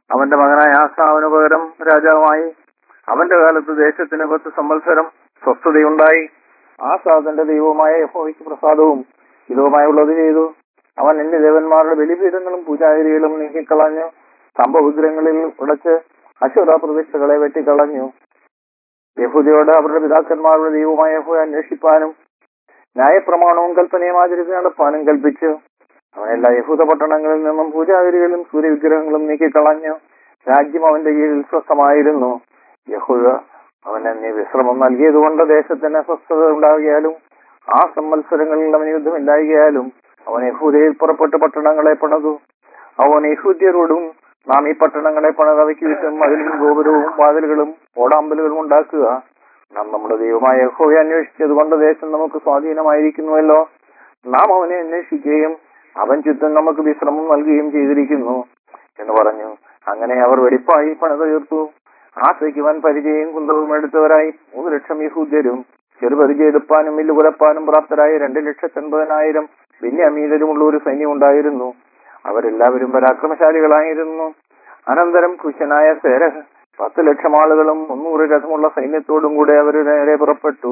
അവന്റെ മകനായ ആസാവിന് പകരം രാജാവായി അവന്റെ കാലത്ത് ദേശത്തിന് പത്ത് സംവത്സരം സ്വസ്ഥതയുണ്ടായി ആസാ തന്റെ ദൈവമായ യഹോവയ്ക്ക് പ്രസാദവും ഹിതവുമായുള്ളത് ചെയ്തു അവൻ എന്റെ ദേവന്മാരുടെ ബലിപീഠങ്ങളും പൂജാഗിരികളും നീക്കിക്കളഞ്ഞു സ്തംഭവിഗ്രഹങ്ങളിൽ ഉടച്ച് അശുര പ്രതിഷ്ഠകളെ വെട്ടിക്കളഞ്ഞു യഹൂദയോട് അവരുടെ പിതാക്കന്മാരുടെ ദൈവമായ യഹോവയെ അന്വേഷിപ്പാനും ന്യായപ്രമാണവും കൽപ്പനയും ആചരിച്ച് നടപ്പാനും കൽപ്പിച്ചു അവൻ എല്ലാ യഹൂദ പട്ടണങ്ങളിൽ നിന്നും പൂജാഗിരികളും സൂര്യവിഗ്രഹങ്ങളും നീക്കിക്കളഞ്ഞു രാജ്യം അവന്റെ കീഴിൽ സ്വസ്ഥമായിരുന്നു യഹൂദ അവന് നീ വിശ്രമം നൽകിയതുകൊണ്ട് ദേശത്തിന് സ്വസ്ഥത ഉണ്ടാകിയാലും ആ സംവത്സരങ്ങളിൽ അവന് യുദ്ധമില്ലായികയാലും അവൻ യഹൂദയിൽ പുറപ്പെട്ട് പട്ടണങ്ങളെ പണിതു അവൻ യഹൂദ്യരോടും നാം ഈ പട്ടണങ്ങളെ പണിതവയ്ക്ക് ചുറ്റും മതിലും ഗോപുരവും വാതിലുകളും ഓടാമ്പലുകളും ഉണ്ടാക്കുക നാം നമ്മുടെ ദൈവമായ യഹോവയെ അന്വേഷിച്ചത് കൊണ്ട് ദേശം നമുക്ക് സ്വാധീനമായിരിക്കുന്നുവല്ലോ നാം അവനെ അന്വേഷിക്കുകയും അവൻ ചുറ്റും നമുക്ക് വിശ്രമം നൽകുകയും ചെയ്തിരിക്കുന്നു എന്ന് പറഞ്ഞു അങ്ങനെ അവർ വെടിപ്പായി പണിത തീർത്തു ആസയ്ക്ക് വൻ പരിചയം കുന്തവും എടുത്തവരായി മൂന്ന് ലക്ഷം യഹൂദ്യരും ചെറുപരിചയം എടുപ്പാനും മില്ല് കുലപ്പാനും പ്രാപ്തരായ രണ്ട് ലക്ഷത്തി എൺപതിനായിരം ബെന്യാമീനരുമുള്ള ഒരു സൈന്യം ഉണ്ടായിരുന്നു അവരെല്ലാവരും പരാക്രമശാലികളായിരുന്നു അനന്തരം കുശനായ സേരഹ് പത്ത് ലക്ഷം ആളുകളും മുന്നൂറ് രഥമുള്ള സൈന്യത്തോടും കൂടെ അവർ നേരെ പുറപ്പെട്ടു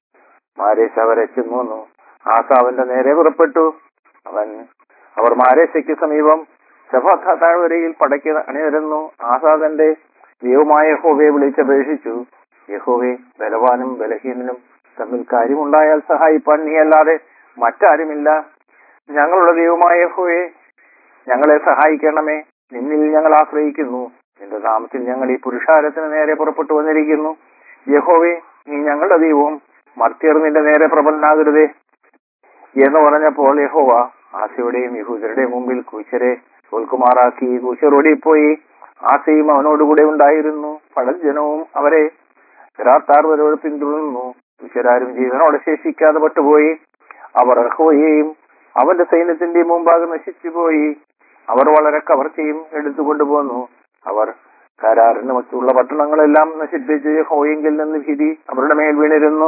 മാരേശ് അവരെ ചെന്നു ആസാവിന്റെ നേരെ പുറപ്പെട്ടു അവൻ അവർ മാരേശയ്ക്ക് സമീപം ശഫാത്ത താഴ്വരയിൽ പടയ്ക്ക് അണിനിരന്നു ആസാദന്റെ ദൈവമായ യഹോവയെ വിളിച്ചപേക്ഷിച്ചു യഹോവെ ബലവാനും ബലഹീനനും തമ്മിൽ കാര്യമുണ്ടായാൽ സഹായിപ്പാൻ നീ അല്ലാതെ മറ്റാരുമില്ല ഞങ്ങളുടെ ദൈവമായ യഹോവെ ഞങ്ങളെ സഹായിക്കണമേ നിന്നിൽ ഞങ്ങൾ ആശ്രയിക്കുന്നു നിന്റെ നാമത്തിൽ ഞങ്ങൾ ഈ പുരുഷാരത്തിന് നേരെ പുറപ്പെട്ടു വന്നിരിക്കുന്നു യഹോവെ നീ ഞങ്ങളുടെ ദൈവവും മർത്യർ നിന്റെ നേരെ പ്രബലനാകരുതേ എന്ന് പറഞ്ഞപ്പോൾ യഹോവ ആസയുടെയും യഹൂദരുടെയും മുമ്പിൽ കൂശരെ തോൽക്കുമാറാക്കി കൂശർ ഓടിപ്പോയി ആസയും അവനോടുകൂടെ ഉണ്ടായിരുന്നു പടജനവും അവരെ രാത്താർവരോട് പിന്തുടർന്നു കുശരാരും ജീവനോടെ ശേഷിക്കാതെ പട്ടുപോയി അവർ അഹോയെയും അവന്റെ സൈന്യത്തിന്റെ മുമ്പാകെ നശിച്ചുപോയി അവർ വളരെ കവർച്ചയും എടുത്തുകൊണ്ടുപോന്നു അവർ കരാറിന് മറ്റുള്ള പട്ടണങ്ങളെല്ലാം നശിപ്പിച്ച് ഹോയെങ്കിൽ നിന്ന് ഭീതി അവരുടെ മേൽ വീണിരുന്നു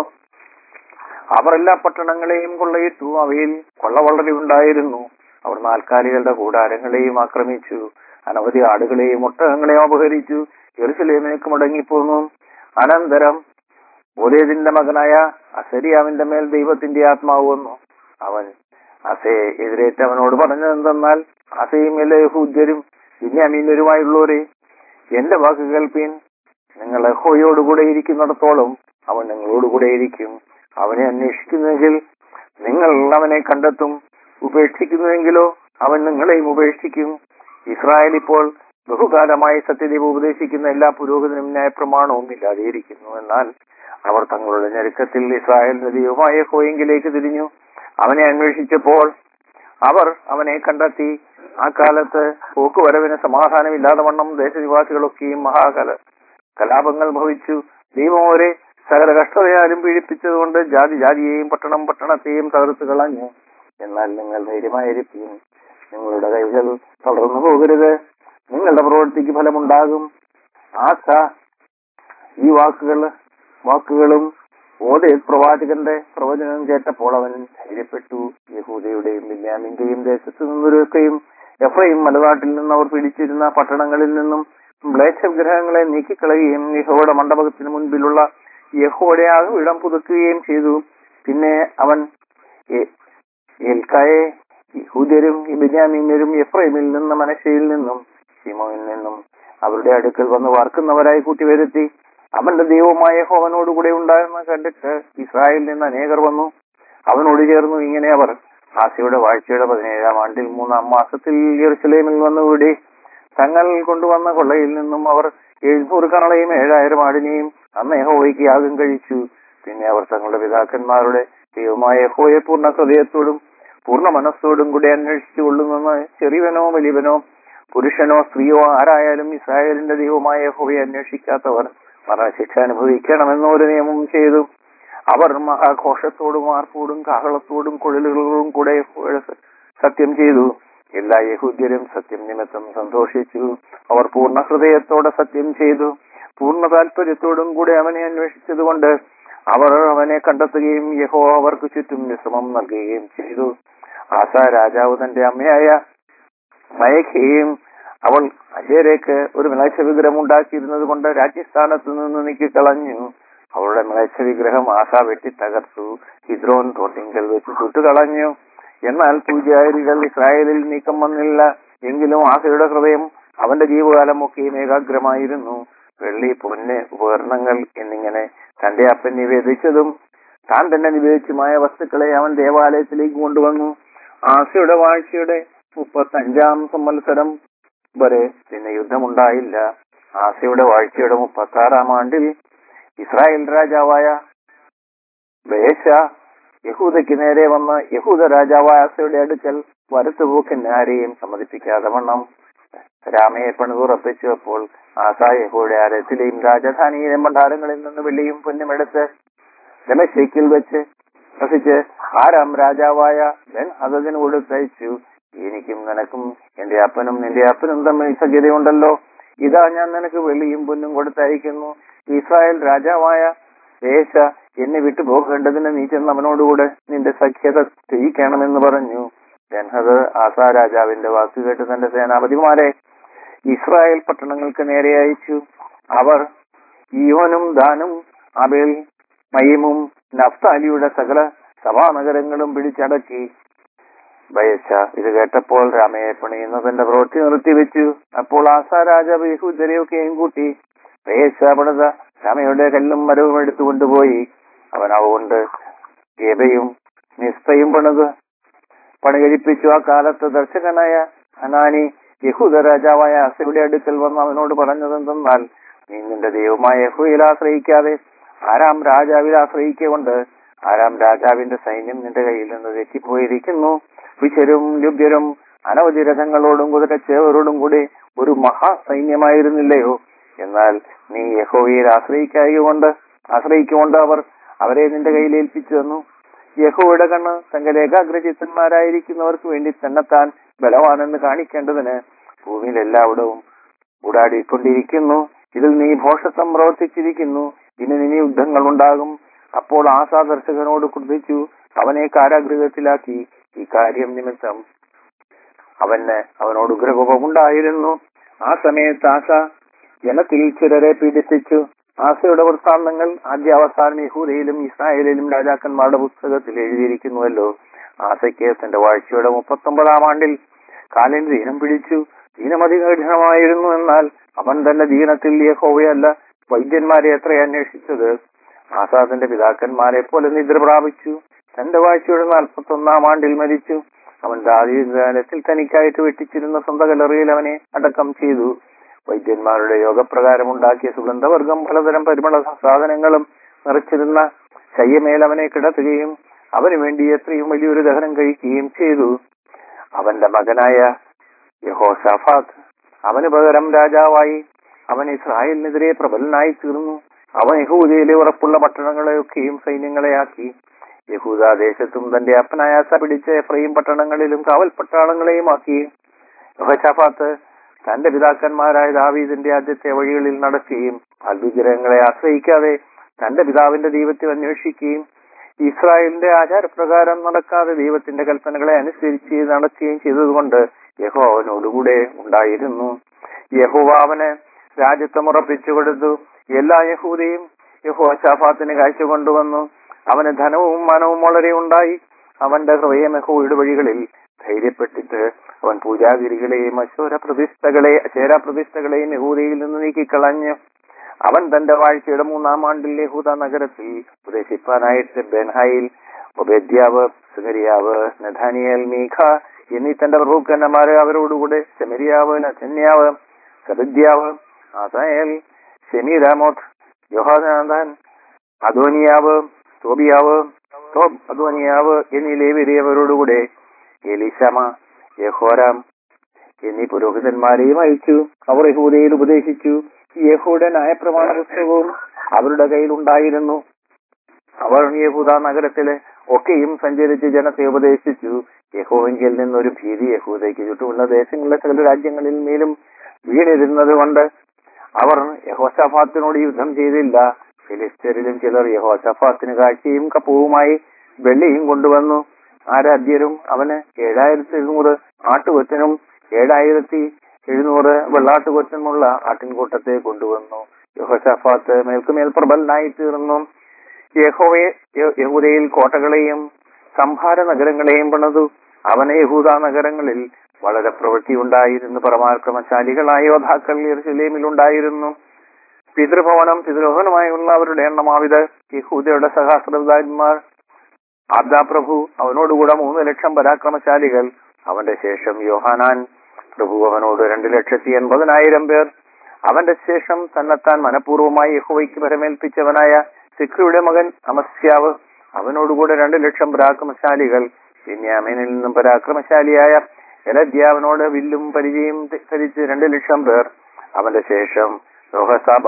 അവർ എല്ലാ പട്ടണങ്ങളെയും കൊള്ളയിട്ടു അവയിൽ കൊള്ള വളരെ ഉണ്ടായിരുന്നു അവർ നാൽക്കാലികളുടെ കൂടാരങ്ങളെയും ആക്രമിച്ചു അനവധി ആടുകളെയും ഒട്ടകങ്ങളെയും അപഹരിച്ചു എറുസലേമിലേക്ക് മടങ്ങിപ്പോന്നു അനന്തരം ഓദേദിന്റെ മകനായ അസരിയാവിന്റെ മേൽ ദൈവത്തിന്റെ ആത്മാവ് വന്നു അവൻ അസയെ എതിരേറ്റ് അവനോട് പറഞ്ഞതെന്തെന്നാൽ അസയും എല്ലാ യഹൂദ്യരും ബിന്യാമീനരുമായുള്ളവരെ എന്റെ വാക്ക് കേൾപ്പീൻ നിങ്ങൾ യഹോയോടുകൂടെ ഇരിക്കുന്നിടത്തോളം അവൻ നിങ്ങളോടുകൂടെ ഇരിക്കും അവനെ അന്വേഷിക്കുന്നെങ്കിൽ നിങ്ങൾ അവനെ കണ്ടെത്തും ഉപേക്ഷിക്കുന്നുവെങ്കിലോ അവൻ നിങ്ങളെയും ഉപേക്ഷിക്കും ഇസ്രായേൽ ഇപ്പോൾ ബഹുകാലമായി സത്യദീപം ഉപദേശിക്കുന്ന എല്ലാ പുരോഹിതനും ന്യായപ്രമാണവും ഇല്ലാതെയിരിക്കുന്നു എന്നാൽ അവർ തങ്ങളുടെ ഞെരുക്കത്തിൽ ഇസ്രായേലിന്റെ ദൈവമായ ഹോയെങ്കിലേക്ക് തിരിഞ്ഞു അവനെ അന്വേഷിച്ചപ്പോൾ അവർ അവനെ കണ്ടെത്തി ആ കാലത്ത് പോക്കുവരവിന് സമാധാനമില്ലാതെ വണ്ണം ദേശനിവാസികളൊക്കെയും മഹാകല കലാപങ്ങൾ ഭവിച്ചു ദൈവം അവരെ സകല കഷ്ടതയാലും പീഡിപ്പിച്ചതുകൊണ്ട് ജാതി ജാതിയെയും പട്ടണം പട്ടണത്തെയും തകർത്ത് കളഞ്ഞു എന്നാൽ നിങ്ങൾ ധൈര്യമായിരിക്കും നിങ്ങളുടെ കൈകൾ തളർന്നു പോകരുത് നിങ്ങളുടെ പ്രവൃത്തിക്ക് ഫലമുണ്ടാകും ആശ ഈ വാക്കുകൾ വാക്കുകളും ഓടെ പ്രവാചകന്റെ പ്രവചനം കേട്ടപ്പോൾ അവൻ ധൈര്യപ്പെട്ടു യഹൂദയുടെയും ബിന്യാമിന്റെയും ദേശത്തു നിന്നൊരുക്കെയും എഫ്രൈം മലനാട്ടിൽ നിന്ന് അവർ പിടിച്ചിരുന്ന പട്ടണങ്ങളിൽ നിന്നും മ്ലേച്ഛവിഗ്രഹങ്ങളെ നീക്കിക്കളയുകയും യഹോയുടെ മണ്ഡപത്തിന് മുൻപിലുള്ള യഹോയുടെ ആ ഇടം പുതുക്കുകയും ചെയ്തു പിന്നെ അവൻ എ- ഏൽക്കായെ യഹൂദരും ബെന്യാമീനരും എഫ്രൈമിൽ നിന്നും മനശയിൽ നിന്നും ശിമോയിൽ നിന്നും അവരുടെ അടുക്കൽ വന്ന് വാർക്കുന്നവരായി കൂട്ടിവരുത്തി അവന്റെ ദൈവമായ ഹോവനോടുകൂടെ ഉണ്ടായിരുന്ന കണ്ടിട്ട് ഇസ്രായേലിൽ നിന്ന് അനേകർ വന്നു അവനോട് ചേർന്നു ഇങ്ങനെ അവർ ആസയുടെ വാഴ്ചയുടെ പതിനേഴാം ആണ്ടിൽ മൂന്നാം മാസത്തിൽ യെറുസലേമിൽ വന്നുകൂടി തങ്ങൾ കൊണ്ടുവന്ന കൊള്ളയിൽ നിന്നും അവർ എഴുന്നൂറ് കണളയും ഏഴായിരം ആടിനെയും അന്ന് യഹോവയ്ക്ക് യാഗം കഴിച്ചു പിന്നെ അവർ തങ്ങളുടെ പിതാക്കന്മാരുടെ ദൈവമായ യഹോയെ പൂർണ്ണ ഹൃദയത്തോടും പൂർണ്ണ മനസ്സോടും കൂടി അന്വേഷിച്ചു കൊള്ളുന്ന ചെറിയവനോ വലിയവനോ പുരുഷനോ സ്ത്രീയോ ആരായാലും ഇസ്രായേലിന്റെ ദൈവമായ യഹോവയെ അന്വേഷിക്കാത്തവർ മരണശിക്ഷ അനുഭവിക്കണമെന്ന് ഒരു നിയമം ചെയ്തു അവർ മഹാഘോഷത്തോടും ആർപ്പോടും കാഹളത്തോടും കുഴലുകളോടും കൂടെ യഹോവയുടെ സ- സത്യം ചെയ്തു എല്ലാ യഹൂദ്യരും സത്യം നിമിത്തം സന്തോഷിച്ചു അവർ പൂർണ്ണ ഹൃദയത്തോടെ സത്യം ചെയ്തു പൂർണ്ണ താല്പര്യത്തോടും കൂടെ അവനെ അന്വേഷിച്ചതുകൊണ്ട് അവർ അവനെ കണ്ടെത്തുകയും യഹോ അവർക്ക് ചുറ്റും വിശ്രമം നൽകുകയും ചെയ്തു ആസ രാജാവ് തന്റെ അമ്മയായ മയഖയെയും അവൾ അശേരേക്ക് ഒരു മിളച്ച വിഗ്രഹം ഉണ്ടാക്കിയിരുന്നത് കൊണ്ട് രാജ്യസ്ഥാനത്ത് നിന്ന് നീക്കിക്കളഞ്ഞു അവളുടെ മിളച്ച വിഗ്രഹം ആശ വെട്ടി തകർത്തു ഹിദ്രോൻ തോട്ടിങ്കൽ വെച്ച് ചുട്ടുകളഞ്ഞു എന്നാൽ പൂജാരികൾ ഇസ്രായേലിൽ നീക്കം വന്നില്ല എങ്കിലും ആശയുടെ ഹൃദയം അവന്റെ ജീവകാലം ഒക്കെയും ഏകാഗ്രമായിരുന്നു വെള്ളി പൊന്ന് ഉപകരണങ്ങൾ എന്നിങ്ങനെ തന്റെ അപ്പൻ നിവേദിച്ചതും താൻ തന്നെ നിവേദിച്ചുമായ വസ്തുക്കളെ അവൻ ദേവാലയത്തിലേക്ക് കൊണ്ടുവന്നു ആശയുടെ വാഴ്ചയുടെ മുപ്പത്തി അഞ്ചാം സംവത്സരം വരെ പിന്നെ യുദ്ധമുണ്ടായില്ല ആശയുടെ വാഴ്ചയുടെ മുപ്പത്തി ആറാം ആണ്ടിൽ ഇസ്രായേൽ രാജാവായ ബേശ യഹൂദയ്ക്ക് നേരെ വന്ന യഹൂദ രാജാവായ ആസയുടെ അടുക്കൽ വരത്തുപോക്കിന് ആരെയും സമ്മതിപ്പിക്കാതെ വണ്ണം രാമയെ പണിതുറപ്പിച്ചപ്പോൾ ആസ യഹൂടെ ആലയത്തിലെയും രാജധാനിയിലെയും ഭണ്ഡാരങ്ങളിൽ നിന്ന് വെള്ളിയും പൊന്നുമെടുത്ത് രമശേക്കിൽ വെച്ച് വസിച്ച് ആരാം രാജാവായ ബെൻ ഹദദിന് കൊടുത്തയച്ചു എനിക്കും നിനക്കും എന്റെ അപ്പനും നിന്റെ അപ്പനും തമ്മിൽ സഖ്യതയുണ്ടല്ലോ ഇതാ ഞാൻ നിനക്ക് വെള്ളിയും പൊന്നും കൊടുത്തയക്കുന്നു ഇസ്രായേൽ രാജാവായ ദേശ എന്നെ വിട്ടു പോകേണ്ടതിന് നീ ചെന്ന് അവനോടുകൂടെ നിന്റെ സഖ്യത ചെയ്യിക്കണമെന്ന് പറഞ്ഞു ബെൻഹദ് ആസ രാജാവിന്റെ വാക്ക് കേട്ട് തന്റെ സേനാപതിമാരെ ഇസ്രായേൽ പട്ടണങ്ങൾക്ക് നേരെ അയച്ചു അവർ ഈവനും ദാനും അബേൽ മയിമും നഫ്താലിയുടെ സകല സഭാനഗരങ്ങളും പിടിച്ചടക്കി ബയച്ച ഇത് കേട്ടപ്പോൾ രാമയെ പണിയുന്നതിന്റെ പ്രവൃത്തി നിർത്തിവെച്ചു അപ്പോൾ ആസ രാജാവ് യഹൂദരെയൊക്കെയും കൂട്ടി ബയച്ച പണിത രാമയുടെ കല്ലും മരവും എടുത്തു കൊണ്ടുപോയി അവൻ അവ കൊണ്ട് ഗേബയും നിസ്തയും പണിത് പണി കഴിപ്പിച്ചു ആ കാലത്ത് ദർശകനായ അനാനി യഹൂദ രാജാവായ അസയുടെ അടുക്കൽ വന്ന് അവനോട് പറഞ്ഞതെന്തെന്നാൽ നീ നിന്റെ ദൈവമായ യഹൂയിൽ ആശ്രയിക്കാതെ ആരാം രാജാവിൽ ആശ്രയിക്കൊണ്ട് ആരാം രാജാവിന്റെ സൈന്യം നിന്റെ കയ്യിൽ നിന്ന് തെറ്റിപ്പോയിരിക്കുന്നു വിശരും ലുബ്യരും അനവധി രഥങ്ങളോടും കുതിരച്ചേവരോടും കൂടി ഒരു മഹാസൈന്യമായിരുന്നില്ലയോ എന്നാൽ നീ യഹോവയിൽ ആശ്രയിക്കായകൊണ്ട് ആശ്രയിക്കൊണ്ട് അവർ അവരെ നിന്റെ കയ്യിൽ ഏൽപ്പിച്ചു തന്നു യഹോയുടെ കണ്ണ് തങ്ങളുടെ ഏകാഗ്രചിത്തന്മാരായിരിക്കുന്നവർക്ക് വേണ്ടി തന്നെത്താൻ ബലവാനെന്ന് കാണിക്കേണ്ടതിന് ഭൂമിയിൽ എല്ലായിടവും ഊടാടിക്കൊണ്ടിരിക്കുന്നു ഇതിൽ നീ ഭോഷത്വം പ്രവർത്തിച്ചിരിക്കുന്നു ഇനി ഇനി യുദ്ധങ്ങൾ ഉണ്ടാകും അപ്പോൾ ആസാ ദർശകനോട് കുർദിച്ചു അവനെ കാരാഗൃഹത്തിലാക്കി ഈ കാര്യം നിമിത്തം അവന് അവനോട് ഉഗ്രകോപമുണ്ടായിരുന്നു ആ സമയത്ത് ആശ ജനത്തിൽ ചിലരെ പീഡിപ്പിച്ചു ആശയുടെ വൃത്താന്തങ്ങൾ ആദ്യാവസാനം യഹൂദയിലും ഇസ്രായേലിലും രാജാക്കന്മാരുടെ പുസ്തകത്തിൽ എഴുതിയിരിക്കുന്നുവല്ലോ ആശയ്ക്ക് തന്റെ വാഴ്ചയുടെ മുപ്പത്തൊമ്പതാം ആണ്ടിൽ കാലിന് ദീനം പിടിച്ചു ദീനമതി കഠിനമായിരുന്നു എന്നാൽ അവൻ തന്റെ ദീനത്തിൽ യഹോവയല്ല വൈദ്യന്മാരെ എത്ര അന്വേഷിച്ചത് ആസാദിന്റെ പിതാക്കന്മാരെ പോലെ നിദ്ര പ്രാപിച്ചു തന്റെ വാഴ്ചയുടെ നാൽപ്പത്തി ഒന്നാം ആണ്ടിൽ മരിച്ചു അവൻ ദാദീകാലത്തിൽ തനിക്കായിട്ട് വെട്ടിച്ചിരുന്ന സ്വന്തം കലറിയിൽ അവനെ അടക്കം ചെയ്തു വൈദ്യന്മാരുടെ യോഗപ്രകാരം ഉണ്ടാക്കിയ സുഗന്ധവർഗം പലതരം പരിമള സാധനങ്ങളും നിറച്ചിരുന്ന ശയ്യമേൽ അവനെ കിടത്തുകയും അവന് വേണ്ടി എത്രയും വലിയൊരു ദഹനം കഴിക്കുകയും ചെയ്തു അവന്റെ മകനായ യഹോഷാഫാത്ത് അവന് പകരം രാജാവായി അവൻ ഇസ്രായേലിനെതിരെ പ്രബലനായി തീർന്നു അവൻ യഹൂദയിലെ ഉറപ്പുള്ള പട്ടണങ്ങളെയൊക്കെയും സൈന്യങ്ങളെയാക്കി യഹൂദാദേശത്തും തന്റെ അപ്പനായ അസ പിടിച്ച എഫ്രൈം പട്ടണങ്ങളിലും കാവൽ പട്ടാളങ്ങളെയും ആക്കി യഹോഷാഫാത്ത് തന്റെ പിതാക്കന്മാരായ ദാവീദിന്റെ ആദ്യത്തെ വഴികളിൽ നടക്കുകയും അത്ഭുഗ്രഹങ്ങളെ ആശ്രയിക്കാതെ തന്റെ പിതാവിന്റെ ദൈവത്തെ അന്വേഷിക്കുകയും ഇസ്രായേലിന്റെ ആചാരപ്രകാരം നടക്കാതെ ദൈവത്തിന്റെ കൽപ്പനകളെ അനുസരിച്ച് നടക്കുകയും ചെയ്തതുകൊണ്ട് യഹോ അവനോടുകൂടെ ഉണ്ടായിരുന്നു യഹോവ അവന് രാജ്യത്വം ഉറപ്പിച്ചു കൊടുത്തു എല്ലാ യഹൂദയും യഹോ ശാഫാത്തിന് കാഴ്ച കൊണ്ടുവന്നു അവന് ധനവും മനവും വളരെ ഉണ്ടായി അവന്റെ ഹൃദയം യഹോയുടെ വഴികളിൽ ധൈര്യപ്പെട്ടിട്ട് അവൻ പൂജാഗിരികളെയും അശോര പ്രതിഷ്ഠകളെ അശേര പ്രതിഷ്ഠകളെയും യഹൂദയിൽ നിന്ന് നീക്കിക്കളഞ്ഞു അവൻ തന്റെ വാഴ്ചയുടെ മൂന്നാം ആണ്ടിൽ യഹൂദ നഗരത്തിൽ ഉപദേശിപ്പാനായിട്ട് ബെൻഹായിൽ ഒബേദ്യാവ് സുഗരിയാവ് നഥാനിയൽ മീഖ എന്നീ തന്റെ പ്രഭുക്കന്മാരെ അവരോടുകൂടെ സെമരിയാവ് നഥന്യാവ് സബദ്യാവ് ആസായൽ ഷെമീരാമോത്ത് യോഹാനാഥാൻ അദോനിയാവ് തോബിയാവ് തോബ് അദോനിയാവ് എന്നീ ലേവിരെ അവരോടുകൂടെ എലിശമ യഹോരാം എന്നീ പുരോഹിതന്മാരെയും അയച്ചു അവർ യഹൂദയിൽ ഉപദേശിച്ചു യഹൂടെ ന്യായപ്രമാണ പുസ്തകവും അവരുടെ കയ്യിൽ ഉണ്ടായിരുന്നു അവർ യഹൂദ നഗരത്തിലെ ഒക്കെയും സഞ്ചരിച്ച് ജനത്തെ ഉപദേശിച്ചു യഹോവെങ്കിൽ നിന്നൊരു ഭീതി യഹൂദയ്ക്ക് ചുറ്റുമുള്ള ദേശങ്ങളിലെ സകല രാജ്യങ്ങളിൽ മേലും വീണിരുന്നത് കൊണ്ട് അവർ യഹോഷഫാത്തിനോട് യുദ്ധം ചെയ്തില്ല ഫിലിസ്തീനിലും ചിലർ യഹോഷഫാത്തിന് കാഴ്ചയും കപ്പവുമായി വെള്ളിയും കൊണ്ടുവന്നു ആരാധ്യരും അവന് ഏഴായിരത്തി എഴുന്നൂറ് ആട്ടുകൊറ്റനും ഏഴായിരത്തി എഴുന്നൂറ് വെള്ളാട്ടുകൊറ്റനുള്ള ആട്ടിൻകൂട്ടത്തെ കൊണ്ടുവന്നു യഹോഷാഫാത്ത് മേൽക്കുമേൽ പ്രബലനായി തീർന്നു യഹോവയെ യ- യഹൂദയിൽ കോട്ടകളെയും സംഹാര നഗരങ്ങളെയും പണിതു അവന് യഹൂദ നഗരങ്ങളിൽ വളരെ പ്രവൃത്തി ഉണ്ടായിരുന്നു പരമാക്രമശാലികളായ യോദ്ധാക്കൾ യെരുശലേമിൽ ഉണ്ടായിരുന്നു പിതൃഭവനം പിതൃഭവനമായുള്ള അവരുടെ എണ്ണമാവിത് യഹൂദയുടെ സഹസ്രദാന്മാർ ആദ്യാപ്രഭു അവനോടുകൂടെ മൂന്ന് ലക്ഷം പരാക്രമശാലികൾ അവന്റെ ശേഷം യോഹാനാൻ പ്രഭു അവനോട് രണ്ട് ലക്ഷത്തി എൺപതിനായിരം പേർ അവന്റെ ശേഷം തന്നെത്താൻ മനഃപൂർവ്വമായി യഹോവയ്ക്ക് പരമേൽപ്പിച്ചവനായ സിക്രിയുടെ മകൻ അമസ്യാവ് അവനോടുകൂടെ രണ്ട് ലക്ഷം പരാക്രമശാലികൾ ബെന്യാമീനിൽ നിന്നും പരാക്രമശാലിയായ എലദ്യാവനോട് വില്ലും പരിചയം ധരിച്ച് രണ്ട് ലക്ഷം പേർ അവന്റെ ശേഷം രോഹസാബ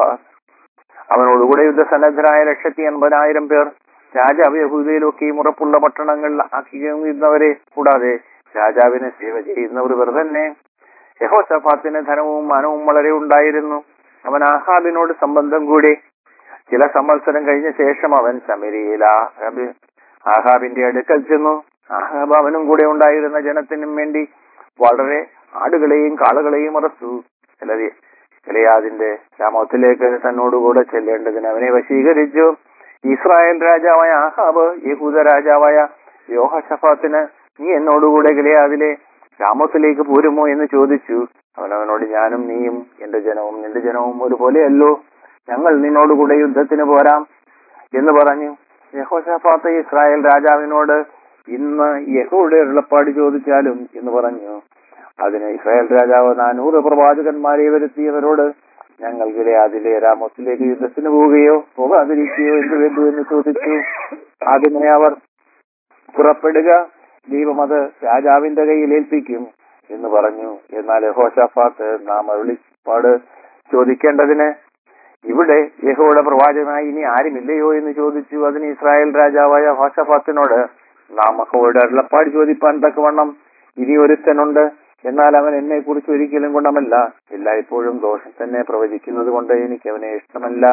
അവനോടുകൂടെ യുദ്ധസന്നദ്ധരായ ലക്ഷത്തി എൺപതിനായിരം പേർ രാജാവ് യഹൂദയിലൊക്കെയും ഉറപ്പുള്ള പട്ടണങ്ങളിൽ ആക്കിയിരുന്നവരെ കൂടാതെ രാജാവിനെ സേവ ചെയ്യുന്നവർ ഇവർ തന്നെ യഹോസഫാത്തിന് ധനവും മാനവും വളരെ ഉണ്ടായിരുന്നു അവൻ ആഹാബിനോട് സംബന്ധം കൂടി ചില സംവത്സരം കഴിഞ്ഞ ശേഷം അവൻ ശമരിയിൽ ആഹാബ് ആഹാബിന്റെ അടുക്കൽ ചെന്നു ആഹാബ് അവനും കൂടെ ഉണ്ടായിരുന്ന ജനത്തിനും വേണ്ടി വളരെ ആടുകളെയും കാളുകളെയും അറച്ചു ചിലരെ ഗിലയാദിന്റെ ഗ്രാമത്തിലേക്ക് തന്നോടുകൂടെ ചെല്ലേണ്ടതിന് അവനെ വശീകരിച്ചു ഇസ്രായേൽ രാജാവായ ആഹാബ് യഹൂദ രാജാവായ യോഹഷഫാത്തിന് നീ എന്നോടുകൂടെ ഗിലയാദിലെ ഗ്രാമത്തിലേക്ക് പോരുമോ എന്ന് ചോദിച്ചു അവൻ അവനോട് ഞാനും നീയും എന്റെ ജനവും നിന്റെ ജനവും ഒരുപോലെയല്ലോ ഞങ്ങൾ നിന്നോടുകൂടെ യുദ്ധത്തിന് പോരാം എന്ന് പറഞ്ഞു യഹോഷഫാത്ത് ഇസ്രായേൽ രാജാവിനോട് ഇന്ന് യഹോയുടെ ഉള്ളപ്പാട് ചോദിച്ചാലും എന്ന് പറഞ്ഞു അതിന് ഇസ്രായേൽ രാജാവ് നാനൂറ് പ്രവാചകന്മാരെ വരുത്തിയവരോട് ഞങ്ങൾ ഗിലയാദിലെ രാമത്തിലേക്ക് യുദ്ധത്തിന് പോവുകയോ പോകാതിരിക്കുകയോ എന്ത് വേണ്ടു എന്ന് ചോദിച്ചു അതിനെ അവർ പുറപ്പെടുക ദൈവം അത് രാജാവിന്റെ കയ്യിൽ ഏൽപ്പിക്കും എന്ന് പറഞ്ഞു എന്നാൽ യഹോഷാഫാത്ത് നാം അരുളിപ്പാട് ചോദിക്കേണ്ടതിന് ഇവിടെ യഹോയുടെ പ്രവാചകനായി ഇനി ആരുമില്ലയോ എന്ന് ചോദിച്ചു അതിന് ഇസ്രായേൽ രാജാവായ ഹോഷഫാത്തിനോട് നാം യഹോയുടെ അരുളപ്പാട് ചോദിപ്പാൻ തക്കവണ്ണം ഇനി ഒരുത്തനുണ്ട് എന്നാൽ അവൻ എന്നെ കുറിച്ച് ഒരിക്കലും ഗുണമല്ല എല്ലായ്പ്പോഴും ദോഷം തന്നെ പ്രവചിക്കുന്നത് കൊണ്ട് എനിക്ക് അവനെ ഇഷ്ടമല്ല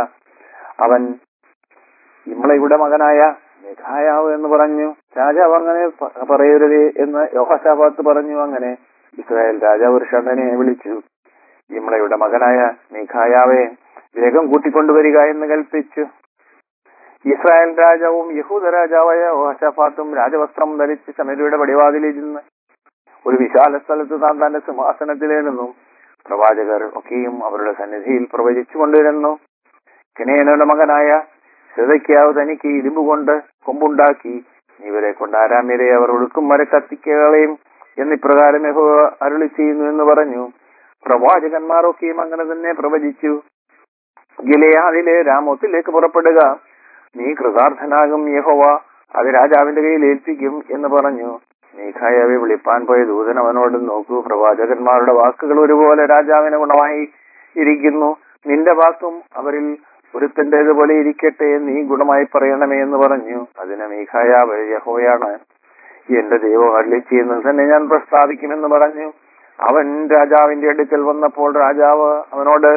അവൻ ഇമ്മളയുടെ മകനായ മെഘായാവ് എന്ന് പറഞ്ഞു രാജാവ് അങ്ങനെ പ- പറയരുതേ എന്ന് യോഹശാബാത്ത് പറഞ്ഞു അങ്ങനെ ഇസ്രായേൽ രാജാവ് ഒരു ഷണ്ടനെ വിളിച്ചു ഇമ്മളയുടെ മകനായ മിഖായാവെ വേഗം കൂട്ടിക്കൊണ്ടുവരിക എന്ന് കൽപ്പിച്ചു ഇസ്രായേൽ രാജാവും യഹൂദ രാജാവായ യോഹശാഫാത്തും രാജവസ്ത്രം ധരിച്ച് ശമരിയുടെ പടിവാതിലിരുന്ന് ഒരു വിശാല സ്ഥലത്ത് താൻ തന്റെ സിംഹാസനത്തിലിരുന്നു പ്രവാചകർ ഒക്കെയും അവരുടെ സന്നിധിയിൽ പ്രവചിച്ചു കൊണ്ടിരുന്നു കിനേനയുടെ മകനായ സിതയ്ക്കാവ് തനിക്ക് ഇരുമ്പ് കൊണ്ട് കൊമ്പുണ്ടാക്കി ഇവരെ കൊണ്ട് ആരാമ്യരെ അവർ ഒടുക്കും വരെ കത്തിക്കുകയും എന്നിപ്രകാരം യഹോ അരുളി ചെയ്യുന്നു എന്ന് പറഞ്ഞു പ്രവാചകന്മാരൊക്കെയും അങ്ങനെ തന്നെ പ്രവചിച്ചു ഗിലയാദിലെ രാമോത്തിലേക്ക് പുറപ്പെടുക നീ കൃതാർത്ഥനാകും യഹോവ അത് രാജാവിന്റെ കയ്യിൽ ഏൽപ്പിക്കും എന്ന് പറഞ്ഞു മീഖായവെ വിളിപ്പാൻ പോയ ദൂതൻ അവനോട് നോക്കൂ പ്രവാചകന്മാരുടെ വാക്കുകൾ ഒരുപോലെ രാജാവിന് ഗുണമായി ഇരിക്കുന്നു നിന്റെ വാക്കും അവരിൽ ഒരുത്തന്റേതുപോലെ ഇരിക്കട്ടെ നീ ഗുണമായി പറയണമേ എന്ന് പറഞ്ഞു അതിന് മീഖായാവ് യഹോയാണ് എന്റെ ദൈവം അരളി ചെയ്യുന്നത് തന്നെ ഞാൻ പ്രസ്താവിക്കുമെന്ന് പറഞ്ഞു അവൻ രാജാവിന്റെ അടുക്കൽ വന്നപ്പോൾ രാജാവ് അവനോട്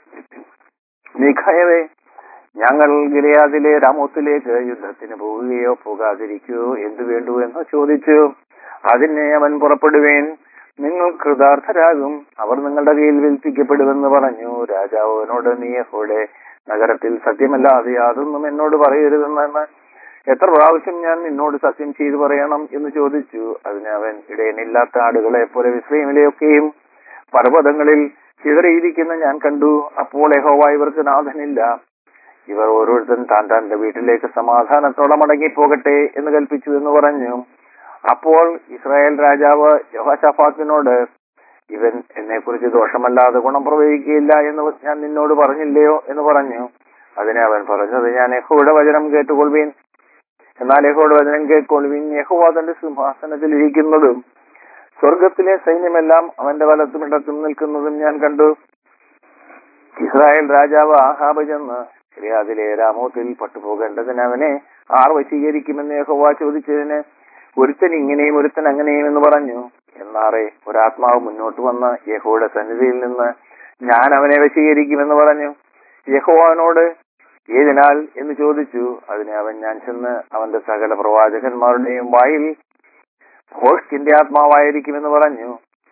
മീഖായവേ ഞങ്ങൾ ഗിലയാദിലെ രാമോത്തിലേക്ക് യുദ്ധത്തിന് പോവുകയോ പോകാതിരിക്കുകയോ എന്തു വേണ്ടു എന്ന് ചോദിച്ചു അതിനെ അവൻ പുറപ്പെടുവേൻ നിങ്ങൾ കൃതാർത്ഥരാകും അവർ നിങ്ങളുടെ കയ്യിൽ വിൽപ്പിക്കപ്പെടുമെന്ന് പറഞ്ഞു രാജാവ് അവനോട് നീ യഹോയുടെ നഗരത്തിൽ സത്യമല്ലാതെ യാതൊന്നും എന്നോട് പറയരുതെന്ന് എത്ര പ്രാവശ്യം ഞാൻ നിന്നോട് സത്യം ചെയ്തു പറയണം എന്ന് ചോദിച്ചു അതിന് അവൻ ഇടയനില്ലാത്ത ആടുകളെ പോലെ വിശ്രമിലെയൊക്കെയും പർവ്വതങ്ങളിൽ ചിതറിയിരിക്കുന്ന ഞാൻ കണ്ടു അപ്പോൾ യഹോവ ഇവർക്ക് നാഥനില്ല ഇവർ ഓരോരുത്തരും താൻ തന്റെ വീട്ടിലേക്ക് സമാധാനത്തോടെ മടങ്ങിപ്പോകട്ടെ എന്ന് കൽപ്പിച്ചു എന്ന് പറഞ്ഞു അപ്പോൾ ഇസ്രായേൽ രാജാവ് യഹോഷഫാത്തിനോട് ഇവൻ എന്നെ കുറിച്ച് ദോഷമല്ലാതെ ഗുണം പ്രവഹിക്കുകയില്ല എന്ന് ഞാൻ നിന്നോട് പറഞ്ഞില്ലയോ എന്ന് പറഞ്ഞു അതിനെ അവൻ പറഞ്ഞത് ഞാൻ യഹോയുടെ വചനം കേട്ടുകൊള്ളുവീൻ എന്നാൽ യഹോയുടെ വചനം കേൾക്കൊള്ളുവീൻ യഹോവ തന്റെ സിംഹാസനത്തിൽ ഇരിക്കുന്നതും സ്വർഗത്തിലെ സൈന്യമെല്ലാം അവന്റെ വലത്തും ഇടത്തും നിൽക്കുന്നതും ഞാൻ കണ്ടു ഇസ്രായേൽ രാജാവ് ആഹാബ് ചെന്ന് ഗിലിയാദിലെ രാമോത്തിൽ പട്ടുപോകേണ്ടതിന് അവനെ ആർ വശീകരിക്കുമെന്ന് യഹോവ ചോദിച്ചതിന് ഒരുത്തൻ ഇങ്ങനെയും ഒരുത്തൻ അങ്ങനെയും എന്ന് പറഞ്ഞു എന്നാറെ ഒരാത്മാവ് മുന്നോട്ട് വന്ന് യഹോയുടെ സന്നിധിയിൽ നിന്ന് ഞാൻ അവനെ വശീകരിക്കുമെന്ന് പറഞ്ഞു യഹോവനോട് ഏതിനാൽ എന്ന് ചോദിച്ചു അതിന് അവൻ ഞാൻ ചെന്ന് അവന്റെ സകല പ്രവാചകന്മാരുടെയും വായിൽ ഭോഷ്കിന്റെ ആത്മാവായിരിക്കുമെന്ന് പറഞ്ഞു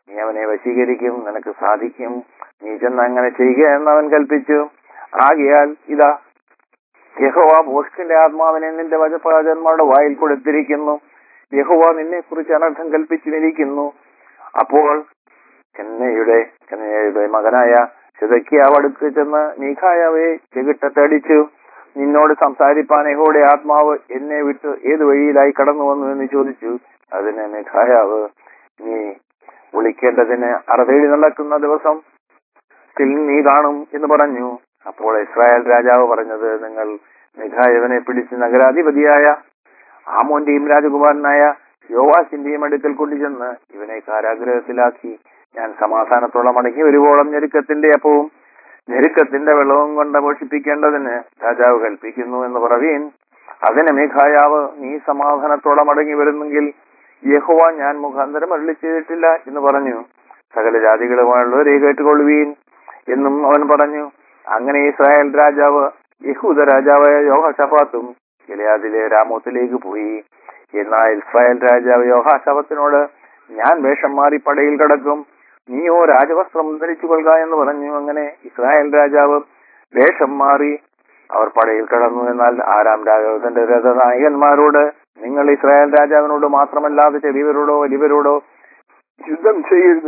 നീ അവനെ വശീകരിക്കും നിനക്ക് സാധിക്കും നീ ചെന്ന് അങ്ങനെ ചെയ്യുക എന്ന് അവൻ കൽപ്പിച്ചു ആകിയാൽ ഇതാ യഹോവ മോഷ്കിന്റെ ആത്മാവിനെ നിന്റെ വചപ്രവാചകന്മാരുടെ വായിൽ കൊടുത്തിരിക്കുന്നു യഹോവ നിന്നെ കുറിച്ച് അനർത്ഥം കൽപ്പിച്ചിരിക്കുന്നു അപ്പോൾ ചെന്നൈയുടെ ചെന്നൈയുടെ മകനായ ശുതക്കിയാവ് അടുത്ത് ചെന്ന് മീഖായാവെ ചെകിട്ടത്തടിച്ചു നിന്നോട് സംസാരിപ്പാൻ യഹോയുടെ ആത്മാവ് എന്നെ വിട്ട് ഏത് വഴിയിലായി കടന്നു വന്നു എന്ന് ചോദിച്ചു അതിന് മിഖായാവ് നീ വിളിക്കേണ്ടതിന് അറുതേഴി നടക്കുന്ന ദിവസം ത്തിൽ നീ കാണും എന്ന് പറഞ്ഞു അപ്പോൾ ഇസ്രായേൽ രാജാവ് പറഞ്ഞത് നിങ്ങൾ മിഖായവനെ പിടിച്ച് നഗരാധിപതിയായ ആമോന്റെയും രാജകുമാരനായ യോവാസിന്റെയും അടുക്കൽ കൊണ്ടുചെന്ന് ഇവനെ കാരാഗ്രഹത്തിലാക്കി ഞാൻ സമാധാനത്തോളം മടങ്ങി വരുവോളം ഞെരുക്കത്തിന്റെ അപ്പവും ഞെരുക്കത്തിന്റെ വെള്ളവും കൊണ്ട് പോഷിപ്പിക്കേണ്ടതിന് രാജാവ് കൽപ്പിക്കുന്നു എന്ന് പറവീൻ അതിന് മേഘായാവ് നീ സമാധാനത്തോടെ മടങ്ങി വരുന്നെങ്കിൽ യഹോവ ഞാൻ മുഖാന്തരം അരുളി ചെയ്തിട്ടില്ല എന്ന് പറഞ്ഞു സകല ജാതികളുമായുള്ളവരെ കേട്ടുകൊള്ളുവീൻ എന്നും അവൻ പറഞ്ഞു അങ്ങനെ ഇസ്രായേൽ രാജാവ് യഹൂദ രാജാവായ യോഹശഫാത്തും ഗിലയാദിലെ രാമോത്തിലേക്ക് പോയി എന്നാൽ ഇസ്രായേൽ രാജാവ് യോഹാശഫത്തിനോട് ഞാൻ വേഷം മാറി പടയിൽ കിടക്കും നീയോ രാജവസ്ത്രം ധരിച്ചു കൊള്ളുക എന്ന് പറഞ്ഞു അങ്ങനെ ഇസ്രായേൽ രാജാവ് വേഷം മാറി അവർ പടയിൽ കടന്നു എന്നാൽ ആരാം രാജാവ് തന്റെ രഥനായകന്മാരോട് നിങ്ങൾ ഇസ്രായേൽ രാജാവിനോട് മാത്രമല്ലാതെ ചെറിയവരോടോ വലിയവരോടോ യുദ്ധം ചെയ്യരുത്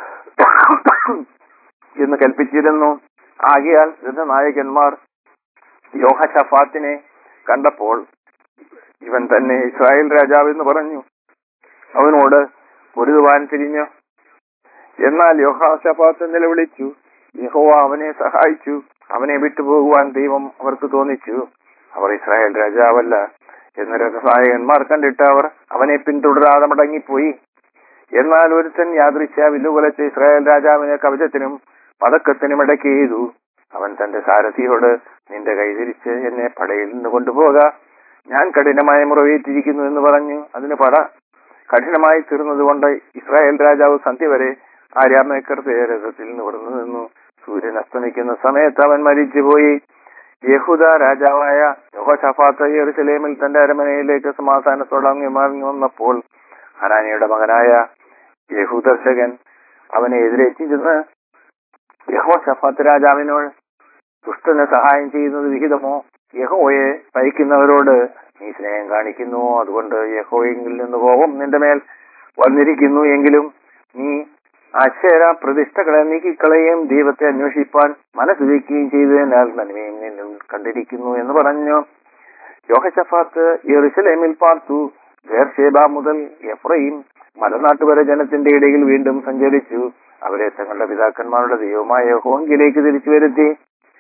എന്ന് കൽപ്പിച്ചിരുന്നു ആകിയാൽ രഥനായകന്മാർ യോഹഷഫാത്തിനെ കണ്ടപ്പോൾ ഇവൻ തന്നെ ഇസ്രായേൽ രാജാവ് എന്ന് പറഞ്ഞു അവനോട് പൊരുതുവാൻ തിരിഞ്ഞു എന്നാൽ യോഹാഷഫാത്ത് നിലവിളിച്ചു യഹോവ അവനെ സഹായിച്ചു അവനെ വിട്ടുപോകുവാൻ ദൈവം അവർക്ക് തോന്നിച്ചു അവർ ഇസ്രായേൽ രാജാവല്ല എന്ന രഥനായകന്മാർ കണ്ടിട്ട് അവർ അവനെ പിന്തുടരാതെ മടങ്ങിപ്പോയി എന്നാൽ ഒരുത്തൻ യാദൃശ്യ വില്ലുകൊലച്ച് ഇസ്രായേൽ രാജാവിനെ കവചത്തിനും പതക്കത്തിനും ഇടയ്ക്ക് ചെയ്തു അവൻ തന്റെ സാരഥിയോട് നിന്റെ കൈ തിരിച്ച് എന്നെ പടയിൽ നിന്ന് കൊണ്ടുപോക ഞാൻ കഠിനമായ മുറവേറ്റിരിക്കുന്നു എന്ന് പറഞ്ഞു അതിന് പട കഠിനമായി തീർന്നതുകൊണ്ട് ഇസ്രായേൽ രാജാവ് സന്ധ്യ വരെ ആര്യാമേക്കർ രഥത്തിൽ നിവർന്നു നിന്നു സൂര്യൻ അസ്തമിക്കുന്ന സമയത്ത് അവൻ മരിച്ചുപോയി യഹൂദ രാജാവായ യോഹഷഫാത്ത് യെറുസലേമിൽ തന്റെ അരമനയിലേക്ക് സമാധാനത്തോടെ മറിഞ്ഞു വന്നപ്പോൾ ഹനാനിയുടെ മകനായ യഹൂദർശകൻ അവനെ എതിരേറ്റി ചെന്ന് യഹോഷഫാത്ത് രാജാവിനോട് ദുഷ്ടന് സഹായം ചെയ്യുന്നത് വിഹിതമോ യഹോയെ പഴിക്കുന്നവരോട് നീ സ്നേഹം കാണിക്കുന്നു അതുകൊണ്ട് യഹോയെങ്കിൽ നിന്ന് കോപം നിന്റെ മേൽ വന്നിരിക്കുന്നു എങ്കിലും നീ അക്ഷര പ്രതിഷ്ഠകളെ നീക്കിക്കളയുകയും ദൈവത്തെ അന്വേഷിപ്പാൻ മനസ്സുവെക്കുകയും ചെയ്തതിനാൽ നന്മയും നിന്നിൽ കണ്ടിരിക്കുന്നു എന്ന് പറഞ്ഞു യോഹശഫാത്ത് യെറുസലേമിൽ പാർത്തു വേർഷേബ മുതൽ എഫ്രൈം മലനാട്ട് വരെ ജനത്തിന്റെ ഇടയിൽ വീണ്ടും സഞ്ചരിച്ചു അവരെ തങ്ങളുടെ പിതാക്കന്മാരുടെ ദൈവമായ ഹോങ്കിലേക്ക് തിരിച്ചു വരുത്തി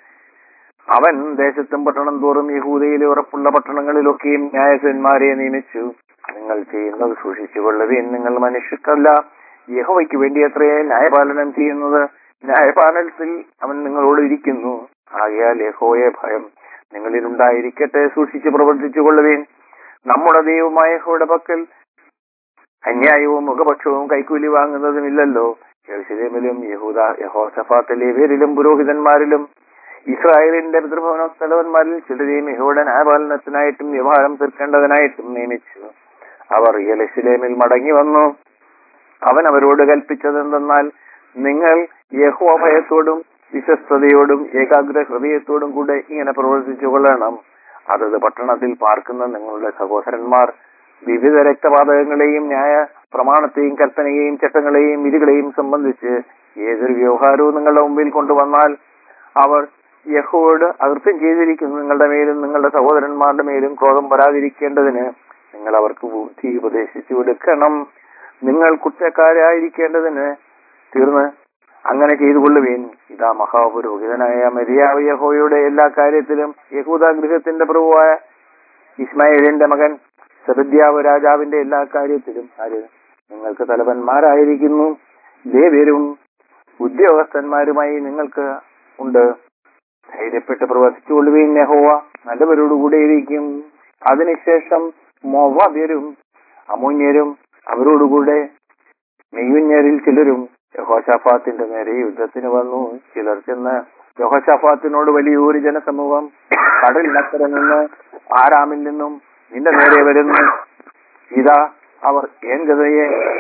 അവൻ ദേശത്തും പട്ടണം തോറും യഹൂദയിലെ ഉറപ്പുള്ള പട്ടണങ്ങളിലൊക്കെയും ന്യായസന്മാരെ നിയമിച്ചു നിങ്ങൾ ചെയ്യുന്നത് സൂക്ഷിച്ചുകൊള്ളുകയും നിങ്ങൾ മനുഷ്യർക്കല്ല യഹോവയ്ക്ക് വേണ്ടി എത്രയെ ന്യായപാലനം ചെയ്യുന്നത് ന്യായപാലനത്തിൽ അവൻ നിങ്ങളോട് ഇരിക്കുന്നു ആകയാൽ യഹോയെ ഭയം നിങ്ങളിലുണ്ടായിരിക്കട്ടെ സൂക്ഷിച്ച് പ്രവർത്തിച്ചു കൊള്ളുവേൻ നമ്മുടെ ദൈവമായ യഹോയുടെ പക്കൽ അന്യായവും മുഖപക്ഷവും കൈക്കൂലി വാങ്ങുന്നതുമില്ലല്ലോ യെരുശലേമിലും യഹൂദ യഹോസഫാത്തിലെ പേരിലും പുരോഹിതന്മാരിലും ഇസ്രായേലിന്റെ പിതൃഭവന സ്ഥലവന്മാരിൽ ചിലരെയും യഹോയുടെ ന്യായപാലനത്തിനായിട്ടും വ്യവഹാരം തീർക്കേണ്ടതിനായിട്ടും നിയമിച്ചു അവർ യെലശിലേമിൽ മടങ്ങി വന്നു അവൻ അവരോട് കൽപ്പിച്ചതെന്തെന്നാൽ നിങ്ങൾ യഹോ ഭയത്തോടും വിശ്വസ്തയോടും ഏകാഗ്ര ഹൃദയത്തോടും കൂടെ ഇങ്ങനെ പ്രവർത്തിച്ചു കൊള്ളണം അതത് പട്ടണത്തിൽ പാർക്കുന്ന നിങ്ങളുടെ സഹോദരന്മാർ വിവിധ രക്തപാതകങ്ങളെയും ന്യായ പ്രമാണത്തെയും കൽപ്പനയെയും ചട്ടങ്ങളെയും വിധികളെയും സംബന്ധിച്ച് ഏതൊരു വ്യവഹാരവും നിങ്ങളുടെ മുമ്പിൽ കൊണ്ടുവന്നാൽ അവർ യഹോയോട് അകൃത്യം ചെയ്തിരിക്കുന്നു നിങ്ങളുടെ മേലും നിങ്ങളുടെ സഹോദരന്മാരുടെ മേലും ക്രോധം വരാതിരിക്കേണ്ടതിന് നിങ്ങൾ അവർക്ക് ബുദ്ധി ഉപദേശിച്ചു കൊടുക്കണം നിങ്ങൾ കുറ്റക്കാരായിരിക്കേണ്ടതിന് തീർന്ന് അങ്ങനെ ചെയ്തുകൊള്ളുവീൻ ഇതാ മഹാപുരോഹിതനായ മരിയാവ് യഹോയുടെ എല്ലാ കാര്യത്തിലും യഹൂദ ഗൃഹത്തിന്റെ പ്രഭുവായ ഇസ്മായിലിന്റെ മകൻ സെബദ്യാവ് രാജാവിന്റെ എല്ലാ കാര്യത്തിലും ആര് നിങ്ങൾക്ക് തലവന്മാരായിരിക്കുന്നു ലേവ്യരും ഉദ്യോഗസ്ഥന്മാരുമായി നിങ്ങൾക്ക് ഉണ്ട് ധൈര്യപ്പെട്ട് പ്രവർത്തിച്ചുകൊള്ളുകയും യഹോവ നല്ലവരോടുകൂടെയിരിക്കും അതിനുശേഷം മൊവ്വരും അമൂന്യരും അവരോടുകൂടെ മെയ്യുന്യരിൽ ചിലരും യഹോഷാഫാത്തിന്റെ നേരെ യുദ്ധത്തിന് വന്നു ചിലർ ചെന്ന് യഹോഷാഫാത്തിനോട് വലിയൊരു ജനസമൂഹം കടലിനക്കര നിന്ന് ആരാമിൽ നിന്നും നിന്റെ നേരെ വരുന്നു ഇതാ അവർ ഏൻഗതയെ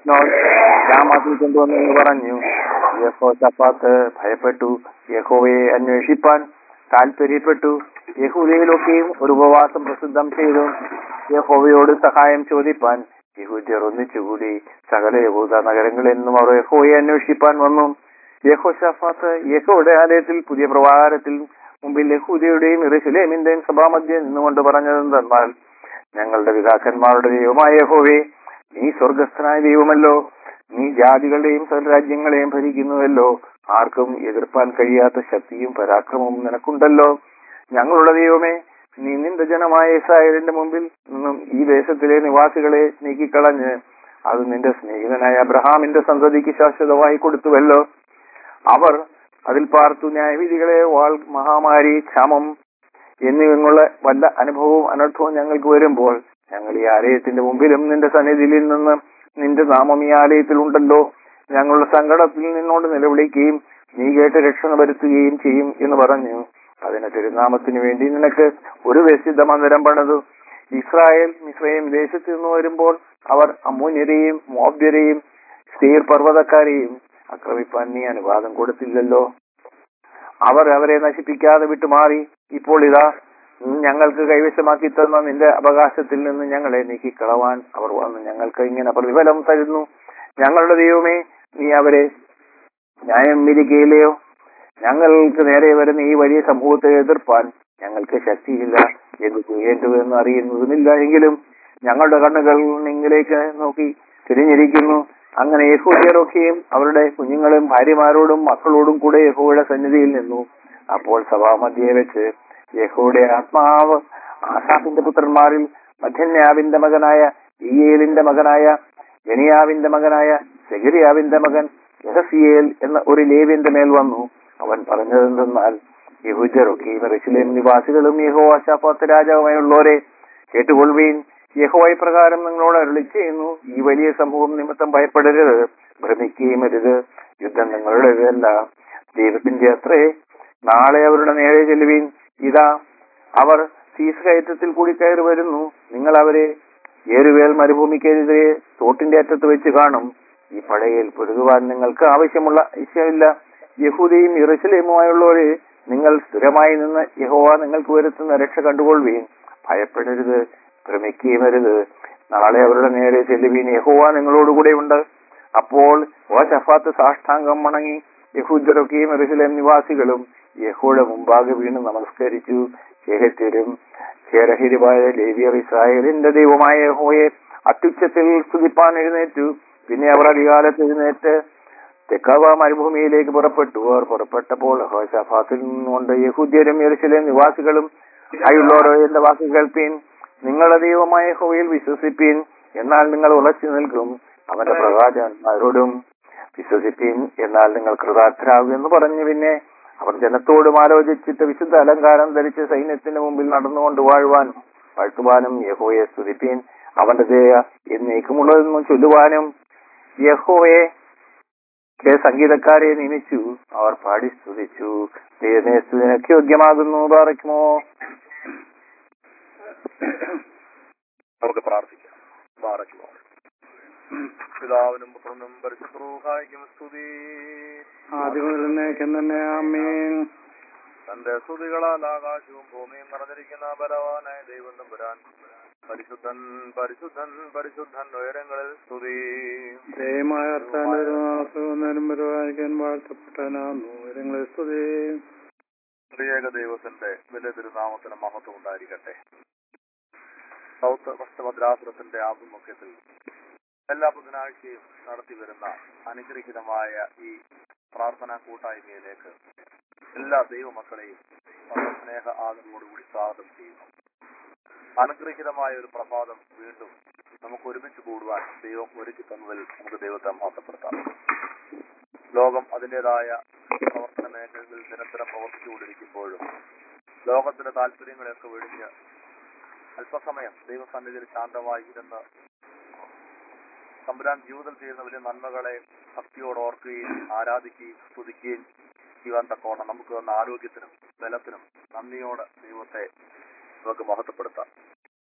ഗ്രാമത്തിൽ കൊണ്ടുവന്നു എന്ന് പറഞ്ഞു യഹോ ചപ്പാത്ത് ഭയപ്പെട്ടു യഹോവയെ അന്വേഷിപ്പാൻ താല്പര്യപ്പെട്ടു യഹൂദയിലൊക്കെയും ഒരു ഉപവാസം പ്രസിദ്ധം ചെയ്തു യഹോവയോട് സഹായം ചോദിപ്പാൻ യഹൂദ്യർ ഒന്നിച്ചുകൂടി സകല യഹൂദ നഗരങ്ങളിൽ നിന്നും അവർ യഹോവയെ അന്വേഷിപ്പാൻ വന്നു യഹോ ഷഫാത്ത് യഹോയുടെ ആലയത്തിൽ പുതിയ പ്രവാഹത്തിൽ മുമ്പിൽ യഹൂദയുടെയും ഇറുസലേമിന്റെയും സഭാമധ്യം നിന്നുകൊണ്ട് പറഞ്ഞതെന്തെന്നാൽ ഞങ്ങളുടെ പിതാക്കന്മാരുടെ ദൈവമായ യഹോവേ നീ സ്വർഗസ്ഥനായ ദൈവമല്ലോ നീ ജാതികളുടെയും രാജ്യങ്ങളെയും ഭരിക്കുന്നുവല്ലോ ആർക്കും എതിർപ്പാൻ കഴിയാത്ത ശക്തിയും പരാക്രമവും നിനക്കുണ്ടല്ലോ ഞങ്ങളുടെ ദൈവമേ നീ നിന്റെ ജനമായ ഇസ്രായേലിന്റെ മുമ്പിൽ നിന്നും ഈ ദേശത്തിലെ നിവാസികളെ നീക്കിക്കളഞ്ഞ് അത് നിന്റെ സ്നേഹിതനായ അബ്രഹാമിന്റെ സന്തതിക്ക് ശാശ്വതമായി കൊടുത്തുവല്ലോ അവർ അതിൽ പാർത്തു ന്യായവിധികളെ വാൾ മഹാമാരി ക്ഷമം എന്നിവയുള്ള വല്ല അനുഭവവും അനർത്ഥവും ഞങ്ങൾക്ക് വരുമ്പോൾ ഞങ്ങൾ ഈ ആലയത്തിന്റെ മുമ്പിലും നിന്റെ സന്നിധിയിൽ നിന്ന് നിന്റെ നാമം ഈ ആലയത്തിൽ ഉണ്ടല്ലോ ഞങ്ങളുടെ സങ്കടത്തിൽ നിന്നോട് നിലവിളിക്കുകയും നീ കേട്ട് രക്ഷണ വരുത്തുകയും ചെയ്യും എന്ന് പറഞ്ഞു അതിന് തിരുനാമത്തിന് വേണ്ടി നിനക്ക് ഒരു വ്യസിദ്ധ മന്ദിരം പണിതു ഇസ്രായേൽ മിശ്രയും ദേശത്ത് നിന്ന് വരുമ്പോൾ അവർ അമൂന്യരെയും മോബ്യരെയും സീർ പർവ്വതക്കാരെയും ആക്രമിപ്പാൻ നീ അനുവാദം കൊടുത്തില്ലല്ലോ അവർ അവരെ നശിപ്പിക്കാതെ വിട്ടുമാറി ഇപ്പോൾ ഇതാ ഞങ്ങൾക്ക് കൈവശമാക്കി തന്ന നിന്റെ അവകാശത്തിൽ നിന്ന് ഞങ്ങളെ നീക്കിക്കളവാൻ അവർ വന്ന് ഞങ്ങൾക്ക് ഇങ്ങനെ പ്രതിഫലം തരുന്നു ഞങ്ങളുടെ ദൈവമേ നീ അവരെ ന്യായം വിധിക്കുകയില്ലയോ ഞങ്ങൾക്ക് നേരെ വരുന്ന ഈ വലിയ സമൂഹത്തെ എതിർപ്പാൻ ഞങ്ങൾക്ക് ശക്തിയില്ല എന്ത് ചെയ്യേണ്ടു എന്ന് അറിയുന്നതുമില്ല എങ്കിലും ഞങ്ങളുടെ കണ്ണുകൾ നിങ്ങളിലേക്ക് നോക്കി തിരിഞ്ഞിരിക്കുന്നു അങ്ങനെ യഹൂദിയരൊക്കെയും അവരുടെ കുഞ്ഞുങ്ങളും ഭാര്യമാരോടും മക്കളോടും കൂടെ യഹോയുടെ സന്നിധിയിൽ നിന്നു അപ്പോൾ സഭാമധ്യയെ വെച്ച് യഹോയുടെ ആത്മാവ് ആസാഫിന്റെ പുത്രന്മാരിൽ മധ്യന്യാവിന്റെ മകനായ ഇയേലിന്റെ മകനായ ജനിയാവിന്റെ മകനായ സെഗരിയാവിന്റെ മകൻ യഹസിയേൽ എന്ന ഒരു ലേവിന്റെ മേൽ വന്നു അവൻ പറഞ്ഞതെന്തെന്നാൽ യഹൂദ്യരൊക്കെയും റെസിലേം നിവാസികളും യഹോ അശാഫാത്ത് രാജാവുമായുള്ളവരെ കേട്ടുകൊള്ളുവീൻ യഹോവ പ്രകാരം നിങ്ങളോട് അരുളി ചെയ്യുന്നു ഈ വലിയ സംഭവം നിമിത്തം ഭയപ്പെടരുത് ഭ്രമിക്കുകയും അരുത് യുദ്ധം നിങ്ങളുടേതല്ല ദൈവത്തിന്റെ അത്രേ നാളെ അവരുടെ നേരെ ചെല്ലുവീൻ ഇതാ അവർ സീസ് കയറ്റത്തിൽ കൂടി കയറി വരുന്നു നിങ്ങൾ അവരെ ഏറുവേൽ മരുഭൂമിക്കെതിരെ തോട്ടിന്റെ അറ്റത്ത് വെച്ച് കാണും ഈ പടയിൽ പൊരുതുവാൻ നിങ്ങൾക്ക് ആവശ്യമുള്ള ഇഷ്ടമില്ല യഹൂദയും ഇറച്ചിലേമുമായുള്ളവരെ നിങ്ങൾ സ്ഥിരമായി നിന്ന് യഹോവ നിങ്ങൾക്ക് വരുത്തുന്ന രക്ഷ കണ്ടുകൊള്ളുകയും ഭയപ്പെടരുത് ഭ്രമിക്കുകയും അരുത് നാളെ അവരുടെ നേരെ ചെല്ലുവീൻ യഹോവ നിങ്ങളോടുകൂടെ ഉണ്ട് അപ്പോൾ ഓ ശഫാത്ത് സാഷ്ടാംഗം മണങ്ങി യഹൂദരൊക്കെയും എറുസലേം നിവാസികളും യഹോയുടെ മുമ്പാകെ വീണ് നമസ്കരിച്ചു ശേഹത്യരും ശേരഹിരുമായ ലേവിയർ ഇസ്രായേലിന്റെ ദൈവമായ യഹോയെ അത്യുച്ചത്തിൽ സ്തുതിപ്പാൻ എഴുന്നേറ്റു പിന്നെ അവർ അധികാലത്ത് എഴുന്നേറ്റ് തെക്കാവ മരുഭൂമിയിലേക്ക് പുറപ്പെട്ടു അവർ പുറപ്പെട്ടപ്പോൾ ഹോശാഫാത്തിൽ നിന്നുകൊണ്ട് യഹൂദ്യരും യെരുശലേം നിവാസികളും ആയുള്ളവരോ എന്റെ വാക്ക് കേൾപ്പീൻ നിങ്ങളുടെ ദൈവമായ ഹോയിൽ വിശ്വസിപ്പീൻ എന്നാൽ നിങ്ങൾ ഉറച്ചു നിൽക്കും അവന്റെ പ്രവാചകന്മാരോടും വിശ്വസിപ്പീൻ എന്നാൽ നിങ്ങൾ കൃതാർത്ഥരാകും എന്ന് പറഞ്ഞു പിന്നെ അവർ ജനത്തോടും ആലോചിച്ചിട്ട് വിശുദ്ധ അലങ്കാരം ധരിച്ച് സൈന്യത്തിന് മുമ്പിൽ നടന്നുകൊണ്ട് വാഴുവാനും വാഴ്ത്തുവാനും യഹോയെ സ്തുതിപ്പീൻ അവന്റെ ദയ എന്നേക്കുമുള്ളതെന്നും ചൊല്ലുവാനും യഹോയെ സംഗീതക്കാരെ നിയമിച്ചു അവർ പാടി സ്തുതിച്ചു ദൈവമേ സ്തുതിനൊക്കെ യോഗ്യമാകുന്നു പാറയ്ക്കുമോ നമുക്ക് പ്രാർത്ഥിക്കാം പാറയ്ക്കുമോ പിതാവിനും പുത്രനും പരിശുദ്ധൂഹായിക്കും സ്തുതി ആദ്യം തന്നെ ആമേൻ തന്റെ സ്തുതികളാൽ ആകാശവും ഭൂമിയും നിറഞ്ഞിരിക്കുന്ന ബലവാനായ ദൈവം തമ്പുരാൻ പരിശുദ്ധൻ പരിശുദ്ധൻ പരിശുദ്ധൻ ഉയരങ്ങളിൽ സ്തുതി ദയമായ അർത്ഥാനും പരിപാലിക്കാൻ വാഴ്ത്തപ്പെട്ടനാന്നു ഉയരങ്ങളെ സ്തുതി പ്രിയേക ദൈവത്തിന്റെ വലിയ തിരുനാമത്തിന് മഹത്വം ഉണ്ടായിരിക്കട്ടെ സൗത്ത് പശ്ചമദ്രാസുരത്തിന്റെ ആഭിമുഖ്യത്തിൽ എല്ലാ ബുധനാഴ്ചയും നടത്തി വരുന്ന അനുഗ്രഹീതമായ ഈ പ്രാർത്ഥനാ കൂട്ടായ്മയിലേക്ക് എല്ലാ ദൈവമക്കളെയും വളരെ സ്നേഹ ആദരവോടുകൂടി സ്വാഗതം ചെയ്യുന്നു അനുഗ്രഹീതമായ ഒരു പ്രഭാതം വീണ്ടും നമുക്ക് ഒരുമിച്ച് കൂടുവാൻ ദൈവം ഒരുക്കി തന്നതിൽ നമുക്ക് ദൈവത്തെ മോശപ്പെടുത്താം ലോകം അതിൻ്റെതായ പ്രവർത്തന മേഖലകളിൽ നിരന്തരം പ്രവർത്തിച്ചുകൊണ്ടിരിക്കുമ്പോഴും ലോകത്തിന്റെ താല്പര്യങ്ങളെയൊക്കെ വെടിഞ്ഞ് അല്പസമയം ദൈവസന്നിധിയിൽ ശാന്തമായി ഇരുന്ന് തമ്പുരാൻ ജീവിതം ചെയ്യുന്ന വലിയ നന്മകളെ ഭക്തിയോട് ഓർക്കുകയും ആരാധിക്കുകയും സ്തുതിക്കുകയും ചെയ്യുവാൻ തക്കോണം നമുക്ക് തന്ന ആരോഗ്യത്തിനും ബലത്തിനും നന്ദിയോടെ ദൈവത്തെ നമുക്ക് മഹത്വപ്പെടുത്താം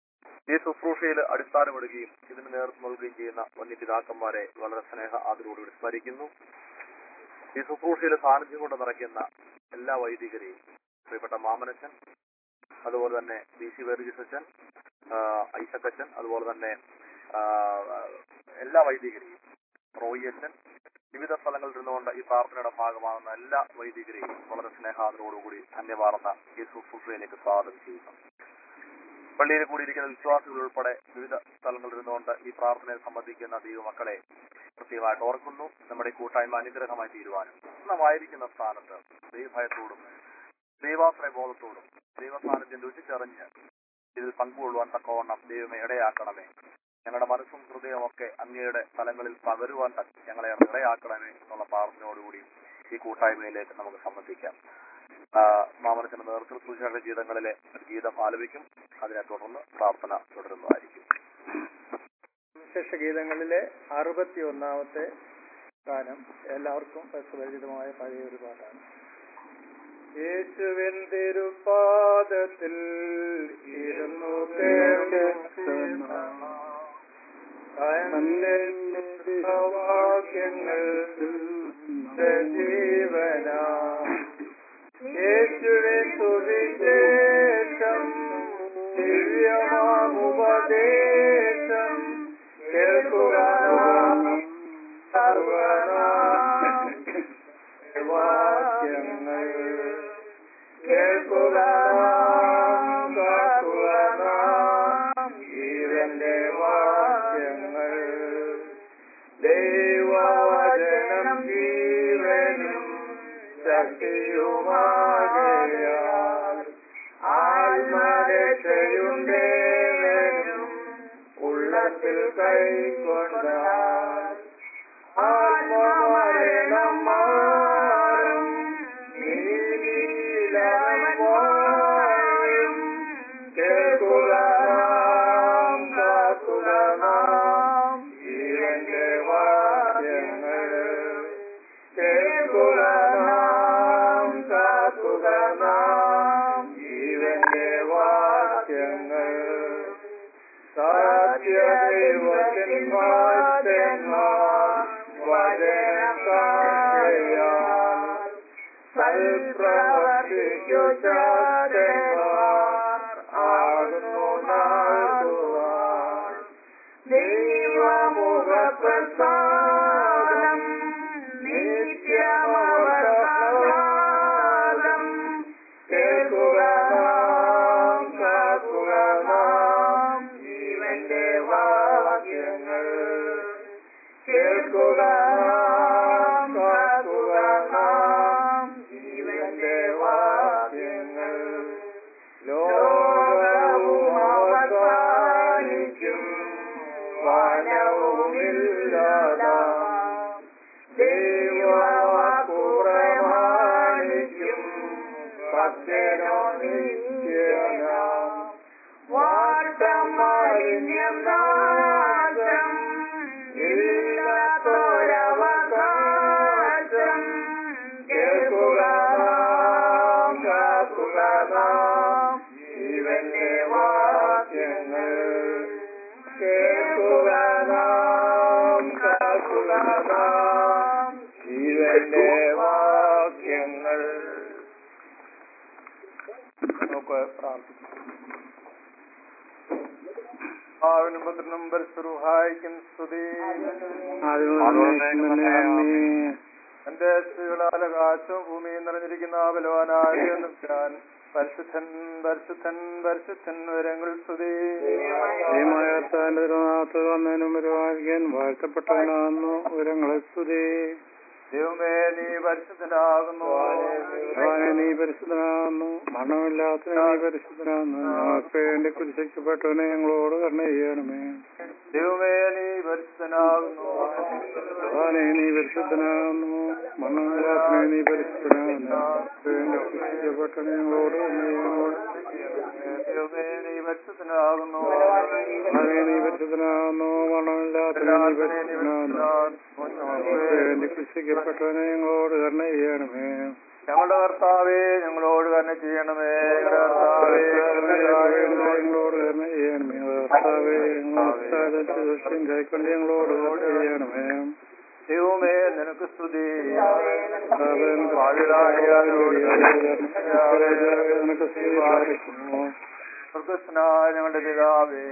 ഈ ശുശ്രൂഷയിൽ അടിസ്ഥാനമിടുകയും ഇതിന് നേതൃത്വം നൽകുകയും ചെയ്യുന്ന വന്യപിതാക്കന്മാരെ വളരെ സ്നേഹ ആദരവോടുകൂടി സ്മരിക്കുന്നു ഈ ശുശ്രൂഷയിൽ സാന്നിധ്യം കൊണ്ട് നിറയ്ക്കുന്ന എല്ലാ വൈദികരെയും പ്രിയപ്പെട്ട മാമനച്ചൻ അതുപോലെ തന്നെ ബി സി വേർഗിസച്ചൻ ഐസക്കച്ചൻ അതുപോലെ തന്നെ ആ, എല്ലാ വൈദികരെയും റോയി അച്ഛൻ വിവിധ സ്ഥലങ്ങളിൽ ഇരുന്നുകൊണ്ട് ഈ പ്രാർത്ഥനയുടെ ഭാഗമാകുന്ന എല്ലാ വൈദികരെയും വളരെ സ്നേഹാദരോടുകൂടി ധന്യവാർന്ന ഈ ശുശ്രൂഷയിലേക്ക് സ്വാഗതം ചെയ്യുന്നു പള്ളിയിൽ കൂടിയിരിക്കുന്ന വിശ്വാസികൾ ഉൾപ്പെടെ വിവിധ സ്ഥലങ്ങളിൽ ഇരുന്നുകൊണ്ട് ഈ പ്രാർത്ഥനയിൽ സംബന്ധിക്കുന്ന ദൈവമക്കളെ കൃത്യമായിട്ട് ഓർക്കുന്നു നമ്മുടെ ഈ കൂട്ടായ്മ അനുഗ്രഹമായി തീരുവാനും പൂർണ്ണമായിരിക്കുന്ന സ്ഥാനത്ത് ദൈവഭയത്തോടും ദൈവാശ്രയ ബോധത്തോടും ദൈവസാന്നിധ്യം രുചിച്ചറിഞ്ഞ് ഇതിൽ പങ്കുകൊള്ളുവാൻ തക്കവണ്ണം ദൈവമേ ഇടയാക്കണമേ ഞങ്ങളുടെ മനസ്സും ഹൃദയമൊക്കെ അങ്ങയുടെ സ്ഥലങ്ങളിൽ പകരുവാൻ തക്ക ഞങ്ങളെ ഇടയാക്കണമേ എന്നുള്ള പ്രാർത്ഥനയോടുകൂടി ഈ കൂട്ടായ്മയിലേക്ക് നമുക്ക് സംബന്ധിക്കാം ആ, മാമനത്തിന്റെ നേതൃത്വത്തിൽ സൂചനയുടെ ഗീതങ്ങളിലെ ഒരു ഗീതം ആലപിക്കും അതിനെ തുടർന്ന് പ്രാർത്ഥന തുടരുന്നതായിരിക്കും വിശേഷ ഗീതങ്ങളിലെ അറുപത്തി ഒന്നാമത്തെ ഗാനം എല്ലാവർക്കും പരിചിതമായ പഴയ ഒരു പാട്ടാണ് യേശുവിൻ തിരുപാദത്തിൽ ഇരുന്നു കേൾക്കുന്ന വാക്യങ്ങൾ ജീവന യേശുവിൻ സുവിശേഷം ദിവ്യമാമുപദേശം കേൾക്കുക വാക്യങ്ങൾ കേൾക്കുക കാക്കുക ജീവന്റെ വാക്യങ്ങൾ ദൈവവചനം ജീവനും ശക്തിയുമാകയാൽ ആത്മരക്ഷയുണ്ടേവനും ഉള്ളത്തിൽ കൈക്കൊണ്ടാൽ ആത്മമരണം മാറും നീലവൻ വാഴും കേൾക്കുക നാം, കാക്കുക നാം ജീവന്റെ വാക്യങ്ങൾ കേൾക്കുക നാം കാക്കുക നാം ജീവന്റെ വാക്യങ്ങൾ സത്യദൈവത്തിൻ വാക്യന്മാർ വചനം കാഴ്ചയാൽ സൽപ്രവർത്തിക്കു ചാതന്മാർ ആകുന്നു നാൾക്കുവാൻ ദൈവമുഖപ്രസാദം നിത്യമവകാശം കേൾക്കുക നാം കാക്കുക നാം ജീവന്റെ വാക്യങ്ങൾ കേൾക്കുക നാം കാക്കുക നാം ജീവന്റെ വാക്യങ്ങൾ ലോകവും അവസാനിക്കും വാനവുമില്ലാതാം ദൈവവാക്കു പ്രമാണിക്കും ഭക്തനോ നിത്യനാം വാട്ടം മാലിന്യം നാശം ഇല്ലാത്തൊരവകാശം കേൾക്കുക നാം കാക്കുക നാം ജീവന്റെ വാക്യങ്ങൾ കേൾക്കുക നാം കാക്കുക നാം ജീവന്റെ വാക്യങ്ങൾ നമുക്ക് പ്രാർത്ഥിക്കാം ആവിനും പുത്രനും പരിശുഹായിക്കും സ്തുതി എന്റെ സ്ത്രീകളാൽ ആകാശവും ഭൂമിയും നിറഞ്ഞിരിക്കുന്ന ബലവാനായ ഞാൻ പരിശുദ്ധൻ പരിശുദ്ധൻ പരിശുദ്ധൻ വരങ്ങൾ സ്തുതി വന്നതിനും വരുവാൻ വാഴ്ത്തപ്പെട്ടവനാകുന്നു വരങ്ങളെ സ്തുതി ദൈവമേ നീ പരിശുദ്ധനാകുന്നു ഭഗവാനെ നീ പരിശുദ്ധനാകുന്നു മരണമില്ലാത്ത നീ പരിശുദ്ധനാകുന്നു ഞങ്ങൾക്ക് വേണ്ടി കുരിശിക്കപ്പെട്ടവനെ ഞങ്ങളോട് കരുണ ചെയ്യണമേ ദൈവമേ നീ പരിശുദ്ധനാകുന്നു ഭഗവാനെ നീ പരിശുദ്ധനാകുന്നു മരണമില്ലാത്ത നീ പരിശുദ്ധനാകുന്നു ഞങ്ങൾക്ക് വേണ്ടി കുരിശിക്കപ്പെട്ടവനെ ഞങ്ങളോട് കരുണ ചെയ്യണമേ ദൈവമേ നീ പരിശുദ്ധനാകുന്നു ഭഗവാനെ നീ പരിശുദ്ധനാകുന്നു മരണമില്ലാത്ത നീ പരിശുദ്ധനാകുന്നു ഞങ്ങൾക്ക് വേണ്ടി കുരിശിക്കപ്പെട്ടവനെ ഞങ്ങളോട് കരുണ ചെയ്യണമേ ഞങ്ങളുടെ കർത്താവേ ഞങ്ങളോട് തന്നെ ചെയ്യണമേ ഞങ്ങളുടെ കർത്താവേ ഞങ്ങളോട് തന്നെ ചെയ്യണമേ കർത്താവേ ഞങ്ങൾ കൈക്കൊണ്ട് ഞങ്ങളോട് ചെയ്യണമേ ദൈവമേ നിനക്ക് സ്തുതി നിനക്ക് സ്തുതി സ്വർഗസ്നായ ഞങ്ങളുടെ പിതാവേ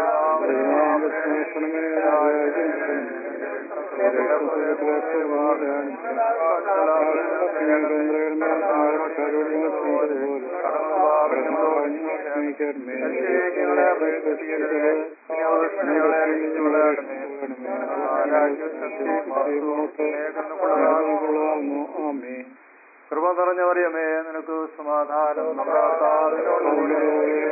ആമേൻ കൃപ നിറഞ്ഞവറിയമേ നിനക്ക് സമാധാനം നമ്മുടെ കർത്താവിനോടുകൂടെ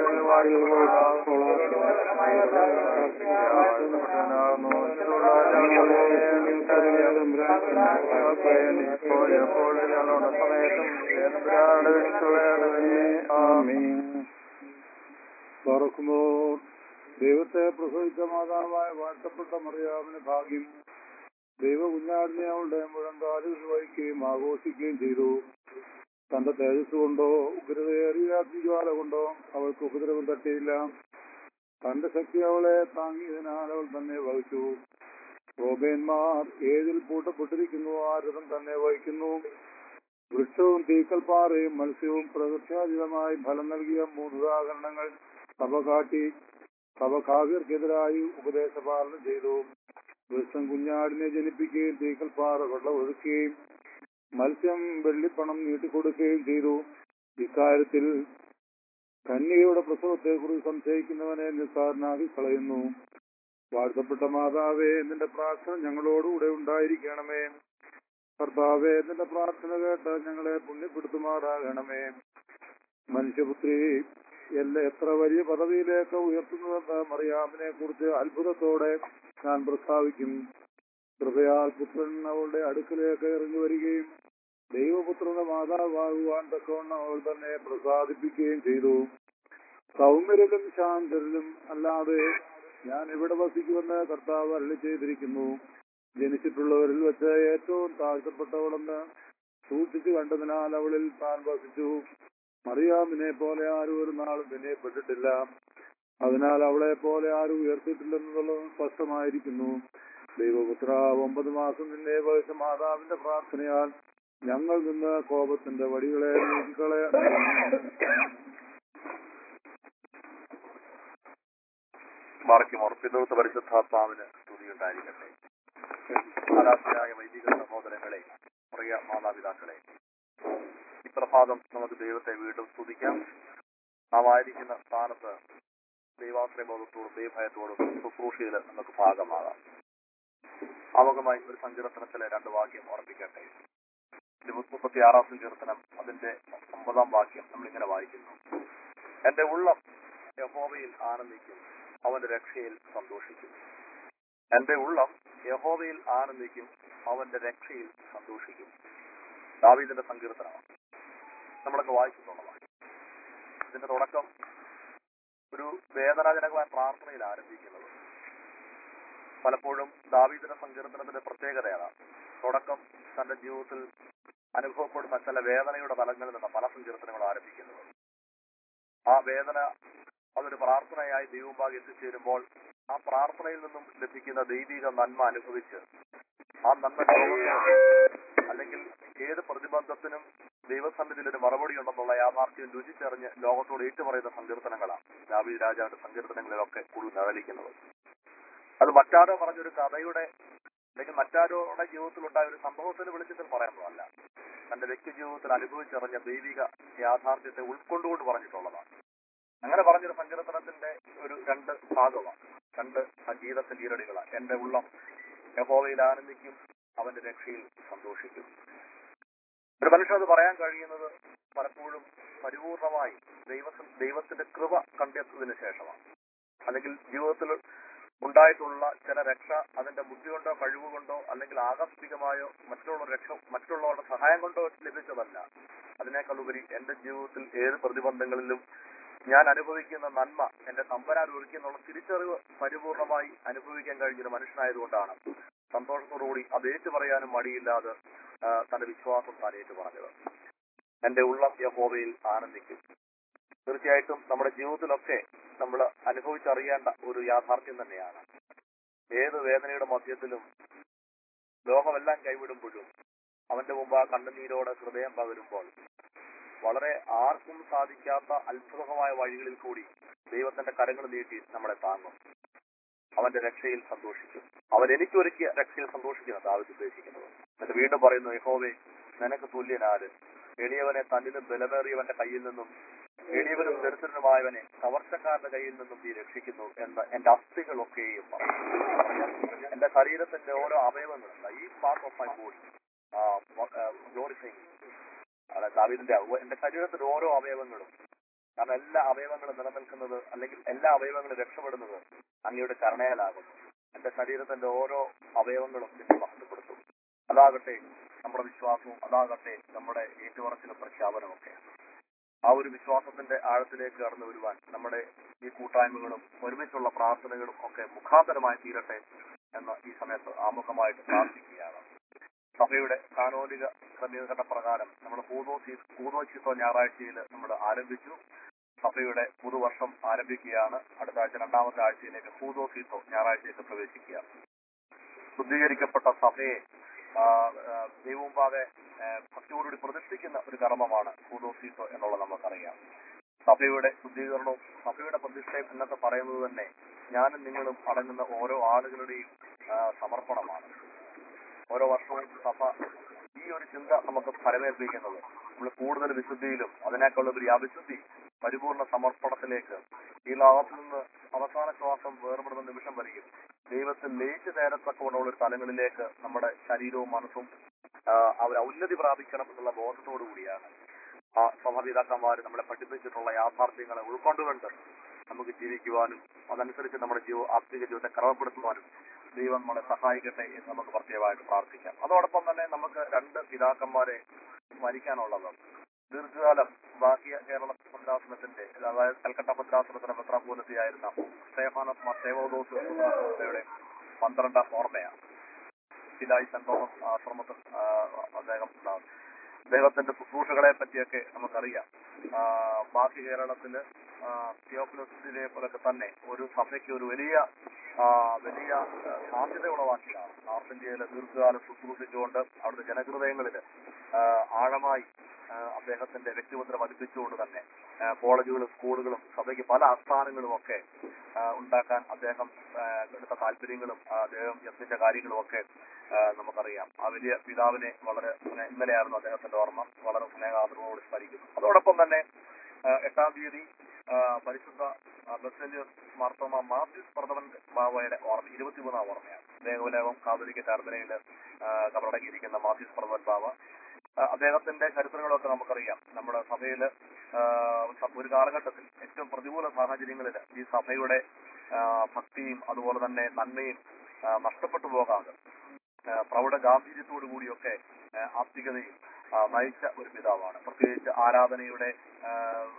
തുറക്കുമ്പോൾ ദൈവത്തെ പ്രസവിച്ച മാതാവായ വാഴ്ത്തപ്പെട്ട മറിയാമിന് ഭാഗ്യം ദൈവ കുഞ്ഞാടിനെ അവളുടെ മുഴങ്കാലുകൾ വഹിക്കുകയും ആഘോഷിക്കുകയും ചെയ്തു തന്റെ തേജസ് കൊണ്ടോ ഉഗ്രതയേറിയ അഗ്നിജ്വാല കൊണ്ടോ അവൾക്ക് ഉപദ്രവം തട്ടിയില്ല തന്റെ ശക്തി അവളെ താങ്ങിയതിനാൽ അവൾ തന്നെ വഹിച്ചു റോബേന്മാർ ഏതിൽ പൂട്ടപ്പെട്ടിരിക്കുന്നു ആ രഥം തന്നെ വഹിക്കുന്നു വൃക്ഷവും തീക്കൽപ്പാറയും മത്സ്യവും പ്രകൃത്യാതീതമായി ഫലം നൽകിയ മൂന്ന് ഉദാഹരണങ്ങൾ സഭ കാട്ടി സഭ കാവ്യർക്കെതിരായി ഉപദേശപാലനം ചെയ്തു വൃക്ഷം കുഞ്ഞാടിനെ ജനിപ്പിക്കുകയും തീക്കൽപ്പാറ വെള്ളം ഒഴുക്കുകയും മത്സ്യം വെള്ളിപ്പണം നീട്ടിക്കൊടുക്കുകയും ചെയ്തു ഇക്കാര്യത്തിൽ കന്യകയുടെ പ്രസവത്തെക്കുറിച്ച് സംശയിക്കുന്നവനെ നിസ്സാരനാക്കി കളയുന്നു വാഴ്ത്തപ്പെട്ട മാതാവേ നിന്റെ പ്രാർത്ഥന ഞങ്ങളോടുകൂടെ ഉണ്ടായിരിക്കണമേ കർത്താവേ നിന്റെ പ്രാർത്ഥന കേട്ട് ഞങ്ങളെ പുണ്യപ്പെടുത്തുമാറാകണമേ മനുഷ്യപുത്രി എല്ലാ എത്ര വലിയ പദവിയിലേക്ക് ഉയർത്തുന്നുവെന്ന് മറിയാമിനെ കുറിച്ച് അത്ഭുതത്തോടെ ഞാൻ പ്രസ്താവിക്കും കൃപയാൽ പുത്രൻ അവളുടെ അടുക്കലേക്ക് ഇറങ്ങി വരികയും ദൈവപുത്രന്റെ മാതാവാകുവാൻ തക്കവണ്ണം അവൾ തന്നെ പ്രസാദിപ്പിക്കുകയും ചെയ്തു സൗമ്യരിലും ശാന്തരിലും അല്ലാതെ ഞാൻ ഇവിടെ വസിക്കുമെന്ന് കർത്താവ് അരളി ചെയ്തിരിക്കുന്നു ജനിച്ചിട്ടുള്ളവരിൽ വെച്ച് ഏറ്റവും താഴ്ത്തപ്പെട്ടവളെന്ന് സൂക്ഷിച്ചു കണ്ടതിനാൽ അവളിൽ താൻ വസിച്ചു മറിയാമിനെ പോലെ ആരും ഒരു നാളും വിനയപ്പെട്ടിട്ടില്ല അതിനാൽ അവളെ പോലെ ആരും ഉയർത്തിയിട്ടില്ലെന്നുള്ളത് സ്പഷ്ടമായിരിക്കുന്നു ദൈവപുത്ര ഒമ്പത് മാസം നിന്നെ വഹിച്ച മാതാവിന്റെ പ്രാർത്ഥനയാൽ ഞങ്ങൾ നിന്ന് കോപത്തിന്റെ വടികളെ നീക്കിക്കളയ ബാക്കി ഉറപ്പിതോത്ത് പരിശുദ്ധാത്മാവിന് സ്തുതിയുണ്ടായിരിക്കട്ടെ ആരാധനായ വൈദിക സഹോദരങ്ങളെ പ്രിയ മാതാപിതാക്കളെ ഈ പ്രഭാതം നമുക്ക് ദൈവത്തെ വീണ്ടും സ്തുതിക്കാം നാം ആയിരിക്കുന്ന സ്ഥാനത്ത് ദൈവാശ്രയബോധത്തോടും ദൈവഭയത്തോടും ശുശ്രൂഷയിൽ നമുക്ക് ഭാഗമാകാം ആമുഖമായി ഒരു സങ്കീർത്തനത്തിലെ രണ്ട് വാക്യം ഓർമ്മിക്കട്ടെ മുപ്പത്തി ആറാം സങ്കീർത്തനം അതിന്റെ ഒമ്പതാം വാക്യം നമ്മളിങ്ങനെ വായിക്കുന്നു എന്റെ ഉള്ളം യഹോവയിൽ ആനന്ദിക്കും അവന്റെ രക്ഷയിൽ സന്തോഷിക്കും എന്റെ ഉള്ളം യഹോവയിൽ ആനന്ദിക്കും അവന്റെ രക്ഷയിൽ സന്തോഷിക്കും ദാവീദിന്റെ സങ്കീർത്തനമാണ് നമ്മളൊക്കെ വായിച്ചിട്ടുള്ളതാണ് ഇതിന്റെ തുടക്കം ഒരു വേദനാജനകമായ പ്രാർത്ഥനയിൽ ആരംഭിക്കുന്നത് പലപ്പോഴും ദാവീദിന്റെ സങ്കീർത്തനത്തിന്റെ പ്രത്യേകത അതാണ് തുടക്കം തന്റെ ജീവിതത്തിൽ അനുഭവപ്പെടുന്ന ചില വേദനയുടെ തലങ്ങളിൽ നിന്ന് പല സങ്കീർത്തനങ്ങളും ആരംഭിക്കുന്നത് ആ വേദന അതൊരു പ്രാർത്ഥനയായി ദൈവമുമ്പാകെ എത്തിച്ചേരുമ്പോൾ ആ പ്രാർത്ഥനയിൽ നിന്നും ലഭിക്കുന്ന ദൈവിക നന്മ അനുഭവിച്ച് ആ നന്മ ലോകത്തിന് അല്ലെങ്കിൽ ഏത് പ്രതിബന്ധത്തിനും ദൈവസന്നിധിയിൽ ഒരു മറുപടി ഉണ്ടെന്നുള്ള യാഥാർത്ഥ്യം രുചിച്ചറിഞ്ഞ് ലോകത്തോട് ഏറ്റുപറയുന്ന സങ്കീർത്തനങ്ങളാണ് ദാവീദ് രാജാവിന്റെ സങ്കീർത്തനങ്ങളിലൊക്കെ കൂടുതൽ നിഴലിക്കുന്നത് അത് മറ്റാരോ പറഞ്ഞൊരു കഥയുടെ അല്ലെങ്കിൽ മറ്റാരോടെ ജീവിതത്തിലുണ്ടായ ഒരു സംഭവത്തിന് വെളിച്ചത്തിൽ പറയുന്നതല്ല തന്റെ വ്യക്തി ജീവിതത്തിൽ അനുഭവിച്ചറിഞ്ഞ ദൈവിക യാഥാർത്ഥ്യത്തെ ഉൾക്കൊണ്ടുകൊണ്ട് പറഞ്ഞിട്ടുള്ളതാണ് അങ്ങനെ പറഞ്ഞൊരു സങ്കീർത്തനത്തിന്റെ ഒരു രണ്ട് ഭാഗമാണ് രണ്ട് സംഗീതത്തിന്റെ ഈരടികളാണ് എന്റെ ഉള്ളം യഹോവയിൽ ആനന്ദിക്കും അവന്റെ രക്ഷയിൽ സന്തോഷിക്കും ഒരു മനുഷ്യൻ അത് പറയാൻ കഴിയുന്നത് പലപ്പോഴും പരിപൂർണമായി ദൈവ ദൈവത്തിന്റെ കൃപ കണ്ടെത്തതിന് ശേഷമാണ് അല്ലെങ്കിൽ ജീവിതത്തിൽ ഉണ്ടായിട്ടുള്ള ചില രക്ഷ അതിന്റെ ബുദ്ധി കൊണ്ടോ കഴിവുകൊണ്ടോ അല്ലെങ്കിൽ ആകസ്മികമായോ മറ്റുള്ള രക്ഷ മറ്റുള്ളവരുടെ സഹായം കൊണ്ടോ ലഭിച്ചതല്ല അതിനേക്കാൾ ഉപരി എന്റെ ജീവിതത്തിൽ ഏത് പ്രതിബന്ധങ്ങളിലും ഞാൻ അനുഭവിക്കുന്ന നന്മ എന്റെ തമ്പരാൻ ഒരുക്കിയെന്നുള്ള തിരിച്ചറിവ് പരിപൂർണമായി അനുഭവിക്കാൻ കഴിഞ്ഞൊരു മനുഷ്യനായതുകൊണ്ടാണ് സന്തോഷത്തോടുകൂടി അത് ഏറ്റു പറയാനും മടിയില്ലാതെ ആ, തന്റെ വിശ്വാസം താൻ ഏറ്റു പറഞ്ഞത് എന്റെ ഉള്ളം യഹോവയിൽ ആനന്ദിക്കും തീർച്ചയായിട്ടും നമ്മുടെ ജീവിതത്തിലൊക്കെ നമ്മൾ അനുഭവിച്ചറിയേണ്ട ഒരു യാഥാർത്ഥ്യം തന്നെയാണ് ഏത് വേദനയുടെ മധ്യത്തിലും ലോകമെല്ലാം കൈവിടുമ്പോഴും അവന്റെ മുമ്പ് ആ കണ്ണുനീരോടെ ഹൃദയം പകരുമ്പോൾ വളരെ ആർക്കും സാധിക്കാത്ത അത്ഭുതമായ വഴികളിൽ കൂടി ദൈവത്തിന്റെ കരങ്ങൾ നീട്ടി നമ്മളെ താങ്ങും അവന്റെ രക്ഷയിൽ സന്തോഷിക്കും അവൻ എനിക്കൊരുക്കിയ രക്ഷയിൽ സന്തോഷിക്കുന്ന ദാവിദ് ഉദ്ദേശിക്കുന്നത് എന്നിട്ട് വീണ്ടും പറയുന്നു യഹോവേ നിനക്ക് തുല്യനാര് എളിയവനെ തന്നിലും ബലമേറിയവന്റെ കയ്യിൽ നിന്നും എളിയവനും ദരിദ്രനുമായവനെ കവർച്ചക്കാരന്റെ കയ്യിൽ നിന്നും നീ രക്ഷിക്കുന്നു എന്ന് എന്റെ അസ്ഥികളൊക്കെയും പറഞ്ഞു എന്റെ ശരീരത്തിന്റെ ഓരോ അവയവങ്ങളും ഈ part of my body glorifying അതെ ദാവീദിന്റെ അവ- എന്റെ ശരീരത്തിന്റെ ഓരോ അവയവങ്ങളും കാരണം എല്ലാ അവയവങ്ങളും നിലനിൽക്കുന്നത് അല്ലെങ്കിൽ എല്ലാ അവയവങ്ങളും രക്ഷപ്പെടുന്നത് അങ്ങയുടെ കരുണയാലാകുന്നു എന്റെ ശരീരത്തിന്റെ ഓരോ അവയവങ്ങളും നിന്നെ മഹത്വപ്പെടുത്തും അതാകട്ടെ നമ്മുടെ വിശ്വാസവും അതാകട്ടെ നമ്മുടെ ഏറ്റുപറച്ചിലും പ്രഖ്യാപനമൊക്കെ ആ ഒരു വിശ്വാസത്തിന്റെ ആഴത്തിലേക്ക് കടന്നു വരുവാൻ നമ്മുടെ ഈ കൂട്ടായ്മകളും ഒരുമിച്ചുള്ള പ്രാർത്ഥനകളും ഒക്കെ മുഖാന്തരമായി തീരട്ടെ എന്ന് ഈ സമയത്ത് ആമുഖമായിട്ട് പ്രാർത്ഥിക്കുകയാണ് സഭയുടെ കാനോലിക ക്രമീകരണ പ്രകാരം നമ്മൾ പൂതോസി പൂതോച്ചിത്തോ ഞായറാഴ്ചയിൽ നമ്മൾ ആരംഭിച്ചു സഭയുടെ പുതുവർഷം ആരംഭിക്കുകയാണ് അടുത്ത ആഴ്ച രണ്ടാമത്തെ ആഴ്ചയിലേക്ക് പൂതോസീത്തോ ഞായറാഴ്ചയിലേക്ക് പ്രവേശിക്കുക ശുദ്ധീകരിക്കപ്പെട്ട സഭയെ ആ, ആ, ദൈവമുമ്പാകെ ആ, ഭക്തിയോടുകൂടി പ്രതിഷ്ഠിക്കുന്ന ഒരു കർമ്മമാണ് പൂതോസീത്തോ എന്നുള്ളത് നമുക്കറിയാം സഭയുടെ ശുദ്ധീകരണവും സഭയുടെ പ്രതിഷ്ഠയും എന്നൊക്കെ പറയുന്നത് തന്നെ ഞാനും നിങ്ങളും അടങ്ങുന്ന ഓരോ ആളുകളുടെയും ആ, സമർപ്പണമാണ് ഓരോ വർഷവും സഭ ഈ ഒരു ചിന്ത നമുക്ക് ഫലമേൽപ്പിക്കുന്നത് നമ്മൾ കൂടുതൽ വിശുദ്ധിയിലും അതിനേക്കാൾ ഒരു അവിശുദ്ധി പരിപൂർണ സമർപ്പണത്തിലേക്ക് ഈ ലോകത്തിൽ നിന്ന് അവസാന ശ്വാസം വേർപെടുന്ന നിമിഷം വരെയും ദൈവത്തിൽ ലയിച്ചു നേരത്തക്കമുള്ള ഒരു തലങ്ങളിലേക്ക് നമ്മുടെ ശരീരവും മനസ്സും ആ, അവർ ഔന്നതി പ്രാപിക്കണം എന്നുള്ള ബോധത്തോടു കൂടിയാണ് ആ സഭാപിതാക്കന്മാർ നമ്മളെ പഠിപ്പിച്ചിട്ടുള്ള യാഥാർത്ഥ്യങ്ങളെ ഉൾക്കൊണ്ടുകൊണ്ട് നമുക്ക് ജീവിക്കുവാനും അതനുസരിച്ച് നമ്മുടെ ജീവ ആത്മിക ജീവിതത്തെ ക്രമപ്പെടുത്തുവാനും ദൈവം നമ്മളെ സഹായിക്കട്ടെ എന്ന് നമുക്ക് പ്രത്യേകമായിട്ട് പ്രാർത്ഥിക്കാം അതോടൊപ്പം തന്നെ നമുക്ക് രണ്ട് പിതാക്കന്മാരെ സ്മരിക്കാനുള്ളത് ദീർഘകാലം ബാക്കിയ കേരള ഭദ്രാസനത്തിന്റെ അതായത് കൽക്കട്ട ഭദ്രാസനത്തിന്റെ മെത്രാപോലത്തെയായിരുന്ന സ്റ്റേഫാനസ് മത്തേവോദോസ് യുടെ പന്ത്രണ്ടാം ഓർമ്മയാണ് പിതായി സെന്റ് തോമസ് ആശ്രമത്തിൽ ആ, അദ്ദേഹം ഉണ്ടാകും അദ്ദേഹത്തിന്റെ ശുശ്രൂഷകളെ പറ്റിയൊക്കെ നമുക്കറിയാം ആ, ബാക്കി കേരളത്തില് തിയോഫിലോസിനെ പോലൊക്കെ തന്നെ ഒരു സഭയ്ക്ക് ഒരു വലിയ ആ, വലിയ ആ, സാധ്യത ഉളവാക്കിയതാണ് നോർത്ത് ഇന്ത്യയിലെ ദീർഘകാലം ശുശ്രൂഷിച്ചുകൊണ്ട് അവിടുത്തെ ജനഹൃദയങ്ങളിൽ ആഴമായി ആ, അദ്ദേഹത്തിന്റെ വ്യക്തിമുദ്ര പതിപ്പിച്ചുകൊണ്ട് തന്നെ ആ, കോളേജുകളും സ്കൂളുകളും സഭയ്ക്ക് പല ആസ്ഥാനങ്ങളും ഒക്കെ ആ, ഉണ്ടാക്കാൻ അദ്ദേഹം ആ, എടുത്ത താല്പര്യങ്ങളും ആ, അദ്ദേഹം യത്നിച്ച കാര്യങ്ങളും ഒക്കെ ആ, നമുക്കറിയാം ആ വലിയ പിതാവിനെ വളരെ സ്നേ- ഇന്നലെയായിരുന്നു അദ്ദേഹത്തിന്റെ ഓർമ്മ വളരെ സ്നേഹാദരവോട് സ്മരിക്കുന്നു അതോടൊപ്പം തന്നെ ആ, എട്ടാം തീയതി ആ, പരിശുദ്ധ ആ, ബസേലിയസ് മാർത്തോമ മാത്യൂസ് പ്രഥമൻ ബാവയുടെ ഓർമ്മ ഇരുപത്തിമൂന്നാം ഓർമ്മയാണ് ദേവലോകം കാതോലിക്ക ചാർത്തലയിൽ കബറടങ്ങിയിരിക്കുന്ന മാത്യൂസ് പ്രഥമൻ ബാവ ആ, അദ്ദേഹത്തിന്റെ ചരിത്രങ്ങളൊക്കെ നമുക്കറിയാം നമ്മുടെ സഭയിൽ ഒരു കാലഘട്ടത്തിൽ ഏറ്റവും പ്രതികൂല സാഹചര്യങ്ങളിൽ ഈ സഭയുടെ ആ, ഭക്തിയും അതുപോലെ തന്നെ നന്മയും ആ, നഷ്ടപ്പെട്ടു പോകാതെ ആ, പ്രൗഢ ഗാംഭീര്യത്തോടു കൂടിയൊക്കെ ആ, ആത്മികതയും ആ, നയിച്ച ഒരു പിതാവാണ് പ്രത്യേകിച്ച് ആരാധനയുടെ ആ,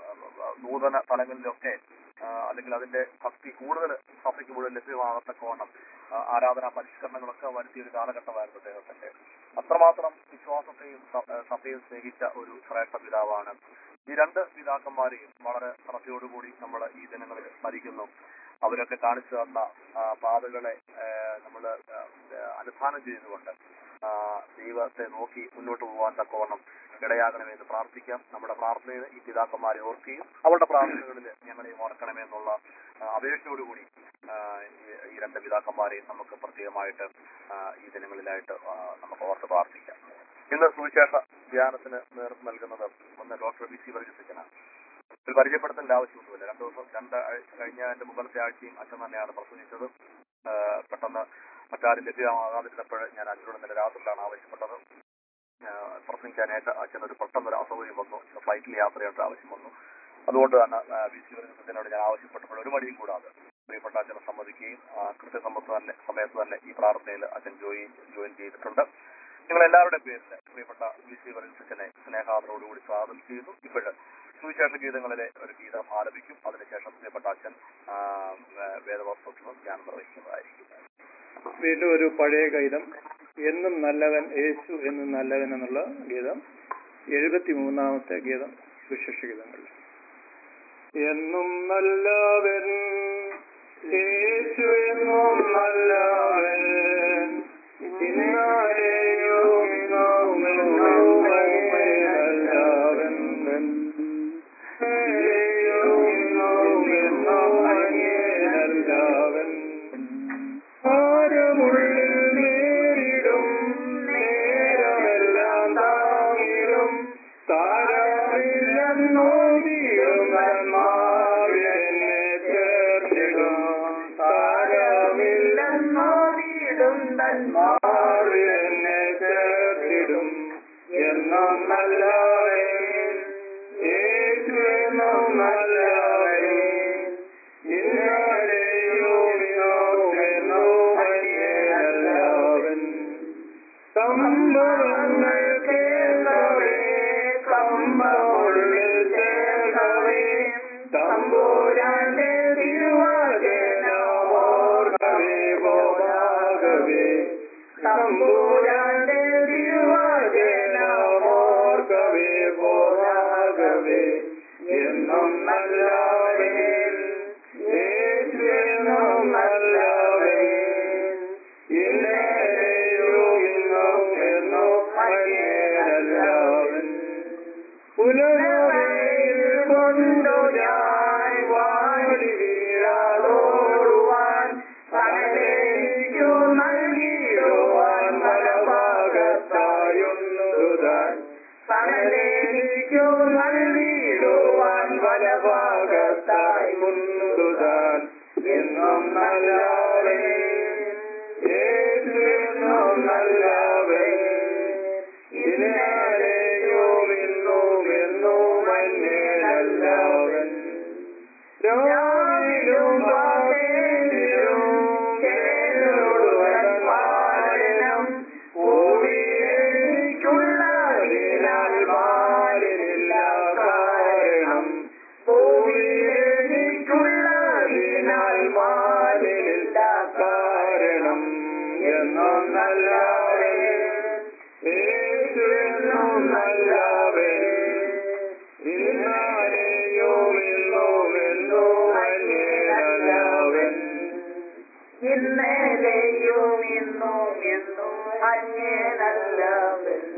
നൂതന തലങ്ങളിലൊക്കെ ആ, അല്ലെങ്കിൽ അതിന്റെ ഭക്തി കൂടുതൽ സഭയ്ക്ക് മുഴുവൻ ലഭ്യമാകത്തക്കവണ്ണം ആ, ആരാധനാ പരിഷ്കരണങ്ങളൊക്കെ വരുത്തിയ ഒരു കാലഘട്ടമായിരുന്നു അദ്ദേഹത്തിന്റെ അത്രമാത്രം വിശ്വാസത്തെയും സ- ആ, സഭയും സ്നേഹിച്ച ഒരു ശ്രേഷ്ഠ പിതാവാണ് ഈ രണ്ട് പിതാക്കന്മാരെയും വളരെ ശ്രദ്ധയോടുകൂടി നമ്മൾ ഈ ദിനങ്ങളിൽ സ്മരിക്കുന്നു അവരൊക്കെ കാണിച്ചു തന്ന ആ, പാതകളെ നമ്മൾ അനുധാനം ചെയ്തുകൊണ്ട് ആ, ദൈവത്തെ നോക്കി മുന്നോട്ട് പോകാൻ തക്കവണ്ണം ഇടയാകണമെന്ന് പ്രാർത്ഥിക്കാം നമ്മുടെ പ്രാർത്ഥനയിൽ ഈ പിതാക്കന്മാരെ ഓർക്കുകയും അവരുടെ പ്രാർത്ഥനകളിൽ ഞങ്ങളെയും ഓർക്കണമെന്നുള്ള ആ, അപേക്ഷയോടുകൂടി ആ, ഈ- ഈ രണ്ട് പിതാക്കന്മാരെയും നമുക്ക് പ്രത്യേകമായിട്ട് ആ, ഈ ദിനങ്ങളിലായിട്ട് ആ, നമുക്ക് ഓർത്ത് പ്രാർത്ഥിക്കാം ഇന്ന് സുവിശേഷ ധ്യാനത്തിന് നേതൃത്വം നൽകുന്നത് ഒന്ന് ഡോക്ടർ ബി സി വർഗീസച്ചനാണ് ഒരു പരിചയപ്പെടുത്തേണ്ട ആവശ്യമൊന്നുമില്ല രണ്ടു ദിവസം രണ്ട് ആഴ്ച കഴിഞ്ഞ എന്റെ മുമ്പത്തെ ആഴ്ചയും അച്ഛൻ തന്നെയാണ് പ്രസംഗിച്ചത് ആ, പെട്ടെന്ന് മറ്റാരും ലഭ്യമാകാതിരുന്നപ്പോൾ ഞാൻ അച്ഛനോട് ഇന്നലെ രാത്രിയിലാണ് ആവശ്യപ്പെട്ടത് ആ, പ്രസംഗിക്കാനായിട്ട് അച്ഛൻ ഒരു പെട്ടെന്ന് ഒരു അസൗകര്യം വന്നു ഫ്ലൈറ്റിൽ യാത്ര ചെയ്യേണ്ട ആവശ്യം വന്നു അതുകൊണ്ട് തന്നെ ബി സി വർഗീസച്ചനോട് ഞാൻ ആവശ്യപ്പെട്ടപ്പോൾ ഒരു മടിയും കൂടാതെ പ്രിയപ്പെട്ട അച്ഛനെ സമ്മതിക്കുകയും ആ, കൃത്യസമ്മത്ത് തന്നെ സമയത്ത് തന്നെ ഈ പ്രാർത്ഥനയിൽ അച്ഛൻ ജോയിൻ ജോയിൻ ചെയ്തിട്ടുണ്ട് നിങ്ങൾ എല്ലാവരുടെ പേരിൽ പ്രിയപ്പെട്ട വി സി വർഗീസച്ചനെ സ്നേഹാദരോടുകൂടി സ്വാഗതം ചെയ്യുന്നു ഇപ്പോഴ് സുവിശേഷ ഗീതങ്ങളിലെ ഒരു ഗീതം ആലപിക്കും അതിനുശേഷം പ്രിയപ്പെട്ട അച്ഛൻ ആ, വേ- വേദവസ്തുത്വം ധ്യാനം നിർവഹിക്കുന്നതായിരിക്കും വീണ്ടും ഒരു പഴയ ഗീതം എന്നും നല്ലവൻ യേശു എന്നും നല്ലവൻ എന്നുള്ള ഗീതം എഴുപത്തിമൂന്നാമത്തെ ഗീതം സുശിക്ഷഗീതങ്ങൾ എന്നും നല്ലവൻ യേശു എന്നും നല്ലവൻ ഇന്നാലെയും ഇന്നും എന്നും നല്ലവൻ ഇന്നാലെയും ഇന്നും എന്നും നല്ലവൻ ആരമുള്ളിൽ നേരിടും നേരമെല്ലാം താങ്ങിടും താരമില്ലെന്നോതിയും നന്മാവിനെ ചേർത്തിടും താരമില്ലെന്നോതിടും നന്മാവിനെ ചേർത്തിടും എന്നും നല്ലവൻ യേശു എന്നും നല്ലവൻ സംഭവങ്ങൾ കേൾക്കവേ കമ്പുള്ളിൽ ചേർക്കവേ തമ്പൂരാന്റെ തിരുവാചനോർക്കവേ പോകാകവേ തമ്പൂരാന്റെ തിരുവാചനോർക്കവേ പോകാകവേ എന്നും നല്ലവേ യേശു എന്നും നല്ലവേ ഇന്നലെയും ഇന്നും എന്നും അങ്ങേയല്ലവൻ പുലരവയിൽ കൊണ്ടു ഞാൻ വാടി വീഴാതോടുവാൻ സകലേക്കു നൽകിയിടുവാൻ വലഭാഗത്തായുന്നുതാൻ സകലേക്കു നൽകിയിടുവാൻ വലഭാഗത്തായി മുന്നുതാൻ എന്നും നല്ലവേ യേശു എന്നും നല്ലവേ ഇന്നലെയും ഇന്നും എന്നും അന്യനല്ലവൻ രാവിലും പകലിലും കേടുവൻ മാലിനം ഭൂമിയിലേക്കുള്ളതിനാൽ മാലിനില്ല കാരണം ഭൂമിയിലേക്കുള്ളതിനാൽ മാലിനില്ല കാരണം എന്നും നല്ലവേ യേശു എന്നും നല്ലവേ ഇന്നാലെയും ഇന്നും എന്നും അന്യനല്ലവൻ ഇന്നലെയും ഇന്നും എന്നും അന്യനല്ലവൻ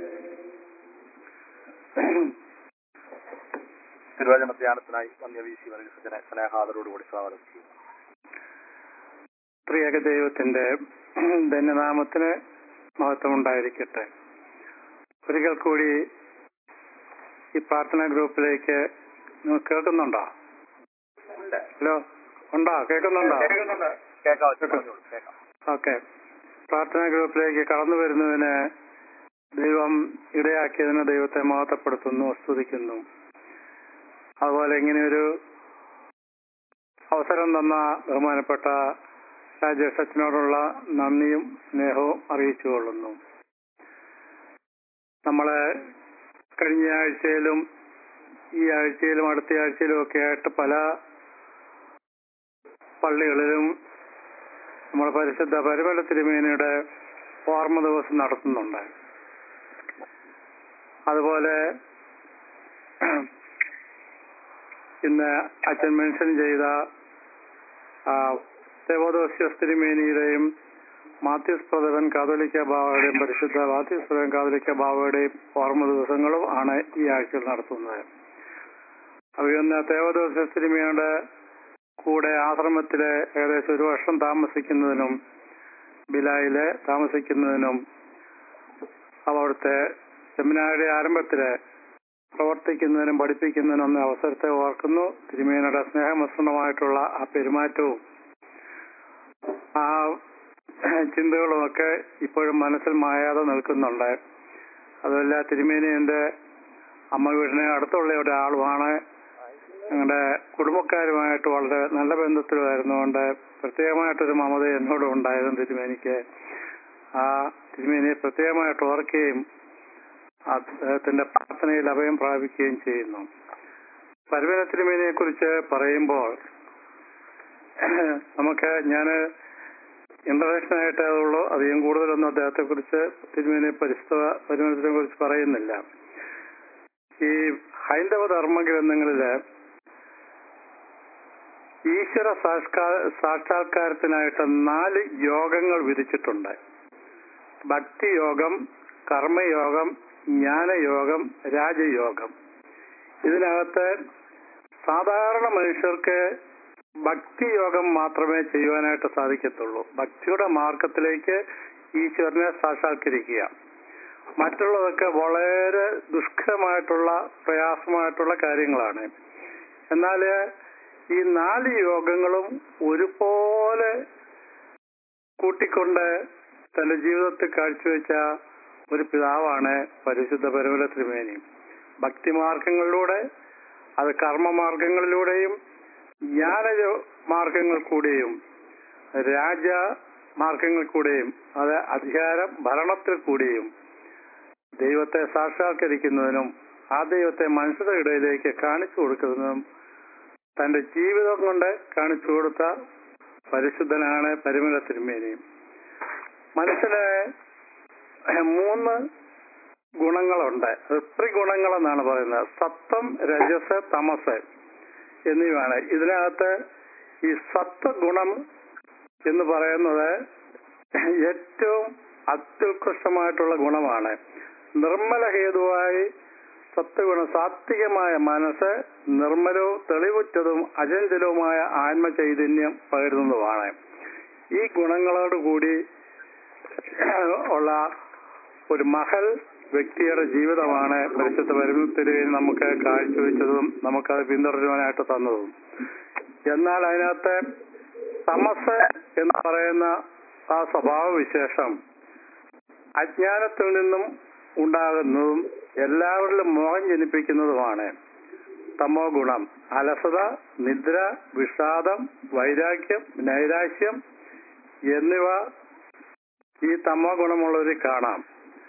തിരുവചന ധ്യാനത്തിനായി വന്യവീശി വർഗീസത്തിനെ സ്നേഹാദരോടുകൂടി സ്വാഗതം ചെയ്യുന്നു പ്രിയക ദൈവത്തിന്റെ ധന്യനാമത്തിന് മഹത്വമുണ്ടായിരിക്കട്ടെ ഒരിക്കൽ കൂടി ഈ പ്രാർത്ഥനാ ഗ്രൂപ്പിലേക്ക് നിങ്ങൾ കേൾക്കുന്നുണ്ടോ ഹലോ ഉണ്ടോ കേൾക്കുന്നുണ്ടോ കേൾക്കാം പറഞ്ഞോളൂ, കേൾക്കാം ഓക്കെ പ്രാർത്ഥനാ ഗ്രൂപ്പിലേക്ക് കടന്നു വരുന്നതിന് ദൈവം ഇടയാക്കിയതിന് ദൈവത്തെ മഹത്വപ്പെടുത്തുന്നു സ്തുതിക്കുന്നു അതുപോലെ ഇങ്ങനെയൊരു അവസരം തന്ന ബഹുമാനപ്പെട്ട രാജേഷ് അച്ഛനോടുള്ള നന്ദിയും സ്നേഹവും അറിയിച്ചുകൊള്ളുന്നു നമ്മളെ കഴിഞ്ഞ ആഴ്ചയിലും ഈ ആഴ്ചയിലും അടുത്ത ആഴ്ചയിലും ഒക്കെ ആയിട്ട് പല പള്ളികളിലും നമ്മുടെ പരിശുദ്ധ പരിമല തിരുമേനിയുടെ ഓർമ്മ ദിവസം നടത്തുന്നുണ്ട് അതുപോലെ ഇന്ന് അച്ഛൻ മെൻഷൻ ചെയ്ത ദേവോദോസ്യസ് തിരുമേനിയുടെയും മാത്യൂസ് പ്രഥവൻ കാതോലിക്ക ബാവയുടെയും പരിശുദ്ധ മാത്യൂസ് പ്രഥവൻ കാതോലിക്ക ബാവയുടെയും ഓർമ്മ ദിവസങ്ങളും ആണ് ഈ ആഴ്ചയിൽ നടത്തുന്നത് അവയൊന്ന് ദേവദോസ്യസ് തിരുമേനിയുടെ കൂടെ ആശ്രമത്തിലെ ഏകദേശം ഒരു വർഷം താമസിക്കുന്നതിനും ബിലായില് താമസിക്കുന്നതിനും അവിടുത്തെ സെമിനാറിയുടെ ആരംഭത്തില് പ്രവർത്തിക്കുന്നതിനും പഠിപ്പിക്കുന്നതിനും എന്ന അവസരത്തെ ഓർക്കുന്നു തിരുമേനയുടെ സ്നേഹമസൃണമായിട്ടുള്ള ആ പെരുമാറ്റവും ആ ചിന്തകളുമൊക്കെ ഇപ്പോഴും മനസ്സിൽ മായാതെ നിൽക്കുന്നുണ്ട് അതുമല്ല തിരുമേനി എന്റെ അമ്മ വീടിന് അടുത്തുള്ള ഒരാളുമാണ് ഞങ്ങളുടെ കുടുംബക്കാരുമായിട്ട് വളരെ നല്ല ബന്ധത്തിലുമായിരുന്നുകൊണ്ട് പ്രത്യേകമായിട്ടൊരു മമത എന്നോട് ഉണ്ടായിരുന്നു തിരുമേനിക്ക് ആ തിരുമേനിയെ പ്രത്യേകമായിട്ട് ഓർക്കുകയും അദ്ദേഹത്തിന്റെ പ്രാർത്ഥനയിൽ അഭയം പ്രാപിക്കുകയും ചെയ്യുന്നു പരമന തിരുമേനിയെ കുറിച്ച് പറയുമ്പോൾ നമുക്ക് ഞാൻ ഇൻട്രഡക്ഷൻ ആയിട്ടേ ഉള്ളൂ അധികം കൂടുതലൊന്നും അദ്ദേഹത്തെ കുറിച്ച് തിരുമേനി പരിസ്ഥിത പരിമളത്തിനെ കുറിച്ച് പറയുന്നില്ല ഈ ഹൈന്ദവ ധർമ്മ ഗ്രന്ഥങ്ങളില് ഈശ്വര സാക്ഷാ- സാക്ഷാത്കാരത്തിനായിട്ട് നാല് യോഗങ്ങൾ വിധിച്ചിട്ടുണ്ട് ഭക്തിയോഗം കർമ്മയോഗം ജ്ഞാനയോഗം രാജയോഗം ഇതിനകത്ത് സാധാരണ മനുഷ്യർക്ക് ഭക്തിയോഗം മാത്രമേ ചെയ്യുവാനായിട്ട് സാധിക്കത്തുള്ളൂ ഭക്തിയുടെ മാർഗത്തിലേക്ക് ഈശ്വരനെ സാക്ഷാത്കരിക്കുക മറ്റുള്ളതൊക്കെ വളരെ ദുഷ്കരമായിട്ടുള്ള പ്രയാസമായിട്ടുള്ള കാര്യങ്ങളാണ് എന്നാൽ ഈ നാല് യോഗങ്ങളും ഒരുപോലെ കൂട്ടിക്കൊണ്ട് തന്റെ ജീവിതത്തിൽ കാഴ്ചവെച്ച ഒരു പിതാവാണ് പരിശുദ്ധ പരമല ത്രിവേണി ഭക്തിമാർഗങ്ങളിലൂടെ അത് കർമ്മമാർഗങ്ങളിലൂടെയും ജ്ഞാന മാർഗങ്ങൾ കൂടെയും രാജ മാർഗങ്ങൾ കൂടെയും അത് അധികാരം ഭരണത്തിൽ കൂടിയും ദൈവത്തെ സാക്ഷാത്കരിക്കുന്നതിനും ആ ദൈവത്തെ മനുഷ്യരുടെ ഇടയിലേക്ക് കാണിച്ചു കൊടുക്കുന്നതിനും തന്റെ ജീവിതം കൊണ്ട് കാണിച്ചു കൊടുത്ത പരിശുദ്ധനാണ് പരിമല തിരുമേനി മനുഷ്യന് മൂന്ന് ഗുണങ്ങളുണ്ട് ത്രിഗുണങ്ങൾ എന്നാണ് പറയുന്നത് സത്വം രജസ് തമസ് എന്നിവയാണ് ഇതിനകത്ത് ഈ സത്വഗുണം എന്ന് പറയുന്നത് ഏറ്റവും അത്യുത്കൃഷ്ടമായിട്ടുള്ള ഗുണമാണ് നിർമ്മല ഹേതുവായി സത്വഗുണം സാത്വികമായ മനസ്സ് നിർമ്മലവും തെളിവുറ്റതും അചഞ്ചലവുമായ ആത്മചൈതന്യം പകരുന്നതുമാണ് ഈ ഗുണങ്ങളോട് കൂടി ഉള്ള ഒരു മഹൽ വ്യക്തിയുടെ ജീവിതമാണ് പരിശുദ്ധ വരുന്നതിന് നമുക്ക് കാഴ്ചവെച്ചതും നമുക്കത് പിന്തുടരുവാനായിട്ട് തന്നതും എന്നാൽ അതിനകത്ത് തമസ് എന്ന് പറയുന്ന ആ സ്വഭാവവിശേഷം അജ്ഞാനത്തിൽ നിന്നും ഉണ്ടാകുന്നതും എല്ലാവരിലും മോഹം ജനിപ്പിക്കുന്നതുമാണ് തമോ ഗുണം അലസത നിദ്ര വിഷാദം വൈരാഗ്യം നൈരാശ്യം എന്നിവ ഈ തമോ ഗുണമുള്ളവരിൽ കാണാം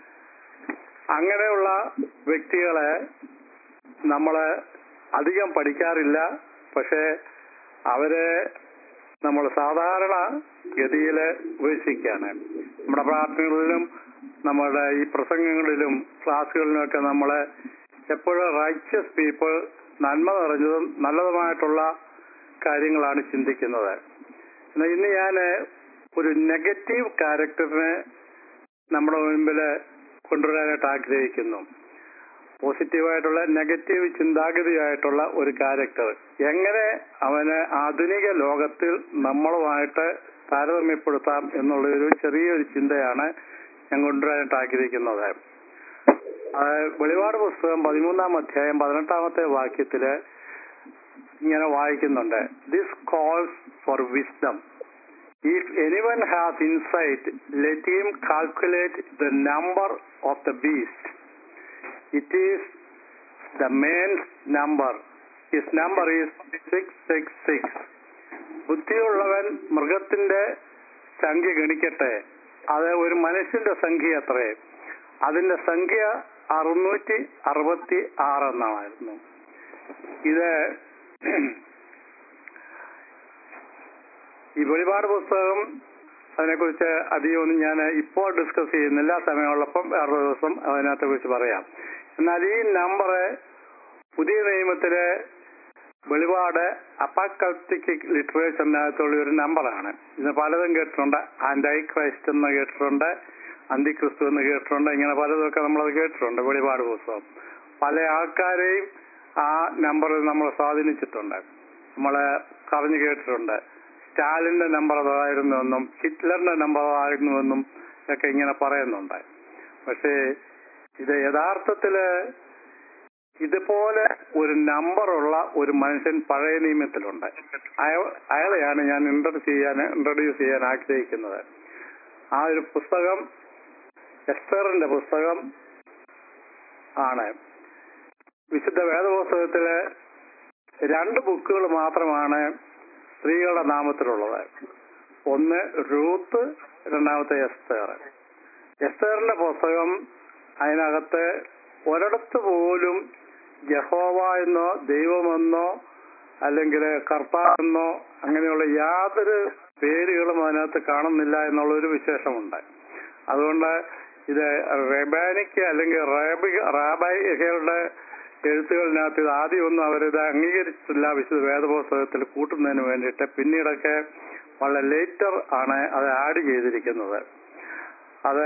അങ്ങനെയുള്ള വ്യക്തികളെ നമ്മള് അധികം പഠിക്കാറില്ല പക്ഷേ അവരെ നമ്മൾ സാധാരണ ഗതിയിൽ ഉപേക്ഷിക്കുകയാണ് നമ്മുടെ പ്രാർത്ഥനകളിലും നമ്മുടെ ഈ പ്രസംഗങ്ങളിലും ക്ലാസ്സുകളിലുമൊക്കെ നമ്മൾ എപ്പോഴും റൈച്ചസ് പീപ്പിൾ നന്മ നിറഞ്ഞതും നല്ലതുമായിട്ടുള്ള കാര്യങ്ങളാണ് ചിന്തിക്കുന്നത് എന്നാൽ ഇന്ന് ഞാൻ ഒരു നെഗറ്റീവ് ക്യാരക്ടറിനെ നമ്മുടെ മുൻപിൽ കൊണ്ടുവരാനായിട്ട് ആഗ്രഹിക്കുന്നു പോസിറ്റീവായിട്ടുള്ള നെഗറ്റീവ് ചിന്താഗതിയായിട്ടുള്ള ഒരു ക്യാരക്ടർ എങ്ങനെ അവന് ആധുനിക ലോകത്തിൽ നമ്മളുമായിട്ട് താരതമ്യപ്പെടുത്താം എന്നുള്ള ഒരു ചെറിയൊരു ചിന്തയാണ് ഞാൻ കൊണ്ടുവരാനായിട്ട് ആഗ്രഹിക്കുന്നത് വെളിപാട് പുസ്തകം പതിമൂന്നാം അധ്യായം പതിനെട്ടാമത്തെ വാക്യത്തില് ഇങ്ങനെ വായിക്കുന്നുണ്ട് this calls for wisdom if anyone has insight let him calculate the number of the beast it is the man's number. His number is 666. ബുദ്ധിയുള്ളവൻ മൃഗത്തിന്റെ സംഖ്യ ഗണിക്കട്ടെ അത് ഒരു മനുഷ്യന്റെ സംഖ്യ എത്രേ അതിന്റെ സംഖ്യ അറുന്നൂറ്റി അറുപത്തി ആറ് എന്നായിരുന്നു ഇത് ഈ വെളിപാട് പുസ്തകം അതിനെക്കുറിച്ച് അധികമൊന്നും ഞാൻ ഇപ്പോൾ ഡിസ്കസ് ചെയ്യുന്നില്ല സമയമുള്ളപ്പം വേറൊരു ദിവസം അതിനകത്തെ കുറിച്ച് പറയാം എന്നാൽ ഈ നമ്പർ പുതിയ നിയമത്തിലെ വെളിപാട് അപ്പാക്കൾട്ടിക് ലിറ്ററേച്ചറിനകത്തുള്ള ഒരു നമ്പറാണ് ഇത് പലതും കേട്ടിട്ടുണ്ട് ആന്റൈ ക്രൈസ്റ്റ് എന്ന് കേട്ടിട്ടുണ്ട് അന്തിക്രിസ്തു എന്ന് കേട്ടിട്ടുണ്ട് ഇങ്ങനെ പലതൊക്കെ നമ്മളത് കേട്ടിട്ടുണ്ട് വെളിപാട് പുസ്തകം പല ആൾക്കാരെയും ആ നമ്പറിൽ നമ്മൾ സ്വാധീനിച്ചിട്ടുണ്ട് നമ്മള് പറഞ്ഞു കേട്ടിട്ടുണ്ട് സ്റ്റാലിന്റെ നമ്പർ അതായിരുന്നുവെന്നും ഹിറ്റ്ലറിന്റെ നമ്പർ അതായിരുന്നുവെന്നും ഒക്കെ ഇങ്ങനെ പറയുന്നുണ്ട് പക്ഷേ ഇത് യഥാർത്ഥത്തില് ഇതുപോലെ ഒരു നമ്പറുള്ള ഒരു മനുഷ്യൻ പഴയ നിയമത്തിലുണ്ട് അയ- അയാളെയാണ് ഞാൻ ഇൻട്രൊഡ്യൂസ് ചെയ്യാൻ ഇൻട്രൊഡ്യൂസ് ചെയ്യാൻ ആഗ്രഹിക്കുന്നത് ആ ഒരു പുസ്തകം എസ്തറിന്റെ പുസ്തകം ആണ് വിശുദ്ധ വേദപുസ്തകത്തില് രണ്ട് ബുക്കുകൾ മാത്രമാണ് സ്ത്രീകളുടെ നാമത്തിലുള്ളത് ഒന്ന് റൂത്ത് രണ്ടാമത്തെ എസ്തേർ എസ്തേറിന്റെ പുസ്തകം അതിനകത്ത് ഒരിടത്ത് പോലും യഹോവ എന്നോ ദൈവമെന്നോ അല്ലെങ്കിൽ കർത്താവെന്നോ അങ്ങനെയുള്ള യാതൊരു പേരുകളും അതിനകത്ത് കാണുന്നില്ല എന്നുള്ള ഒരു വിശേഷമുണ്ട് അതുകൊണ്ട് ഇത് റെബാനിക്ക് അല്ലെങ്കിൽ റാബി റാബൈകളുടെ എഴുത്തുകളിനകത്ത് ഇത് ആദ്യമൊന്നും അവരിത് അംഗീകരിച്ചിട്ടില്ല വിശുദ്ധ വേദപുസ്തകത്തിൽ കൂട്ടുന്നതിന് വേണ്ടിയിട്ട് പിന്നീടൊക്കെ വളരെ ലേറ്റർ ആണ് അത് ആഡ് ചെയ്തിരിക്കുന്നത് അത്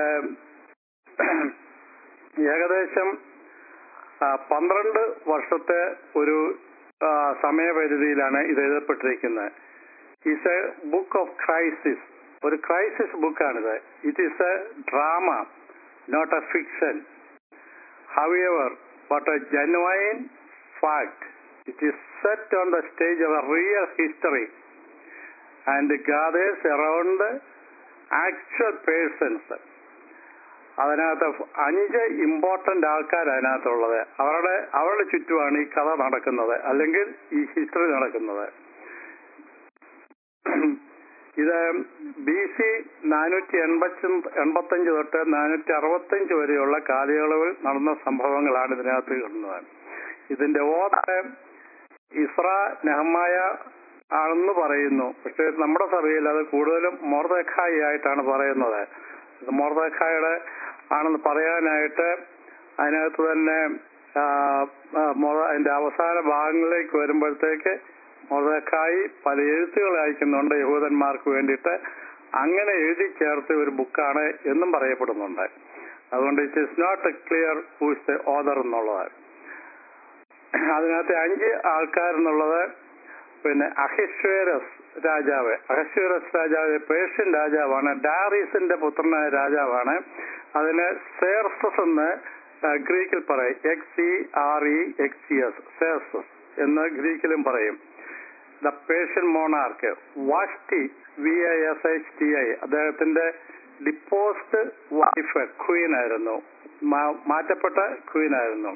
ഏകദേശം ആ, പന്ത്രണ്ട് വർഷത്തെ ഒരു ആ, സമയപരിധിയിലാണ് ഇത് എഴുതപ്പെട്ടിരിക്കുന്നത് is a book of crisis ഒരു ക്രൈസിസ് ബുക്കാണിത് it is a drama not a fiction hour but a genuine fact it is set on the stage of a real history and gathers around actual persons അതിനകത്ത് അഞ്ച് important ആൾക്കാർ അതിനകത്തുള്ളത് അവരുടെ അവരുടെ ചുറ്റുമാണ് ഈ കഥ നടക്കുന്നത് അല്ലെങ്കിൽ ഈ ഹിസ്റ്ററി നടക്കുന്നത് ഇത് ബി സി നാനൂറ്റി എൺപത്തി എൺപത്തഞ്ച് തൊട്ട് നാനൂറ്റി അറുപത്തഞ്ച് വരെയുള്ള കാലയളവിൽ നടന്ന സംഭവങ്ങളാണ് ഇതിനകത്ത് കാണുന്നത് ഇതിന്റെ ഓർഡർ ഇസ്ര നെഹമായ ആണെന്ന് പറയുന്നു പക്ഷെ നമ്മുടെ സഭയിൽ അത് കൂടുതലും മോർദഖായി ആയിട്ടാണ് പറയുന്നത് ഇത് മോർദഖായുടെ ആണെന്ന് പറയാനായിട്ട് അതിനകത്ത് തന്നെ ആ, ആ, മൊറ- അതിന്റെ അവസാന ഭാഗങ്ങളിലേക്ക് വരുമ്പോഴത്തേക്ക് മൊറക്കായി പല എഴുത്തുകൾ അയക്കുന്നുണ്ട് യഹൂദന്മാർക്ക് വേണ്ടിയിട്ട് അങ്ങനെ എഴുതി ചേർത്ത ഒരു ബുക്കാണ് എന്നും പറയപ്പെടുന്നുണ്ട് അതുകൊണ്ട് it is not a clear who's the author എന്നുള്ളത് അതിനകത്ത് അഞ്ച് ആൾക്കാരെന്നുള്ളത് പിന്നെ അഹിശ്വേരസ് രാജാവ് അഹശ്വേരസ് രാജാവ് പേർഷ്യൻ രാജാവാണ് ഡാറീസിന്റെ പുത്രനായ രാജാവാണ് അതിന് സേർസസ് എന്ന് ആ, ഗ്രീക്കിൽ പറയും X E R E X E S സേർസസ് എന്ന് ഗ്രീക്കിലും പറയും the Persian മോണാർക്ക് വാഷ്ടി V I S H T I അദ്ദേഹത്തിന്റെ ഡിപ്പോസ്റ്റ് വൈഫ് ക്വീൻ ആയിരുന്നു മാ- മാറ്റപ്പെട്ട ക്വീൻ ആയിരുന്നു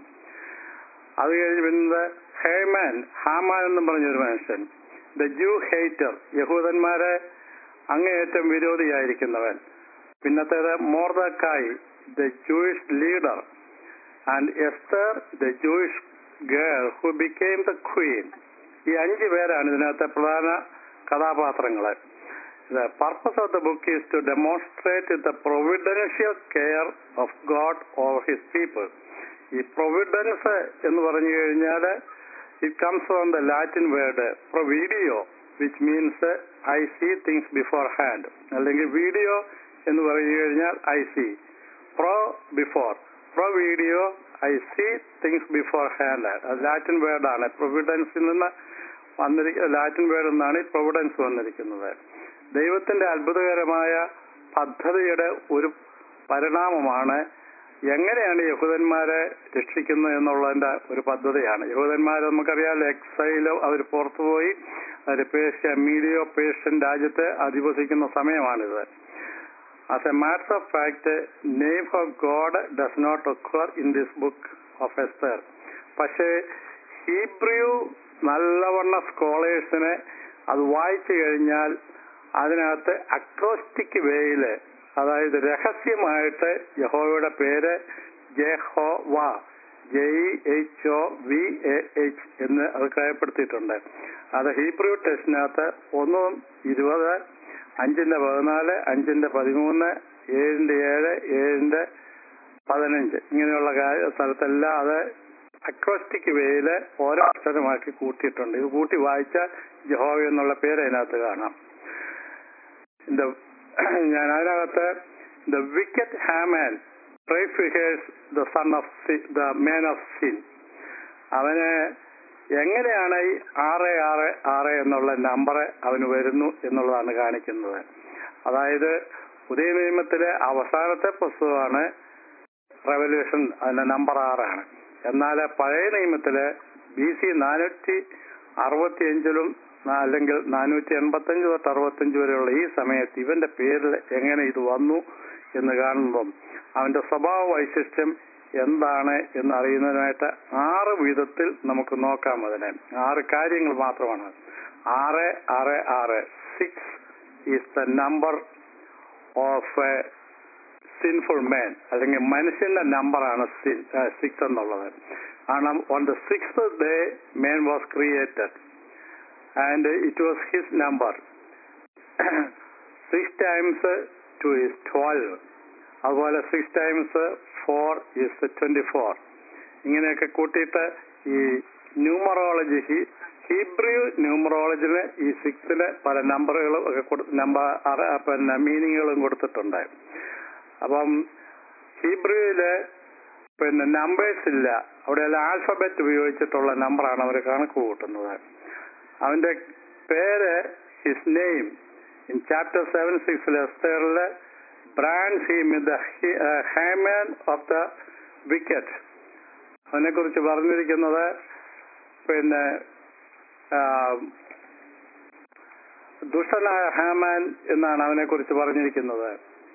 അത് കഴിഞ്ഞ് പിന്നെ ഹേമാൻ ഹാമാൻ എന്നും പറഞ്ഞൊരു മനുഷ്യൻ ദ ജൂ ഹേറ്റർ യഹൂദന്മാരെ അങ്ങേയറ്റം വിരോധിയായിരിക്കുന്നവൻ പിന്നത്തേത് Mordecai the Jewish leader and Esther the Jewish girl who became the queen ഈ അഞ്ച് പേരാണ് ഇതിനകത്തെ പ്രധാന കഥാപാത്രങ്ങള് The purpose of the book is to demonstrate the providential care of God over his people. ഈ പ്രൊവിഡൻസ് എന്ന് പറഞ്ഞു കഴിഞ്ഞാൽ it comes from the Latin word provideo which means I see things beforehand അല്ലെങ്കിൽ video എന്ന് പറഞ്ഞു കഴിഞ്ഞാൽ I see pro before pro video I see things beforehand അത് Latin വേർഡാണ് പ്രൊവിഡൻസിൽ നിന്ന് വന്നിരിക്കുന്ന ലാറ്റിൻ വേർഡ് എന്നാണ് ഈ പ്രൊവിഡൻസ് വന്നിരിക്കുന്നത് ദൈവത്തിന്റെ അത്ഭുതകരമായ പദ്ധതിയുടെ ഒരു പരിണാമമാണ് എങ്ങനെയാണ് യഹൂദന്മാരെ രക്ഷിക്കുന്നത് എന്നുള്ളതിന്റെ ഒരു പദ്ധതിയാണ് യഹൂദന്മാരെ നമുക്കറിയാം എക്സൈലോ അവർ പുറത്തുപോയി അവർ പേർഷ്യ മീഡിയോ പേർഷ്യൻ രാജ്യത്തെ അധിവസിക്കുന്ന സമയമാണിത് as a matter of fact name of God does not occur in this book of Esther പക്ഷേ ഹീബ്രിയു നല്ലവണ്ണ സ്കോളേഴ്സിനെ അത് വായിച്ചു കഴിഞ്ഞാൽ അതിനകത്ത് അക്രോസ്റ്റിക് വേയില് അതായത് രഹസ്യമായിട്ട് യഹോവയുടെ പേര് Jehovah J H O V A H എന്ന് അത് രേഖപ്പെടുത്തിയിട്ടുണ്ട് അത് ഹീബ്രു ടെസ്റ്റിനകത്ത് ഒന്ന് ഇരുപത് അഞ്ചിന്റെ പതിനാല് അഞ്ചിന്റെ പതിമൂന്ന് ഏഴിന്റെ ഏഴ് ഏഴിന്റെ പതിനഞ്ച് ഇങ്ങനെയുള്ള കാര്യ സ്ഥലത്തെല്ലാം അത് അക്രോസ്റ്റിക് വേയില് ഓരോ അക്ഷരമാക്കി കൂട്ടിയിട്ടുണ്ട് ഇത് കൂട്ടി വായിച്ചാൽ ജഹോവ എന്നുള്ള പേര് അതിനകത്ത് കാണാം The, ഞാൻ അതിനകത്ത് the wicked Haman prefigures the son of the man of sin അവന് എങ്ങനെയാണ് ഈ ആറ് ആറ് ആറ് എന്നുള്ള നമ്പർ അവന് വരുന്നു എന്നുള്ളതാണ് കാണിക്കുന്നത് അതായത് പുതിയ നിയമത്തിലെ അവസാനത്തെ പുസ്തകമാണ് റെവല്യൂഷൻ അതിന്റെ നമ്പർ ആറാണ് എന്നാൽ പഴയ നിയമത്തില് ബി സി നാനൂറ്റി അറുപത്തി അഞ്ചിലും അല്ലെങ്കിൽ നാനൂറ്റി എൺപത്തി അഞ്ച് തൊട്ട് അറുപത്തഞ്ച് വരെയുള്ള ഈ സമയത്ത് ഇവന്റെ പേരിൽ എങ്ങനെ ഇത് വന്നു എന്ന് കാണുമ്പം അവന്റെ സ്വഭാവ വൈശിഷ്ട്യം എന്താണ് എന്ന് അറിയുന്നതിനായിട്ട് ആറ് വിധത്തിൽ നമുക്ക് നോക്കാം അതിനെ ആറ് കാര്യങ്ങൾ മാത്രമാണ് ആറ് ആറ് ആറ് six is the number of a sinful man അല്ലെങ്കിൽ മനുഷ്യന്റെ നമ്പറാണ് സിക്സ് എന്നുള്ളത് കാരണം on the six day man was created and it was his number six times two is twelve അതുപോലെ six times four is twenty four ഇങ്ങനെയൊക്കെ കൂട്ടിയിട്ട് ഈ numerology Hebrew ന്യൂമറോളജിന് ഈ സിക്സിന് പല നമ്പറുകളും ഒക്കെ കൊടു നമ്പർ പിന്നെ മീനിങ്ങുകളും കൊടുത്തിട്ടുണ്ട് അപ്പം ഹീബ്രുവില് പിന്നെ നമ്പേഴ്സ് ഇല്ല അവിടെയെല്ലാം ആൽഫബറ്റ് ഉപയോഗിച്ചിട്ടുള്ള നമ്പറാണ് അവർ കണക്ക് കൂട്ടുന്നത് അവന്റെ പേര് his name in chapter seven സിക്സിൽ എസ്തേറില് brand him the Haman of the wicked അവനെ കുറിച്ച് പറഞ്ഞിരിക്കുന്നത് പിന്നെ ആ, ദുഷ്ടനായ ഹാമാൻ എന്നാണ് അവനെ കുറിച്ച് പറഞ്ഞിരിക്കുന്നത്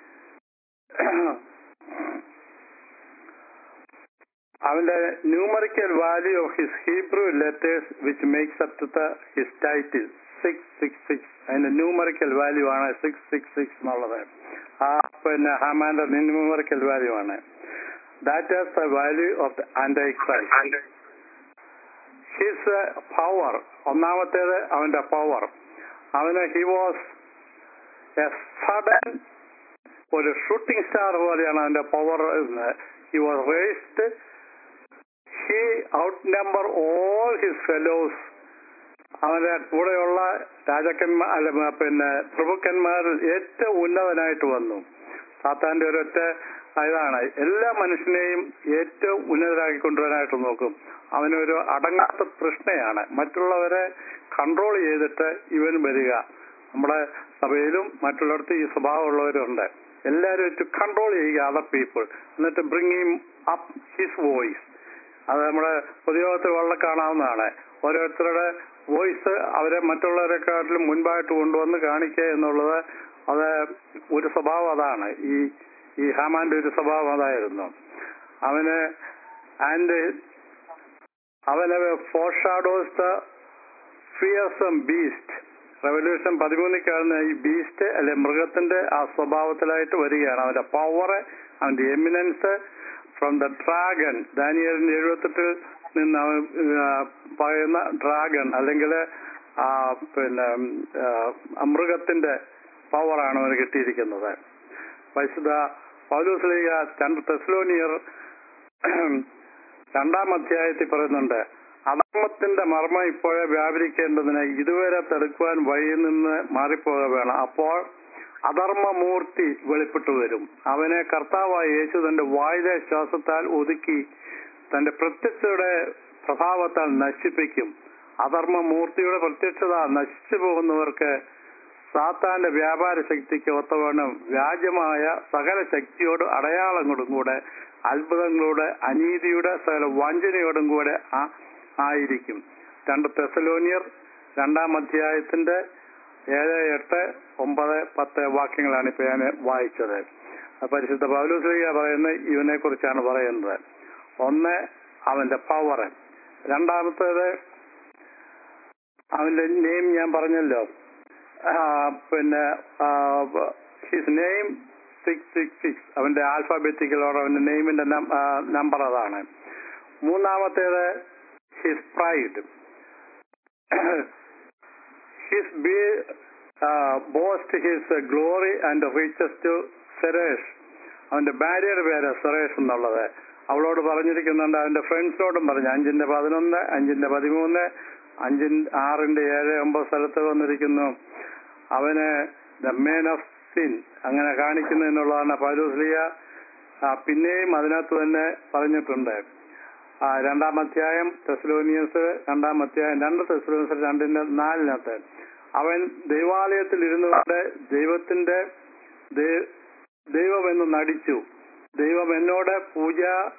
അവന്റെ numerical value of his Hebrew letters which makes up to the his title six six six അതിന്റെ ന്യൂമറിക്കൽ വാല്യൂ ആണ് സിക്സ് സിക്സ് സിക്സ് എന്നുള്ളത് ആ പിന്നെ ഹാമാന്റെ ന്യൂമറിക്കൽ വാല്യൂ ആണ് that is the value of the antichrist his power ഒന്നാമത്തേത് അവന്റെ power അവന് ഹി വാസ് എ സഡൻ ഒരു ഷൂട്ടിംഗ് സ്റ്റാർ പോലെയാണ് അവന്റെ power he was raised he outnumber all his fellows അവന്റെ കൂടെയുള്ള രാജാക്കന്മാർ അല്ല മ- പിന്നെ പ്രഭുക്കന്മാരിൽ ഏറ്റവും ഉന്നതനായിട്ട് വന്നു സാത്താന്റെ ഒരൊറ്റ ഇതാണ് എല്ലാ മനുഷ്യനെയും ഏറ്റവും ഉന്നതരാക്കി കൊണ്ടുവരാനായിട്ട് നോക്കും അവനൊരു അടങ്ങാത്ത തൃഷ്ണയാണ് മറ്റുള്ളവരെ കൺട്രോൾ ചെയ്തിട്ട് ഇവൻ വരിക നമ്മുടെ സഭയിലും മറ്റുള്ളിടത്ത് ഈ സ്വഭാവമുള്ളവരുണ്ട് എല്ലാവരും ടു കൺട്രോൾ ചെയ്യുക അതർ പീപ്പിൾ എന്നിട്ട് bring him up his voice അത് നമ്മുടെ പൊതുയോഗത്തിൽ വളരെ കാണാവുന്നതാണ് ഓരോരുത്തരുടെ വോയിസ് അവരെ മറ്റുള്ളവരെക്കാട്ടിലും മുൻപായിട്ട് കൊണ്ടുവന്ന് കാണിക്കുക എന്നുള്ളത് അത് ഒരു സ്വഭാവം അതാണ് ഈ ഈ ഹാമാന്റെ ഒരു സ്വഭാവം അതായിരുന്നു അവന് ആൻഡ് അവന് foreshadows the fearsome beast Revelation പതിമൂന്നിൽ കാണുന്ന ഈ ബീസ്റ്റ് അല്ലെ മൃഗത്തിന്റെ ആ സ്വഭാവത്തിലായിട്ട് വരികയാണ് അവന്റെ പവർ അവന്റെ എമിനൻസ് ഫ്രം ദ ഡ്രാഗൺ ദാനിയലിന്റെ എഴുപത്തെട്ടിൽ നിന്ന് അവൻ ആ, പറയുന്ന ഡ്രാഗൺ അല്ലെങ്കിൽ ആ പിന്നെ ആ, മൃഗത്തിന്റെ പവറാണ് അവന് കിട്ടിയിരിക്കുന്നത് പരിശുദ്ധ പൗലോസ്ലീഗ രണ്ട് തെസ്ലോനിയർ രണ്ടാം അധ്യായത്തിൽ പറയുന്നുണ്ട് അധർമ്മത്തിന്റെ മർമ്മം ഇപ്പോഴേ വ്യാപരിക്കേണ്ടതിന് ഇതുവരെ തടുക്കുവാൻ വഴിയിൽ നിന്ന് മാറിപ്പോക വേണം അപ്പോൾ അധർമ്മമൂർത്തി വെളിപ്പെട്ടു വരും അവനെ കർത്താവായ യേശു തന്റെ വായുത ശ്വാസത്താൽ ഒതുക്കി തന്റെ പ്രത്യക്ഷയുടെ പ്രഭാവത്താൽ നശിപ്പിക്കും അധർമ്മമൂർത്തിയുടെ പ്രത്യക്ഷത നശിച്ചു പോകുന്നവർക്ക് സാത്താന്റെ വ്യാപാര ശക്തിക്ക് ഒത്തവണ്ണം വ്യാജമായ സകല ശക്തിയോടും അടയാളങ്ങളും കൂടെ അത്ഭുതങ്ങളുടെ അനീതിയുടെ സകല വഞ്ചനയോടും കൂടെ ആ- ആയിരിക്കും രണ്ട് തെസലോനിയർ രണ്ടാം അധ്യായത്തിന്റെ ഏഴ് എട്ട് ഒമ്പത് പത്ത് വാക്യങ്ങളാണ് ഇപ്പൊ ഞാൻ വായിച്ചത് ആ പരിശുദ്ധ പൗലോസ്ലിക പറയുന്നത് ഇവനെ കുറിച്ചാണ് പറയുന്നത് ഒന്ന് അവന്റെ പവർ രണ്ടാമത്തേത് അവന്റെ നെയിം ഞാൻ പറഞ്ഞല്ലോ ആ, പിന്നെ his name six six six അവന്റെ ആൽഫാബറ്റിക്കൽ ഓർഡർ അവന്റെ നെയിമിന്റെ നമ്പർ അതാണ് മൂന്നാമത്തേത് ഹിസ് പ്രൈഡ് ഹിസ് ബി boast his glory and riches to Zeresh അവന്റെ ഭാര്യയുടെ പേര് സെറേഷ് എന്നുള്ളത് അവളോട് പറഞ്ഞിരിക്കുന്നുണ്ട് അവന്റെ ഫ്രണ്ട്സിനോടും പറഞ്ഞു അഞ്ചിന്റെ പതിനൊന്ന് അഞ്ചിന്റെ പതിമൂന്ന് അഞ്ചിൻ ആറിന്റെ ഏഴ് ഒമ്പത് സ്ഥലത്ത് വന്നിരിക്കുന്നു അവന് ദ മേൻ ഓഫ് സിൻ അങ്ങനെ കാണിക്കുന്നു എന്നുള്ളതാണ് പൗലോസ്ലിയ പിന്നെയും അതിനകത്ത് തന്നെ പറഞ്ഞിട്ടുണ്ട് ആ, രണ്ടാം അധ്യായം തെസ്ലോനിയൻസ് രണ്ടാം അധ്യായം രണ്ട് തെസ്ലോനിയൻസ് രണ്ടിന്റെ നാലിനകത്ത് അവൻ ദൈവാലയത്തിൽ ഇരുന്നുകൊണ്ട് ദൈവത്തിന്റെ ദൈ- ദൈവമെന്ന് നടിച്ചു ദൈവം എന്നോട് പൂജ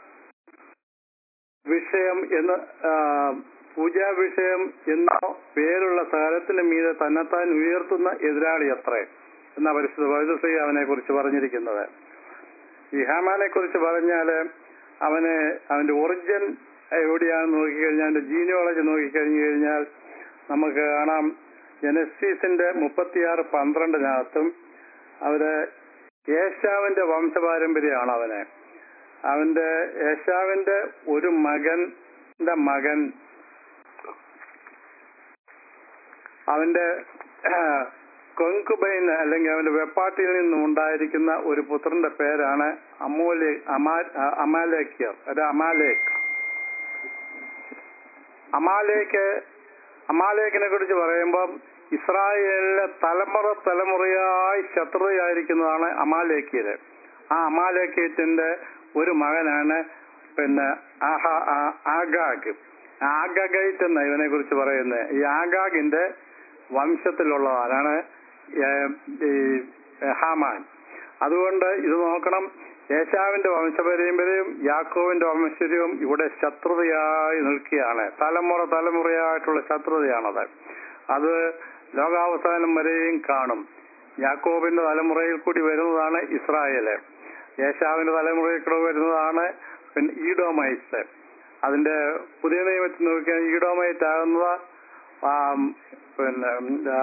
വിഷയം എന്ന് ആ, പൂജാ വിഷയം എന്നോ പേരുള്ള സകലത്തിന് മീതെ തന്നെത്താൻ ഉയർത്തുന്ന എതിരാളി അത്രേ എന്ന പരിശുദ്ധ വൈദ്യുശ്രീ അവനെ കുറിച്ച് പറഞ്ഞിരിക്കുന്നത് ഈ ഹാമാനെ കുറിച്ച് പറഞ്ഞാല് അവന് അവന്റെ ഒറിജിൻ എവിടെയാണെന്ന് നോക്കിക്കഴിഞ്ഞാൽ അവന്റെ ജീനിയോളജി നോക്കിക്കഴിഞ്ഞു കഴിഞ്ഞാൽ നമുക്ക് കാണാം ജനസീസിന്റെ മുപ്പത്തിയാറ് പന്ത്രണ്ടിനകത്തും അവര് ഏശാവിന്റെ വംശപാരമ്പര്യമാണ് അവന് അവന്റെ ഏശാവിന്റെ ഒരു മകന്റെ മകൻ അവന്റെ കൊങ്കുബൈൻ അല്ലെങ്കിൽ അവന്റെ വെപ്പാട്ടിയിൽ നിന്നും ഉണ്ടായിരിക്കുന്ന ഒരു പുത്രന്റെ പേരാണ് അമോലെ അമാ അമാലേക്യർ അത് അമാലേക്ക് അമാലേക്ക് അമാലേക്കിനെ കുറിച്ച് പറയുമ്പം ഇസ്രായേലിലെ തലമുറ തലമുറയായി ശത്രുതയായിരിക്കുന്നതാണ് അമാലേക്കിയത് ആ അമാലേക്കത്തിന്റെ ഒരു മകനാണ് പിന്നെ ആഹ ആ- ആഗാഗ് ആഗഗൈറ്റ് എന്ന ഇവനെ കുറിച്ച് പറയുന്നത് ഈ ആഗാഗിന്റെ വംശത്തിലുള്ളവനാണ് ഏ- ഈ ഹാമാൻ അതുകൊണ്ട് ഇത് നോക്കണം യേശാവിന്റെ വംശപരമ്പരയും യാക്കോവിന്റെ വംശര്യവും ഇവിടെ ശത്രുതയായി നിൽക്കുകയാണ് തലമുറ തലമുറയായിട്ടുള്ള ശത്രുതയാണത് അത് ലോകാവസാനം വരെയും കാണും യാക്കോബിന്റെ തലമുറയിൽ കൂടി വരുന്നതാണ് ഇസ്രായേല് യേശാവിന്റെ തലമുറയിൽ കൂടെ വരുന്നതാണ് പിന്നെ ഈഡോമൈറ്റ്സ് അതിന്റെ പുതിയ നിയമത്തിൽ നോക്കിയാൽ ഈഡോമൈറ്റ് ആകുന്നത് ആം, പിന്നെ ആ,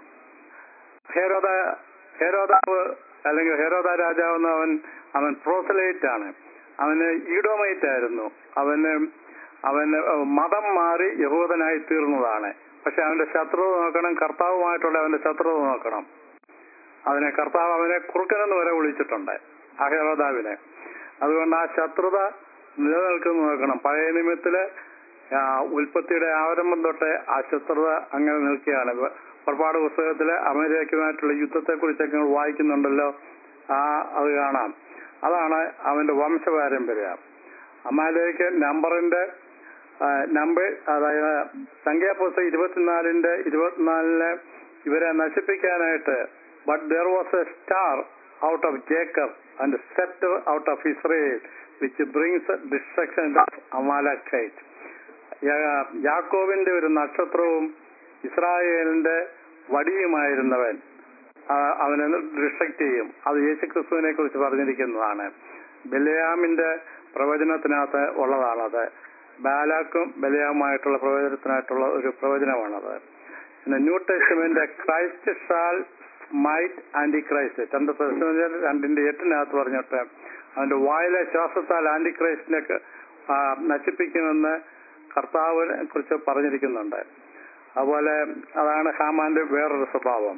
ഹേരോദ ഹേരോദാവ് അല്ലെങ്കിൽ ഹേരോദ രാജാവ് എന്ന അവൻ അവൻ പ്രോസലൈറ്റ് ആണ് അവന് ഈഡോമൈറ്റ് ആയിരുന്നു അവന് അവന് മതം മാറി യഹൂദനായി തീർന്നതാണ് പക്ഷെ അവന്റെ ശത്രുത നോക്കണം കർത്താവുമായിട്ടുള്ള അവന്റെ ശത്രുത നോക്കണം അവനെ കർത്താവ് അവനെ കുറുക്കനെന്ന് വരെ വിളിച്ചിട്ടുണ്ട് ആ ഹേരോദാവിനെ അതുകൊണ്ട് ആ ശത്രുത നിലനിൽക്കുന്നു നോക്കണം പഴയ നിയമത്തില് ആ, ഉൽപ്പത്തിയുടെ ആരംഭം തൊട്ടേ ആ ശത്രുത അങ്ങനെ നിൽക്കുകയാണ് വ- പുറപ്പാട് പുസ്തകത്തില് അമേരിക്കയുമായിട്ടുള്ള യുദ്ധത്തെ കുറിച്ചൊക്കെ നമ്മൾ വായിക്കുന്നുണ്ടല്ലോ ആ അത് കാണാം അതാണ് അവന്റെ വംശപാരമ്പര്യം അമാലേക്ക് നമ്പറിന്റെ നമ്പർ അതായത് സംഖ്യാപുസ്തകം ഇരുപത്തിനാലിന്റെ ഇരുപത്തിനാലിന് ഇവരെ നശിപ്പിക്കാനായിട്ട് but there was a star out of Jacob and set out of Israel which brings destruction Amalekite യാക്കോവിന്റെ ഒരു നക്ഷത്രവും ഇസ്രായേലിന്റെ വടിയുമായിരുന്നവൻ ആ, അവനെ ഡിസ്ട്രക്ട് ചെയ്യും അത് യേശുക്രിസ്തുവിനെ കുറിച്ച് പറഞ്ഞിരിക്കുന്നതാണ് ബലിയാമിന്റെ പ്രവചനത്തിനകത്ത് ഉള്ളതാണത് ബാലാക്കും ബലിയാമുമായിട്ടുള്ള പ്രവചനത്തിനായിട്ടുള്ള ഒരു പ്രവചനമാണത് പിന്നെ New Testament Christ shall might antichrist രണ്ട് പ്രശ്നം രണ്ടിന്റെ എട്ടിനകത്ത് പറഞ്ഞിട്ട് അവന്റെ വായിലെ ശ്വാസത്താൽ ആന്റി ക്രൈസ്റ്റിനെ ക- ആ, നശിപ്പിക്കുമെന്ന് കർത്താവിനെ കുറിച്ച് പറഞ്ഞിരിക്കുന്നുണ്ട് അതുപോലെ അതാണ് ഹാമാന്റെ വേറൊരു സ്വഭാവം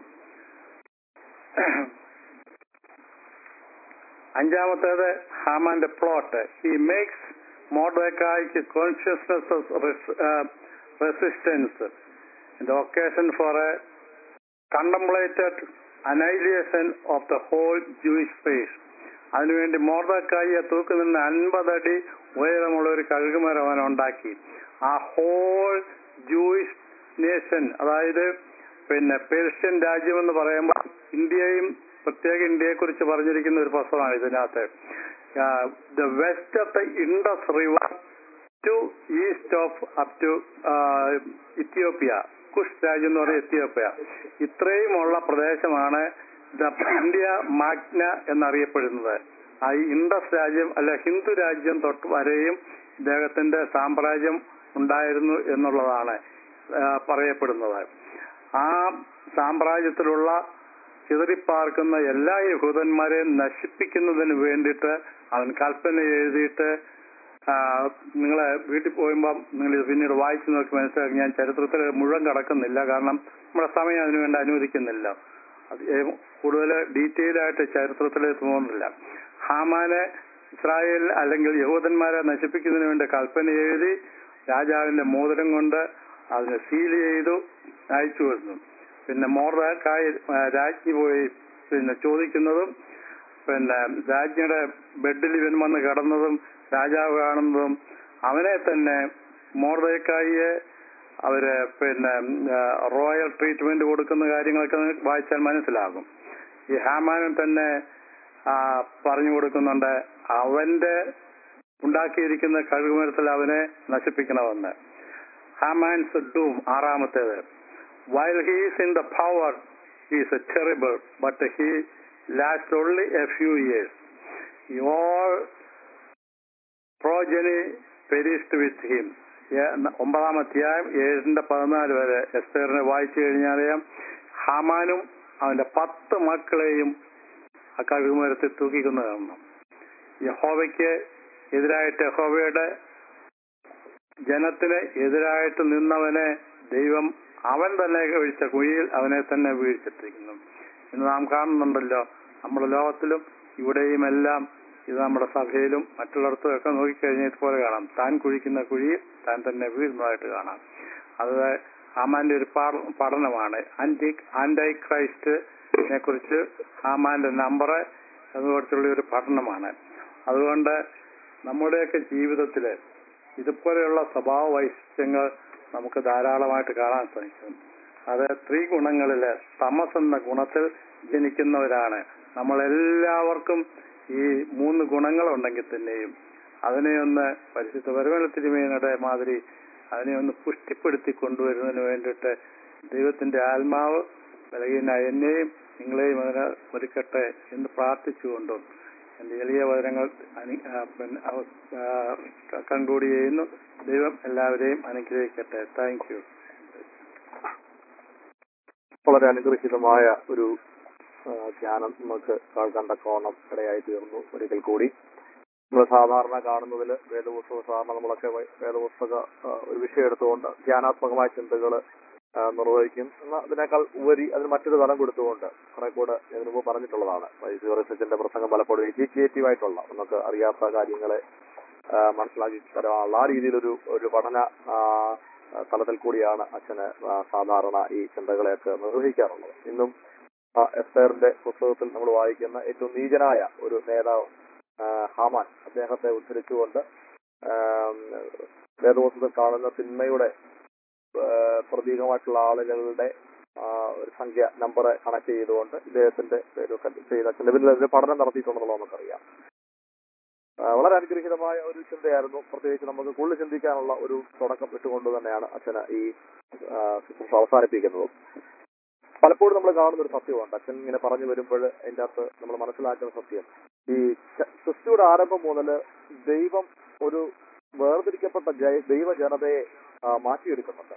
അഞ്ചാമത്തേത് ഹാമാന്റെ പ്ലോട്ട് ഹി മേക്സ് മോഡേക്കായ്ക്ക് consciousness resistance the occasion for a contemplated annihilation of the whole Jewish race. അതിനുവേണ്ടി മോർദക്കായിയെ തൂക്കി നിന്ന് അൻപതടി ഉയരമുള്ള ഒരു കഴുകുമരം അവൻ ഉണ്ടാക്കി ആ ഹോൾ ജൂയിഷ് നേഷൻ അതായത് പിന്നെ പേർഷ്യൻ രാജ്യം എന്ന് പറയുമ്പോൾ ഇന്ത്യയും പ്രത്യേക ഇന്ത്യയെ കുറിച്ച് പറഞ്ഞിരിക്കുന്ന ഒരു പുസ്തകമാണ് ഇതിനകത്ത് the west of the Indus river to east of up to Ethiopia Cush രാജ്യം എന്ന് പറയുന്നത് എത്യോപ്യ ഇത്രയുമുള്ള പ്രദേശമാണ് ദ ഇന്ത്യ മാഗ്ന എന്നറിയപ്പെടുന്നത് ആ ഈ ഇൻഡസ് രാജ്യം അല്ല ഹിന്ദു രാജ്യം തൊട്ട് വരെയും ഇദ്ദേഹത്തിന്റെ സാമ്രാജ്യം ഉണ്ടായിരുന്നു എന്നുള്ളതാണ് ആ, പറയപ്പെടുന്നത് ആ സാമ്രാജ്യത്തിലുള്ള ചിതറിപ്പാർക്കുന്ന എല്ലാ യഹൂദന്മാരെയും നശിപ്പിക്കുന്നതിന് വേണ്ടിയിട്ട് അവൻ കൽപ്പന എഴുതിയിട്ട് നിങ്ങളെ വീട്ടിൽ പോകുമ്പം നിങ്ങൾ ഇത് പിന്നീട് വായിച്ചു നോക്കി മനസ്സിലാക്കി ഞാൻ ചരിത്രത്തിൽ മുഴുവൻ കടക്കുന്നില്ല കാരണം നമ്മുടെ സമയം അതിനു വേണ്ടി അനുവദിക്കുന്നില്ല അത് ഏ- കൂടുതൽ ഡീറ്റെയിൽ ആയിട്ട് ചരിത്രത്തിലേക്ക് പോകുന്നില്ല ഹാമാനെ ഇസ്രായേൽ അല്ലെങ്കിൽ യഹൂദന്മാരെ നശിപ്പിക്കുന്നതിന് വേണ്ടി കൽപ്പന എഴുതി രാജാവിന്റെ മോതിരം കൊണ്ട് അതിനെ സീൽ ചെയ്തു അയച്ചു വരുന്നു പിന്നെ മോർദാക്കായി രാജ്ഞി പോയി പിന്നെ ചോദിക്കുന്നതും പിന്നെ രാജ്ഞിയുടെ ബെഡിൽ ഇവൻ വന്ന് കിടന്നതും രാജാവ് കാണുന്നതും അവനെ തന്നെ മോർദക്കായിയെ അവര് പിന്നെ റോയൽ ട്രീറ്റ്മെന്റ് കൊടുക്കുന്ന കാര്യങ്ങളൊക്കെ നിങ്ങൾക്ക് വായിച്ചാൽ മനസ്സിലാകും ഈ ഹാമാനും തന്നെ ആ, പറഞ്ഞു കൊടുക്കുന്നുണ്ട് അവന്റെ ഉണ്ടാക്കിയിരിക്കുന്ന കഴുകുമരത്തിൽ അവനെ നശിപ്പിക്കണമെന്ന് ഹാമാൻസ് ഡൂം ആറാമത്തേത് while he's in the power is a terrible but he last only a few years all progeny perished with him ഒമ്പതാം അധ്യായം ഏഴിന്റെ പതിനാല് വരെ എസ്തേറിനെ വായിച്ചു കഴിഞ്ഞാൽ ഹാമാനും അവന്റെ പത്ത് മക്കളെയും ആ കഴുകുമരത്തിൽ തൂക്കിക്കുന്ന കാണണം യഹോവയ്ക്ക് എതിരായിട്ട് യഹോവയുടെ ജനത്തിന് എതിരായിട്ട് നിന്നവനെ ദൈവം അവൻ തന്നെ വീഴ്ച കുഴിയിൽ അവനെ തന്നെ വീഴ്ചിട്ടിരിക്കുന്നു ഇന്ന് നാം കാണുന്നുണ്ടല്ലോ നമ്മുടെ ലോകത്തിലും ഇവിടെയും എല്ലാം ഇത് നമ്മുടെ സഭയിലും മറ്റുള്ളിടത്തും ഒക്കെ നോക്കിക്കഴിഞ്ഞാൽ ഇതുപോലെ കാണാം താൻ കുഴിക്കുന്ന കുഴി താൻ തന്നെ വീഴുന്നതായിട്ട് കാണാം അത് ഹാമാന്റെ ഒരു പാ- പഠനമാണ് ആന്റി ആന്റൈ ക്രൈസ്റ്റിനെ കുറിച്ച് ഹാമാന്റെ നമ്പർ അതുപോലത്തുള്ള ഒരു പഠനമാണ് അതുകൊണ്ട് നമ്മുടെയൊക്കെ ജീവിതത്തില് ഇതുപോലെയുള്ള സ്വഭാവ വൈശിഷ്ട്യങ്ങൾ നമുക്ക് ധാരാളമായിട്ട് കാണാൻ സാധിക്കും അത് ത്രിഗുണങ്ങളില് തമസ് എന്ന ഗുണത്തിൽ ജനിക്കുന്നവരാണ് നമ്മളെല്ലാവർക്കും ഈ മൂന്ന് ഗുണങ്ങളുണ്ടെങ്കിൽ തന്നെയും അതിനെ ഒന്ന് പരിശുദ്ധ വരുമല തിരുമേനയുടെ മാതിരി അതിനെ ഒന്ന് പുഷ്ടിപ്പെടുത്തി കൊണ്ടുവരുന്നതിന് വേണ്ടിയിട്ട് ദൈവത്തിന്റെ ആത്മാവ് ബലഹീനായ എന്നെയും നിങ്ങളെയും അതിന് ഒരുക്കട്ടെ എന്ന് പ്രാർത്ഥിച്ചുകൊണ്ടും എന്റെ എളിയ വചനങ്ങൾ അനു- ആ, പിന്നെ അവ- ആ, കൺക്ലൂഡ് ചെയ്യുന്നു ദൈവം എല്ലാവരെയും അനുഗ്രഹിക്കട്ടെ താങ്ക് യു വളരെ അനുഗ്രഹീതമായ ഒരു ആ, ധ്യാനം നമുക്ക് കണ്ടക്കോണം ഇടയായി തീർന്നു ഒരിക്കൽ കൂടി നമ്മൾ സാധാരണ കാണുന്നതിൽ വേദപുസ്തക സാധാരണ നമ്മളൊക്കെ വേ- വേദപുസ്തക ആ, ഒരു വിഷയം എടുത്തുകൊണ്ട് ധ്യാനാത്മകമായ ചിന്തകൾ നിർവഹിക്കും എന്നാൽ അതിനേക്കാൾ ഉപരി അതിന് മറ്റൊരു തലം കൊടുത്തുകൊണ്ട് കുറെ കൂടെ ഇതിനു മുമ്പ് പറഞ്ഞിട്ടുള്ളതാണ് വൈദ്യുതിന്റെ പ്രസംഗം പലപ്പോഴും എഡ്യൂക്കേറ്റീവ് ആയിട്ടുള്ള നമുക്ക് അറിയാത്ത കാര്യങ്ങളെ ആ, മനസ്സിലാക്കി തരാനുള്ള ആ രീതിയിലൊരു ഒരു പഠന ആ, തലത്തിൽ കൂടിയാണ് അച്ഛന് ആ, സാധാരണ ഈ ചിന്തകളെയൊക്കെ നിർവഹിക്കാറുള്ളത് ഇന്നും ആ, എസ്തേറിന്റെ പുസ്തകത്തിൽ നമ്മൾ വായിക്കുന്ന ഏറ്റവും നീചനായ ഒരു നേതാവ് ആ, ഹാമാൻ അദ്ദേഹത്തെ ഉദ്ധരിച്ചുകൊണ്ട് ആം, വേദപുസ്തകത്തിൽ കാണുന്ന തിന്മയുടെ ആ, പ്രതീകമായിട്ടുള്ള ആളുകളുടെ ആ, ഒരു സംഖ്യ നമ്പർ കണക്ട് ചെയ്തുകൊണ്ട് ഇദ്ദേഹത്തിന്റെ പേരൊക്കെ ചെയ്ത അച്ഛന്റെ പിന്നിൽ അതിന്റെ പഠനം നടത്തിയിട്ടുണ്ടെന്നുള്ളത് നമുക്കറിയാം ആ, വളരെ അനുഗ്രഹീതമായ ഒരു ചിന്തയായിരുന്നു പ്രത്യേകിച്ച് നമുക്ക് കൂടുതൽ ചിന്തിക്കാനുള്ള ഒരു തുടക്കം ഇട്ടുകൊണ്ട് തന്നെയാണ് അച്ഛന് ഈ ആ, ശുശ്രൂഷ അവസാനിപ്പിക്കുന്നത് പലപ്പോഴും നമ്മൾ കാണുന്ന ഒരു സത്യമുണ്ട് അച്ഛൻ ഇങ്ങനെ പറഞ്ഞു വരുമ്പോൾ അതിന്റെ അകത്ത് നമ്മൾ മനസ്സിലാക്കുന്ന സത്യം ഈ ച- സൃഷ്ടിയുടെ ആരംഭം മുതൽ ദൈവം ഒരു വേർതിരിക്കപ്പെട്ട ജയ- ദൈവജനതയെ ആ, മാറ്റിയെടുക്കുന്നുണ്ട്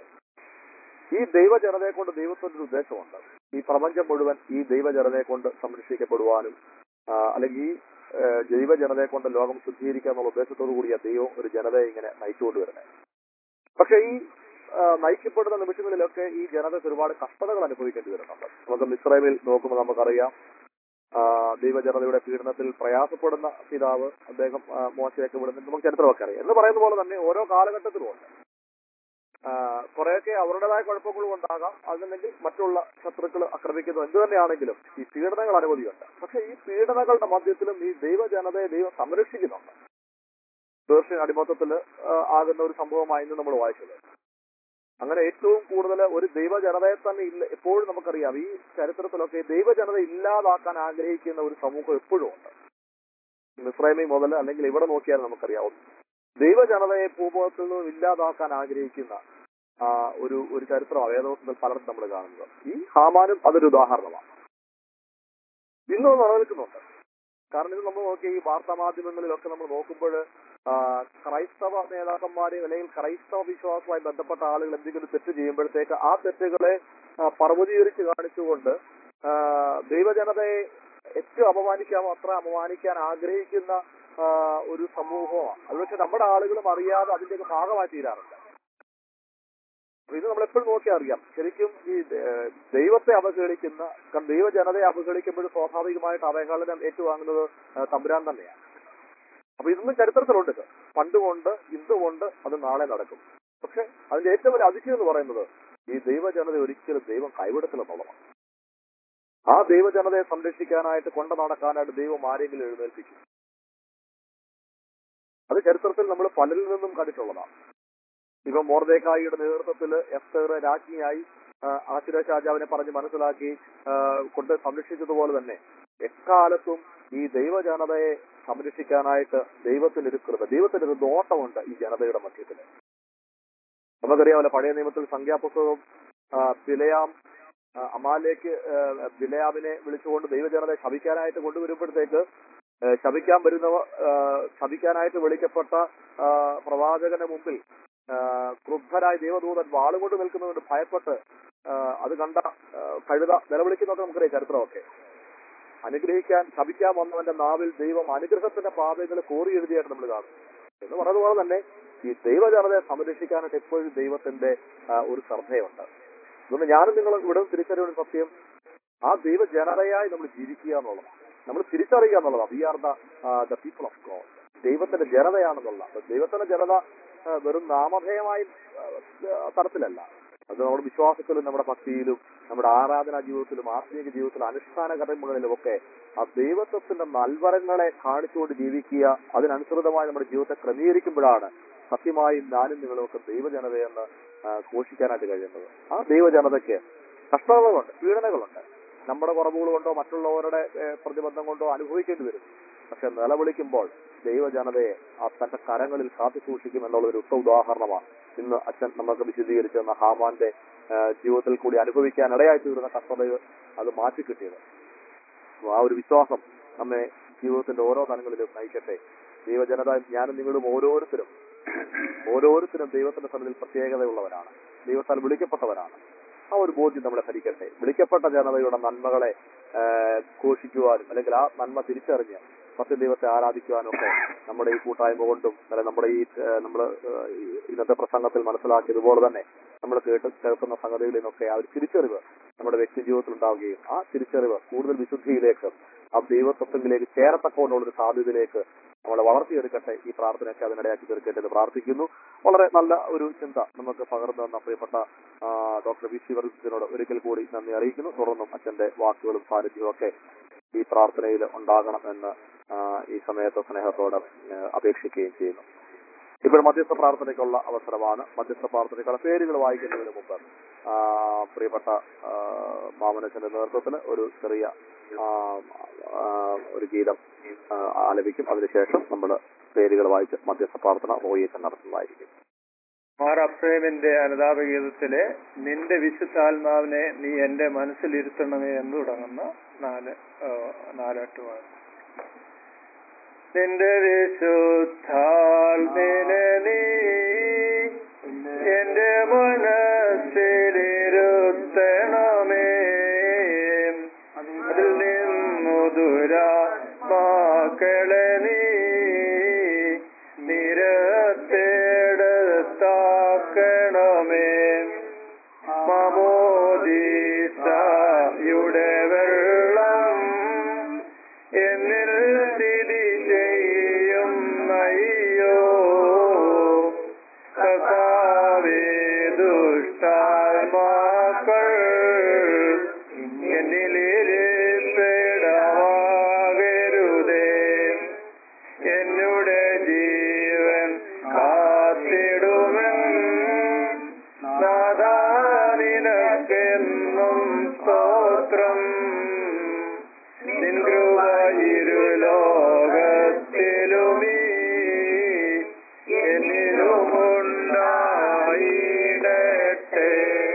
ഈ ദൈവജനതയെ കൊണ്ട് ദൈവത്തിന്റെ ഒരു ഉദ്ദേശമുണ്ട് ഈ പ്രപഞ്ചം മുഴുവൻ ഈ ദൈവജനതയെ കൊണ്ട് സംരക്ഷിക്കപ്പെടുവാനും ആ, അല്ലെങ്കിൽ ഈ ആ, ദൈവജനതയെ കൊണ്ട് ലോകം ശുദ്ധീകരിക്കുക എന്നുള്ള ഉദ്ദേശത്തോടു കൂടിയ ദൈവം ഒരു ജനതയെ ഇങ്ങനെ നയിച്ചുകൊണ്ട് വരുന്നത് പക്ഷെ ഈ ആ, നയിക്കപ്പെടുന്ന നിമിഷങ്ങളിലൊക്കെ ഈ ജനതയ്ക്ക് ഒരുപാട് കഷ്ടതകൾ അനുഭവിക്കേണ്ടി വരുന്നുണ്ട് നമുക്ക് മിസ്രൈമിൽ നോക്കുമ്പോൾ നമുക്കറിയാം ആ, ദൈവജനതയുടെ പീഡനത്തിൽ പ്രയാസപ്പെടുന്ന പിതാവ് അദ്ദേഹം ആ, മോശയൊക്കെ വിടുന്നത് നമുക്ക് ചരിത്രമൊക്കെ അറിയാം എന്ന് പറയുന്ന പോലെ തന്നെ ഓരോ കാലഘട്ടത്തിലും ഉണ്ട് ആ, കുറെയൊക്കെ അവരുടേതായ കുഴപ്പങ്ങളും ഉണ്ടാകാം അതല്ലെങ്കിൽ മറ്റുള്ള ശത്രുക്കൾ ആക്രമിക്കുന്നു എന്ത് തന്നെയാണെങ്കിലും ഈ പീഡനങ്ങൾ അനവധിയുണ്ട് പക്ഷെ ഈ പീഡനങ്ങളുടെ മധ്യത്തിലും ഈ ദൈവജനതയെ ദൈവം സംരക്ഷിക്കുന്നുണ്ട് പേർഷ്യൻ അടിമത്തത്തിൽ ആകുന്ന ഒരു സംഭവമായി ഇന്ന് നമ്മൾ വായിച്ചത് അങ്ങനെ ഏറ്റവും കൂടുതൽ ഒരു ദൈവജനതയെ തന്നെ ഇല്ല എപ്പോഴും നമുക്കറിയാം ഈ ചരിത്രത്തിലൊക്കെ ദൈവജനത ഇല്ലാതാക്കാൻ ആഗ്രഹിക്കുന്ന ഒരു സമൂഹം എപ്പോഴും ഉണ്ട് മിസ്രൈമി മുതൽ അല്ലെങ്കിൽ ഇവിടെ നോക്കിയാൽ നമുക്കറിയാവും ദൈവജനതയെ ഭൂമുഖത്തിൽ നിന്നും ഇല്ലാതാക്കാൻ ആഗ്രഹിക്കുന്ന ആ, ഒരു ഒരു ചരിത്രമാണ് വേദവസത്തിൽ പലർക്കും നമ്മൾ കാണുന്നത് ഈ ഹാമാനും അതൊരു ഉദാഹരണമാണ് ഇന്നും അത് നിലനിൽക്കുന്നുണ്ട് കാരണം ഇത് നമ്മൾ നോക്കിയ ഈ വാർത്താ മാധ്യമങ്ങളിലൊക്കെ നമ്മൾ നോക്കുമ്പോൾ ക്രൈസ്തവ നേതാക്കന്മാരെയും അല്ലെങ്കിൽ ക്രൈസ്തവ വിശ്വാസവുമായി ബന്ധപ്പെട്ട ആളുകൾ എന്തെങ്കിലും തെറ്റ് ചെയ്യുമ്പോഴത്തേക്ക് ആ തെറ്റുകളെ ആ, പർവ്വതീകരിച്ച് കാണിച്ചുകൊണ്ട് ആ, ദൈവജനതയെ ഏറ്റവും അപമാനിക്കാമോ അത്ര അപമാനിക്കാൻ ആഗ്രഹിക്കുന്ന ആ, ഒരു സമൂഹമാണ് അത് പക്ഷെ നമ്മുടെ ആളുകളും അറിയാതെ അതിന്റെയൊക്കെ ഭാഗമായി തീരാറുണ്ട് അപ്പൊ ഇത് നമ്മൾ എപ്പോഴും നോക്കി അറിയാം ശരിക്കും ഈ ഏഹ്, ദൈവത്തെ അവഹേളിക്കുന്ന കാരണം ദൈവജനതയെ അവഹേളിക്കുമ്പോൾ സ്വാഭാവികമായിട്ട് അവഹേളനം ഏറ്റുവാങ്ങുന്നത് ഏഹ്, തമ്പുരാൻ തന്നെയാണ് അപ്പൊ ഇതൊന്നും ചരിത്രത്തിലുണ്ട് ഇത്. പണ്ടുകൊണ്ട് ഇന്നുകൊണ്ട് അത് നാളെ നടക്കും പക്ഷെ അതിന്റെ ഏറ്റവും വലിയ അതിശയം എന്ന് പറയുന്നത് ഈ ദൈവജനത ഒരിക്കലും ദൈവം കൈവിടത്തില്ലെന്നുള്ളതാണ് ആ ദൈവജനതയെ സംരക്ഷിക്കാനായിട്ട് കൊണ്ട നടക്കാനായിട്ട് ദൈവം ആരെങ്കിലും എഴുന്നേൽപ്പിക്കും അത് ചരിത്രത്തിൽ നമ്മൾ പലരിൽ നിന്നും കണ്ടിട്ടുള്ളതാണ് ഇപ്പൊ മോർദേക്കായിയുടെ നേതൃത്വത്തിൽ എസ്തർ രാജ്ഞിയായി ആശുരാജ് രാജാവിനെ പറഞ്ഞ് മനസ്സിലാക്കി ആ, കൊണ്ട് സംരക്ഷിച്ചതുപോലെ തന്നെ എക്കാലത്തും ഈ ദൈവജനതയെ സംരക്ഷിക്കാനായിട്ട് ദൈവത്തിന്റെ ഒരു കൃപ ദൈവത്തിന്റെ ഒരു നോട്ടമുണ്ട് ഈ ജനതയുടെ മധ്യത്തിൽ നമുക്കറിയാമല്ലോ പഴയ നിയമത്തിൽ സംഖ്യാപുസ്തകം ആ, ബിലയാം ആ, അമാലേക്ക് ആ, ബിലയാമിനെ വിളിച്ചുകൊണ്ട് ദൈവജനതയെ ശപിക്കാനായിട്ട് കൊണ്ടുവരുമ്പോഴത്തേക്ക് ആ, ശപിക്കാൻ വരുന്നവ ആ, ശപിക്കാനായിട്ട് വിളിക്കപ്പെട്ട ആ, പ്രവാചകന്റെ മുമ്പിൽ ആ, ക്രുദ്ധരായ ദൈവദൂതൻ വാളുകൊണ്ട് നിൽക്കുന്നതുകൊണ്ട് ഭയപ്പെട്ട് ആ, അത് കണ്ട ആ, കഴുത നിലവിളിക്കുന്നതൊക്കെ നമുക്കറിയാം ചരിത്രമൊക്കെ അനുഗ്രഹിക്കാൻ ശപിക്കാൻ വന്നവന്റെ നാവിൽ ദൈവം അനുഗ്രഹത്തിന്റെ പാതകൾ കോറി എഴുതിയായിട്ട് നമ്മൾ കാണും എന്ന് പറഞ്ഞതുപോലെ തന്നെ ഈ ദൈവജനതയെ സംരക്ഷിക്കാനായിട്ട് എപ്പോഴും ദൈവത്തിന്റെ ആ, ഒരു ശ്രദ്ധയുണ്ട് അതുകൊണ്ട് ഞാനും നിങ്ങൾ ഇവിടെ തിരിച്ചറിയുന്ന സത്യം ആ ദൈവജനതയായി നമ്മൾ ജീവിക്കുക എന്നുള്ളതാണ് നമ്മൾ തിരിച്ചറിയുക എന്നുള്ളതാണ് we are the people of God ദൈവത്തിന്റെ ജനതയാണെന്നുള്ള അപ്പൊ ദൈവത്തിന്റെ ജനത ആ, വെറും നാമധേയമായി ആ, തരത്തിലല്ല അത് നമ്മുടെ വിശ്വാസത്തിലും നമ്മുടെ ഭക്തിയിലും നമ്മുടെ ആരാധനാ ജീവിതത്തിലും ആത്മീയ ജീവിതത്തിലും അനുഷ്ഠാന കർമ്മങ്ങളിലും ഒക്കെ ആ ദൈവത്വത്തിന്റെ നൽവരങ്ങളെ കാണിച്ചുകൊണ്ട് ജീവിക്കുക അതിനനുസൃതമായി നമ്മുടെ ജീവിതത്തെ ക്രമീകരിക്കുമ്പോഴാണ് സത്യമായും ഞാനും നിങ്ങളുമൊക്കെ ദൈവജനതയെന്ന് ആ, ഘോഷിക്കാനായിട്ട് കഴിയുന്നത് ആ ദൈവജനതയ്ക്ക് കഷ്ടതകളുണ്ട് പീഡനകളുണ്ട് നമ്മുടെ കുറവുകൾ കൊണ്ടോ മറ്റുള്ളവരുടെ ഏ, പ്രതിബന്ധം കൊണ്ടോ അനുഭവിക്കേണ്ടി വരും പക്ഷെ നിലവിളിക്കുമ്പോൾ ദൈവജനതയെ ആ തന്റെ കരങ്ങളിൽ കാത്തു സൂക്ഷിക്കും എന്നുള്ള ഒരു ഉത്ത ഉദാഹരണമാണ് ഇന്ന് അച്ഛൻ നമുക്ക് വിശദീകരിച്ചു തന്ന ഹാമാന്റെ ആ, ജീവിതത്തിൽ കൂടി അനുഭവിക്കാൻ ഇടയായി തീർന്ന കഷ്ടതകൾ അത് മാറ്റിക്കിട്ടിയത് അപ്പൊ ആ ഒരു വിശ്വാസം നമ്മെ ജീവിതത്തിന്റെ ഓരോ തലങ്ങളിലും നയിക്കട്ടെ ദൈവജനത ഞാനും നിങ്ങളും ഓരോരുത്തരും ഓരോരുത്തരും ദൈവത്തിന്റെ സ്ഥലത്തിൽ പ്രത്യേകതയുള്ളവരാണ് ദൈവത്താൽ വിളിക്കപ്പെട്ടവരാണ് ആ ഒരു ബോധ്യം നമ്മളെ ഭരിക്കട്ടെ വിളിക്കപ്പെട്ട ജനതയുടെ നന്മകളെ ആ, ഘോഷിക്കുവാനും അല്ലെങ്കിൽ ആ നന്മ തിരിച്ചറിഞ്ഞ് സത്യദൈവത്തെ ആരാധിക്കുവാനും ഒക്കെ നമ്മുടെ ഈ കൂട്ടായ്മ കൊണ്ടും അല്ലെങ്കിൽ നമ്മുടെ ഈ നമ്മൾ ഇന്നത്തെ പ്രസംഗത്തിൽ മനസ്സിലാക്കിയതുപോലെ തന്നെ നമ്മൾ കേട്ട് കേൾക്കുന്ന സംഗതികളിൽ നിന്നൊക്കെ ആ ഒരു തിരിച്ചറിവ് നമ്മുടെ വ്യക്തി ജീവിതത്തിൽ ഉണ്ടാവുകയും ആ തിരിച്ചറിവ് കൂടുതൽ വിശുദ്ധിയിലേക്ക് ആ ദൈവത്വത്തിലേക്ക് ചേരത്തക്കോണ്ടുള്ള ഒരു സാധ്യതയിലേക്ക് നമ്മളെ വളർത്തിയെടുക്കട്ടെ ഈ പ്രാർത്ഥനയൊക്കെ അതിനിടയാക്കി തീർക്കട്ടെ എന്ന് പ്രാർത്ഥിക്കുന്നു വളരെ നല്ല ഒരു ചിന്ത നമുക്ക് പകർന്നു തന്ന പ്രിയപ്പെട്ട ആ, ഡോക്ടർ വി സി വർഗീസിനോട് ഒരിക്കൽ കൂടി നന്ദി അറിയിക്കുന്നു തുടർന്നും അച്ഛന്റെ വാക്കുകളും സാന്നിധ്യവും ഒക്കെ ഈ പ്രാർത്ഥനയിൽ ഉണ്ടാകണം എന്ന് ആ, ഈ സമയത്ത് സ്നേഹത്തോടെ ആ, അപേക്ഷിക്കുകയും ചെയ്യുന്നു ഇപ്പോൾ മധ്യസ്ഥ പ്രാർത്ഥനയ്ക്കുള്ള അവസരമാണ് മധ്യസ്ഥ പ്രാർത്ഥനയ്ക്കുള്ള പേരുകൾ വായിക്കുന്നതിന് മുമ്പ് ആ, പ്രിയപ്പെട്ട ആ, മാമനച്ചന്റെ നേതൃത്വത്തിൽ ഒരു ചെറിയ ആ, ആ, ഒരു ഗീതം ആ, ആലപിക്കും അതിനുശേഷം നമ്മൾ പേരുകൾ വായിച്ച് മധ്യസ്ഥ പ്രാർത്ഥന റോയിച്ചൻ നടത്തുന്നതായിരിക്കും മാർ അപ്രേമിന്റെ അനുതാപഗീതത്തിലെ നിന്റെ വിശുദ്ധാത്മാവിനെ നീ എന്റെ മനസ്സിലിരുത്തണമേ എന്ന് തുടങ്ങുന്ന നാല് ആ, നാലെട്ടുമാണ് നിന്റെ വിശുദ്ധാത്മിനെ നീ എന്റെ മനസ്സിലിരുത്തണമേ അതിൽ നിന്നു ദുരാത്മാക്കളെ നീ നിരത്തെടുത്താക്കണമേ മമോദീസയുടെ വെള്ളം എന്നിൽ സ്ഥിതി ചെയ്യും അയ്യോ കഥാവേ ദുഷ്ടാത്മാക്കൾ എന്നിലിരിപ്പിടമാകരുതേ എന്നുടെ ജീവൻ കാത്തിടുമെൻ നാദാനിനക്കെന്നും സ്തോത്രം നിൻ കൃപ ഇരുലോകത്തിലുമീ എന്നിലുമുണ്ടായിടട്ടെ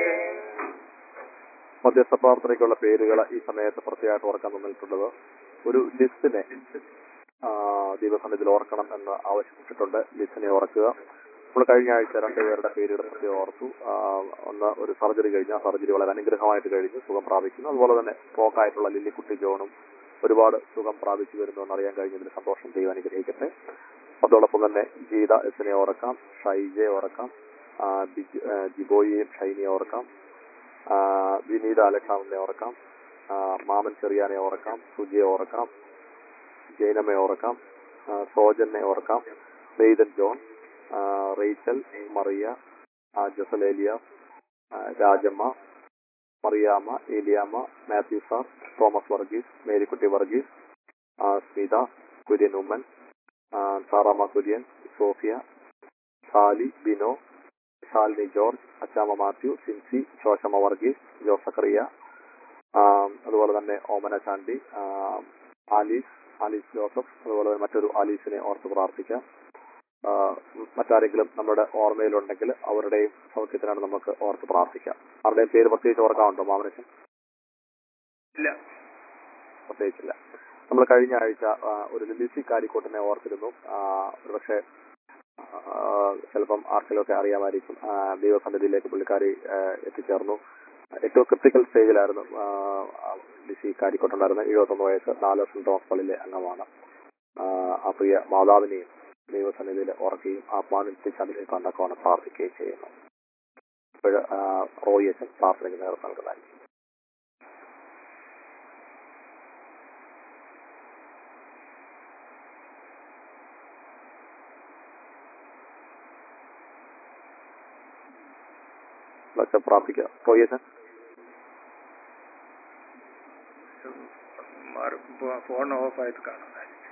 മധ്യസ്ഥ പ്രാർത്ഥനയ്ക്കുള്ള പേരുകൾ ഈ സമയത്ത് പ്രത്യേകമായിട്ട് ഓർക്കാൻ തന്നിട്ടുള്ളത് ഒരു ലിസ്റ്റിനെ ദൈവസന്നിധിയിൽ ഓർക്കണം എന്ന് ആവശ്യപ്പെട്ടിട്ടുണ്ട് ലിസ്റ്റിനെ ഓർക്കുക നമ്മൾ കഴിഞ്ഞ ആഴ്ച രണ്ടുപേരുടെ പേരുകൾ പ്രത്യേകം ഓർത്തു ആ, ഒന്ന് ഒരു സർജറി കഴിഞ്ഞു ആ സർജറി വളരെ അനുഗ്രഹമായിട്ട് കഴിഞ്ഞു സുഖം പ്രാപിക്കുന്നു അതുപോലെ തന്നെ സ്ട്രോക്ക് ആയിട്ടുള്ള ലില്ലിക്കുട്ടി ജോണും ഒരുപാട് സുഖം പ്രാപിച്ചു വരുന്നു എന്നറിയാൻ കഴിഞ്ഞതിൽ സന്തോഷം ദൈവം അനുഗ്രഹിക്കട്ടെ അതോടൊപ്പം തന്നെ ഗീത എസിനെ ഓർക്കാം ഷൈജയെ ഓർക്കാം ആ, ബിജു- ആ, ജിബോയിയെയും ഷൈനിയെ ഓർക്കാം ആ, വിനീത അലക്സാമിനെ ഓർക്കാം ആ, മാമൻ ചെറിയാനെ ഓർക്കാം സുജിയെ ഓർക്കാം ജൈനമ്മയെ ഓർക്കാം ആ, സോജനെ ഓർക്കാം നെയ്തൻ ജോൺ ആ, റേച്ചൽ മറിയ ആ, ജസലേലിയ ആ, Rajamma Mariyamma Eliyamma Mathew sir Thomas Varghese Marykutty Varghese ആ, സ്മിത കുര്യൻ ഉമ്മൻ ആ, Saramma Kurian Sophia Shali Bino Shalini George Achamma Mathew Sincy Sosamma Varghese ജോസക്കറിയ ആം, അതുപോലെ തന്നെ ഓമന ചാണ്ടി ആം, ആലീസ് ആലീസ് ജോസഫ് അതുപോലെ തന്നെ മറ്റൊരു ആലീസിനെ ഓർത്ത് പ്രാർത്ഥിക്കാം ആ, മറ്റാരെങ്കിലും നമ്മുടെ ഓർമ്മയിലുണ്ടെങ്കിൽ അവരുടെയും സൗഖ്യത്തിനാണ് നമുക്ക് ഓർത്ത് പ്രാർത്ഥിക്കാം അവരുടെയും പേര് പ്രത്യേകിച്ച് ഓർക്കാറുണ്ടോ മാമനച്ചൻ ഇല്ല പ്രത്യേകിച്ചില്ല നമ്മൾ കഴിഞ്ഞ ആഴ്ച ആ, ഒരു ലിസി കാരിക്കോട്ടിനെ ഓർത്തിരുന്നു ആ, ഒരുപക്ഷെ ആ, ചിലപ്പം ആർക്കെങ്കിലുമൊക്കെ അറിയാമായിരിക്കും ആ, ദൈവസന്നിധിയിലേക്ക് പുള്ളിക്കാരി ആ, എത്തിച്ചേർന്നു ഏറ്റവും ക്രിട്ടിക്കൽ സ്റ്റേജിലായിരുന്നു ആ, ആ, ലിസി കാരിക്കോട്ടുണ്ടായിരുന്നത് എഴുപത്തൊന്ന് വയസ്സ് നാല് സെന്റ് തോമസ് പള്ളിയിലെ അംഗമാണ് ആ, ആ പ്രിയ മാതാവിനെയും ദൈവസന്നിധിയിൽ ഓർക്കുകയും ആത്മാവിനെ അതിലേക്ക് കണ്ടക്കോണം പ്രാർത്ഥിക്കുകയും ചെയ്യുന്നു ഇപ്പോൾ റോയി അച്ഛൻ പ്രാർത്ഥനയ്ക്ക് നേതൃത്വം നൽകുന്നതായിരിക്കും അച്ഛൻ പ്രാർത്ഥിക്കുക റോയിച്ചൻ ഫോൺ ഓഫ് ആയിട്ട് കാണുന്നത്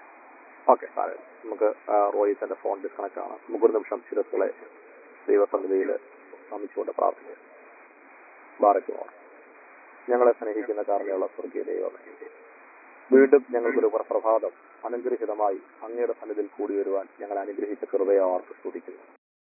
ഓക്കെ സാറേ നമുക്ക് റോയിച്ചന്റെ ഫോൺ ഡിസ്കണക്ട് ആണ് നമുക്കൊരു നിമിഷം ശിരസ്കളെ ദൈവസന്നിധിയിൽ നമിച്ചുകൊണ്ട് പ്രാർത്ഥിക്കാം ബാറയ്ക്കുമോ ഞങ്ങളെ സ്നേഹിക്കുന്ന കാരണമുള്ള സ്വർഗീയ ദൈവമേ വീണ്ടും ഞങ്ങൾക്കൊരു പ്രഭാതം അനുഗ്രഹിതമായി അങ്ങയുടെ സന്നിധിയിൽ കൂടി വരുവാൻ ഞങ്ങൾ അനുഗ്രഹിച്ച കൃപയെ ഓർത്ത് സ്തുതിക്കുന്നു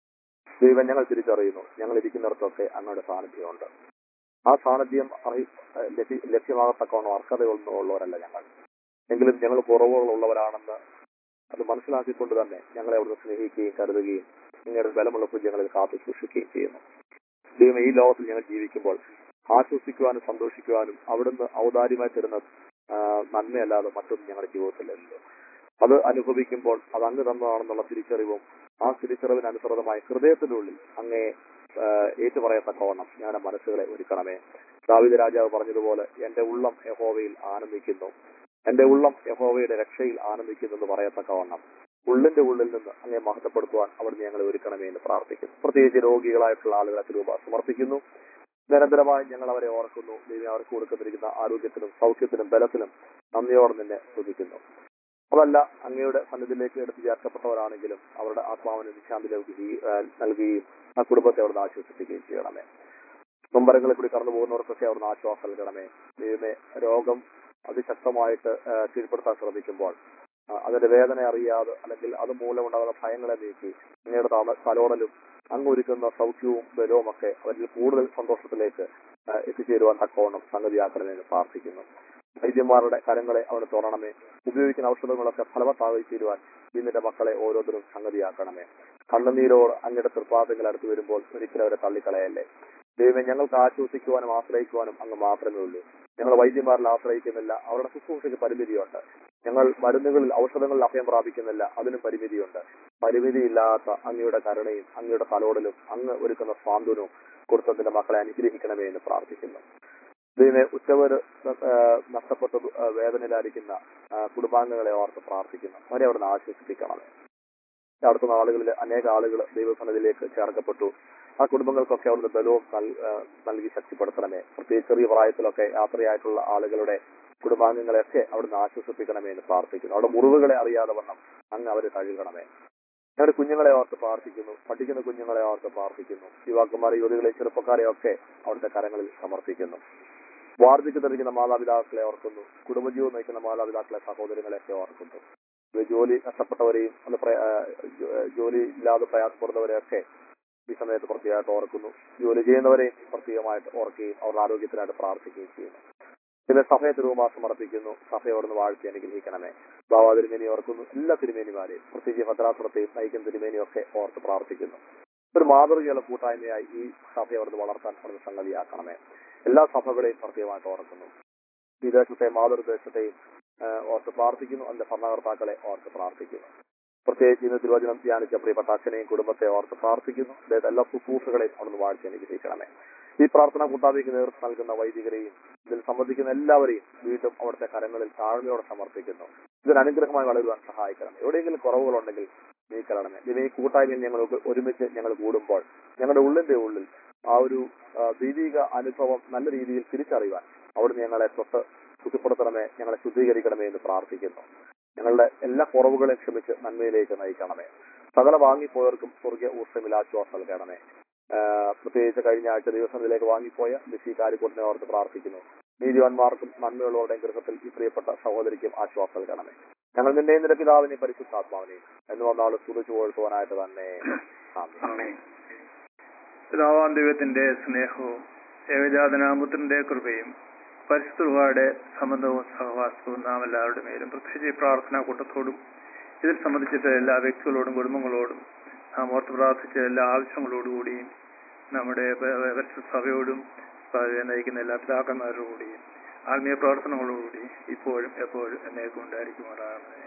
ദൈവം ഞങ്ങൾ തിരിച്ചറിയുന്നു ഞങ്ങൾ ഇരിക്കുന്നിടത്തൊക്കെ അങ്ങയുടെ സാന്നിധ്യമുണ്ട് ആ സാന്നിധ്യം അറി- ഏഹ് ലഭ്യ- ലഭ്യമാകത്തക്കവണ്ണം അർഹതയുള്ളവരല്ല ഞങ്ങൾ എങ്കിലും ഞങ്ങൾ കുറവുകളുള്ളവരാണെന്ന് അത് മനസ്സിലാക്കിക്കൊണ്ട് തന്നെ ഞങ്ങളെ അവിടുന്ന് സ്നേഹിക്കുകയും കരുതുകയും നിങ്ങളുടെ ബലമുള്ള കുഞ്ഞുങ്ങളിൽ കാത്തു സൂക്ഷിക്കുകയും ചെയ്യുന്നു ദൈവം ഈ ലോകത്തിൽ ഞങ്ങൾ ജീവിക്കുമ്പോൾ ആശ്വസിക്കുവാനും സന്തോഷിക്കുവാനും അവിടുന്ന് ഔദാര്യമായി തരുന്ന ആ, നന്മയല്ലാതെ മറ്റൊന്നും ഞങ്ങളുടെ ജീവിതത്തിലല്ലോ അത് അനുഭവിക്കുമ്പോൾ അത് അങ്ങ് തന്നതാണെന്നുള്ള തിരിച്ചറിവും ആ തിരിച്ചറിവിനനുസൃതമായി ഹൃദയത്തിനുള്ളിൽ അങ്ങേ ആ, ഏറ്റുപറയത്തക്കവണ്ണം ഞങ്ങളുടെ മനസ്സുകളെ ഒരുക്കണമേ ദാവിദ രാജാവ് പറഞ്ഞതുപോലെ എന്റെ ഉള്ളം യഹോവയിൽ ആനന്ദിക്കുന്നു എന്റെ ഉള്ളം യഹോവയുടെ രക്ഷയിൽ ആനന്ദിക്കുന്നു എന്ന് പറയത്തക്കവണ്ണം ഉള്ളിന്റെ ഉള്ളിൽ നിന്ന് അങ്ങേ മഹത്വപ്പെടുത്തുവാൻ അവിടുന്ന് ഞങ്ങളെ ഒരുക്കണമേ എന്ന് പ്രാർത്ഥിക്കുന്നു പ്രത്യേകിച്ച് രോഗികളായിട്ടുള്ള ആളുകളെ രൂപ സമർപ്പിക്കുന്നു നിരന്തരമായി ഞങ്ങൾ അവരെ ഓർക്കുന്നു ദൈവം അവർക്ക് കൊടുക്കുന്നിരിക്കുന്ന ആരോഗ്യത്തിനും സൗഖ്യത്തിനും ബലത്തിനും നന്ദിയോടെ നിന്നെ സ്തുതിക്കുന്നു അതല്ല അങ്ങയുടെ സന്നിധിയിലേക്ക് എടുത്തു ചേർക്കപ്പെട്ടവരാണെങ്കിലും അവരുടെ ആത്മാവിന് വിശാന്തി നൽകുകയും ആ, നൽകുകയും ആ കുടുംബത്തെ അവിടുന്ന് ആശ്വസിപ്പിക്കുകയും ചെയ്യണമേ നൊമ്പരങ്ങളിൽ കൂടി കടന്നു പോകുന്നവർക്കൊക്കെ അവിടുന്ന് ആശ്വാസം നൽകണമേ ദൈവമേ രോഗം അതിശക്തമായിട്ട് ആ, കീഴ്പ്പെടുത്താൻ ശ്രമിക്കുമ്പോൾ ആ, അതിന്റെ വേദന അറിയാതെ അല്ലെങ്കിൽ അത് മൂലമുണ്ടാകുന്ന ഭയങ്ങളെ നീക്കി അങ്ങയുടെ താമ- തലോടലും അങ്ങ് ഒരുക്കുന്ന സൗഖ്യവും ബലവും ഒക്കെ അവരിൽ കൂടുതൽ സന്തോഷത്തിലേക്ക് ആ, എത്തിച്ചേരുവാൻ തക്കവണ്ണം സംഗതിയാക്കണമെന്ന് പ്രാർത്ഥിക്കുന്നു വൈദ്യന്മാരുടെ കരങ്ങളെ അവിടെ തുറണമേ ഉപയോഗിക്കുന്ന ഔഷധങ്ങളൊക്കെ ഫലവത്തായി തീരുവാൻ ഇന്നിന്റെ മക്കളെ ഓരോരുത്തരും സംഗതിയാക്കണമേ കണ്ണുനീരോട് അങ്ങയുടെ തൃപ്പാദങ്ങൾ അടുത്ത് വരുമ്പോൾ ഒരിക്കലും അവരെ തള്ളിക്കളയല്ലേ ദൈവം ഞങ്ങൾക്ക് ആശ്വസിക്കുവാനും ആശ്രയിക്കുവാനും അങ്ങ് മാത്രമേ ഉള്ളൂ ഞങ്ങൾ വൈദ്യന്മാരിൽ ആശ്രയിക്കുന്നില്ല അവരുടെ ശുശ്രൂഷയ്ക്ക് പരിമിതിയുണ്ട് ഞങ്ങൾ മരുന്നുകളിൽ ഔഷധങ്ങളിൽ അഭയം പ്രാപിക്കുന്നില്ല അതിനും പരിമിതിയുണ്ട് പരിമിതിയില്ലാത്ത അങ്ങയുടെ കരുണയും അങ്ങയുടെ തലോടലും അങ്ങ് ഒരുക്കുന്ന സ്വാന്തനവും കൊടുത്തതിന്റെ മക്കളെ അനുഗ്രഹിക്കണമേ എന്ന് പ്രാർത്ഥിക്കുന്നു ദൈവമേ ഉച്ചവര് നഷ്ടപ്പെട്ട ആ, വേദനയിലായിരിക്കുന്ന ആ, കുടുംബാംഗങ്ങളെ ഓർത്ത് പ്രാർത്ഥിക്കുന്നു അവരെ അവിടുന്ന് ആശ്വസിപ്പിക്കണമേ അടുത്ത നാളുകളിൽ അനേക ആളുകൾ ദൈവസന്നിധിയിലേക്ക് ചേർക്കപ്പെട്ടു ആ കുടുംബങ്ങൾക്കൊക്കെ അവിടുന്ന് ബലവും നൽ- ആ, നൽകി ശക്തിപ്പെടുത്തണമേ പ്രത്യേകിച്ച് ചെറിയ പ്രായത്തിലൊക്കെ യാത്രയായിട്ടുള്ള ആളുകളുടെ കുടുംബാംഗങ്ങളെയൊക്കെ അവിടുന്ന് ആശ്വസിപ്പിക്കണമേ എന്ന് പ്രാർത്ഥിക്കുന്നു അവിടെ മുറിവുകളെ അറിയാതെ വണ്ണം അങ്ങ് അവരെ കഴുകണമേ ഞങ്ങളുടെ കുഞ്ഞുങ്ങളെ ഓർത്ത് പ്രാർത്ഥിക്കുന്നു പഠിക്കുന്ന കുഞ്ഞുങ്ങളെ ഓർത്ത് പ്രാർത്ഥിക്കുന്നു യുവാക്കന്മാരെ യുവതികളെ ചെറുപ്പക്കാരെ ഒക്കെ അവിടുത്തെ കരങ്ങളിൽ സമർപ്പിക്കുന്നു വാർദ്ധക്യത്തിരിക്കുന്ന മാതാപിതാക്കളെ ഓർക്കുന്നു കുടുംബജീവൻ നയിക്കുന്ന മാതാപിതാക്കളെ സഹോദരങ്ങളെയൊക്കെ ഓർക്കുന്നു ഇത് ജോലി നഷ്ടപ്പെട്ടവരെയും അത് പ്രയ- ആ, ജോ- ആ, ജോലി ഇല്ലാതെ പ്രയാസപ്പെടുന്നവരെയൊക്കെ ഈ സമയത്ത് പ്രത്യേകമായിട്ട് ഓർക്കുന്നു ജോലി ചെയ്യുന്നവരെയും പ്രത്യേകമായിട്ട് ഓർക്കുകയും അവരുടെ ആരോഗ്യത്തിനായിട്ട് പ്രാർത്ഥിക്കുകയും ചെയ്യുന്നു ചില സഭയെ തിരുവുമാ സമർപ്പിക്കുന്നു സഭയോടൊന്ന് വാഴ്ത്തി അനുഗ്രഹിക്കണമേ ബാബാ തിരുമേനി ഓർക്കുന്നു എല്ലാ തിരുമേനിമാരെയും പ്രത്യേകിച്ച് ഭദ്രാസുരത്തെയും നയിക്കുന്ന തിരുമേനിയും ഒക്കെ ഓർത്ത് പ്രാർത്ഥിക്കുന്നു ഒരു മാതൃകയുള്ള കൂട്ടായ്മയായി ഈ സഭയെ അവിടുന്ന് വളർത്താൻ അവിടുന്ന് സംഗതിയാക്കണമേ എല്ലാ സഭകളെയും പ്രത്യേകമായിട്ട് ഓർക്കുന്നു ഈ ദേശത്തെ മാതൃദേശത്തെയും ആ, ഓർത്ത് പ്രാർത്ഥിക്കുന്നു അതിന്റെ ഭരണകർത്താക്കളെ ഓർത്ത് പ്രാർത്ഥിക്കുന്നു പ്രത്യേകിച്ച് ഇന്ന് തിരുവചനം ധ്യാനിച്ച പ്രിയപ്പെട്ട അച്ഛനെയും കുടുംബത്തെ ഓർത്ത് പ്രാർത്ഥിക്കുന്നു അദ്ദേഹത്തെ എല്ലാ ശുശ്രൂഷകളെയും അവിടുന്ന് വാഴ്ച അനുഗ്രഹിക്കണമേ ഈ പ്രാർത്ഥന കൂട്ടായ്മയ്ക്ക് നേതൃത്വം നൽകുന്ന വൈദികരെയും ഇതിൽ സംബന്ധിക്കുന്ന എല്ലാവരെയും വീണ്ടും അവിടുത്തെ കരങ്ങളിൽ താഴ്മയോടെ സമർപ്പിക്കുന്നു ഇതൊരു അനുഗ്രഹമായി വളരുവാൻ സഹായിക്കണം എവിടെയെങ്കിലും കുറവുകളുണ്ടെങ്കിൽ നീക്കണമേ ഇതിന് ഈ കൂട്ടായ്മയിൽ ഞങ്ങൾ ഒരു- ഒരുമിച്ച് ഞങ്ങൾ കൂടുമ്പോൾ ഞങ്ങളുടെ ഉള്ളിന്റെ ഉള്ളിൽ ആ ഒരു ആ, ദൈവിക അനുഭവം നല്ല രീതിയിൽ തിരിച്ചറിയുവാൻ അവിടുന്ന് ഞങ്ങളെ തൊട്ട് ശുദ്ധിപ്പെടുത്തണമേ ഞങ്ങളെ ശുദ്ധീകരിക്കണമേ എന്ന് പ്രാർത്ഥിക്കുന്നു ഞങ്ങളുടെ എല്ലാ കുറവുകളെയും ക്ഷമിച്ച് നന്മയിലേക്ക് നയിക്കണമേ സകല വാങ്ങിപ്പോയവർക്കും സ്വർഗീയ ഊർജ്ജമിൽ ആശ്വാസം നൽകണമേ ആ, പ്രത്യേകിച്ച് കഴിഞ്ഞ ആഴ്ച ദിവസത്തിലേക്ക് വാങ്ങിപ്പോയ ലിസി കാരിക്കോട്ടിനെ ഓർത്ത് പ്രാർത്ഥിക്കുന്നു നീതിവാന്മാർക്കും നന്മയുള്ളവരുടെയും ഗൃഹത്തിൽ ഈ പ്രിയപ്പെട്ട സഹോദരിക്കും ആശ്വാസം നൽകണമേ ഞങ്ങൾ നിന്റെയും നിന്റെ പിതാവിനെയും പരിശുദ്ധാത്മാവിനെയും എന്ന് വന്നാൾ സ്തുതിച്ചു പോഴ്ത്തുവാനായിട്ട് തന്നെ ആമേൻ. പിതാവാം ദൈവത്തിന്റെ സ്നേഹവും ഏകജാതനാമത്തിന്റെ കൃപയും പരിശുദ്ധയുടെ സംബന്ധവും സഹവാസവും നാം എല്ലാവരുടെ മേലും പ്രത്യേകിച്ച് ഈ പ്രാർത്ഥനാ കൂട്ടത്തോടും ഇതിൽ സംബന്ധിച്ചിട്ട് എല്ലാ വ്യക്തികളോടും കുടുംബങ്ങളോടും നാം ഓർത്ത് പ്രാർത്ഥിച്ച എല്ലാ ആവശ്യങ്ങളോടുകൂടിയും നമ്മുടെ പ- പ- പരിശുദ്ധ സഭയോടും സഭയെ നയിക്കുന്ന എല്ലാ പിതാക്കന്മാരോടുകൂടിയും ആത്മീയ പ്രവർത്തനങ്ങളോടുകൂടി ഇപ്പോഴും എപ്പോഴും എന്നേക്കും ഉണ്ടായിരിക്കുമാറാകണമേ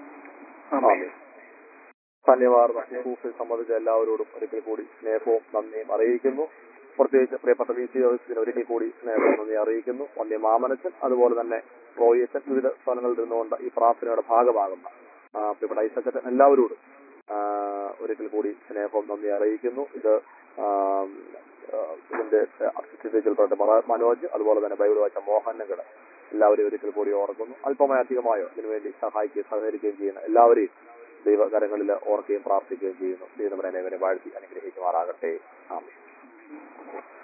ആമേൻ. ധന്യവാർന്ന ശുശ്രൂഷയിൽ സംബന്ധിച്ച എല്ലാവരോടും ഒരിക്കൽ കൂടി സ്നേഹവും നന്ദിയും അറിയിക്കുന്നു പ്രത്യേകിച്ച് പ്രിയപ്പെട്ട വി സി ഓഫീസിന് ഒരിക്കൽ കൂടി സ്നേഹവും നന്ദി അറിയിക്കുന്നു വന്യ മാമനച്ചൻ അതുപോലെ തന്നെ റോയിച്ചൻ വിവിധ സ്ഥലങ്ങളിൽ നിന്നുകൊണ്ട് ഈ പ്രാർത്ഥനയുടെ ഭാഗമാകുന്ന ആ, പ്രിയപ്പെട്ട ഐസക്കച്ചൻ എല്ലാവരോടും ആ, ഒരിക്കൽ കൂടി സ്നേഹവും നന്ദി അറിയിക്കുന്നു ഇത് ആ, ആ, ഇതിന്റെ അസിസ്റ്റന്റ് മനോജ് അതുപോലെ തന്നെ ബൈബിൾ വായിച്ച മോഹനങ്ങൾ എല്ലാവരെയും ഒരിക്കൽ കൂടി ഓർക്കുന്നു അല്പമോ അധികമായോ ഇതിനുവേണ്ടി സഹായിക്കുകയും സഹകരിക്കുകയും ചെയ്യുന്ന എല്ലാവരെയും ദൈവകരങ്ങളിൽ ഓർക്കുകയും പ്രാർത്ഥിക്കുകയും ചെയ്യുന്നു ദൈവം അനേവരെ വാഴ്ത്തി അനുഗ്രഹിക്കുമാറാകട്ടെ ആമേൻ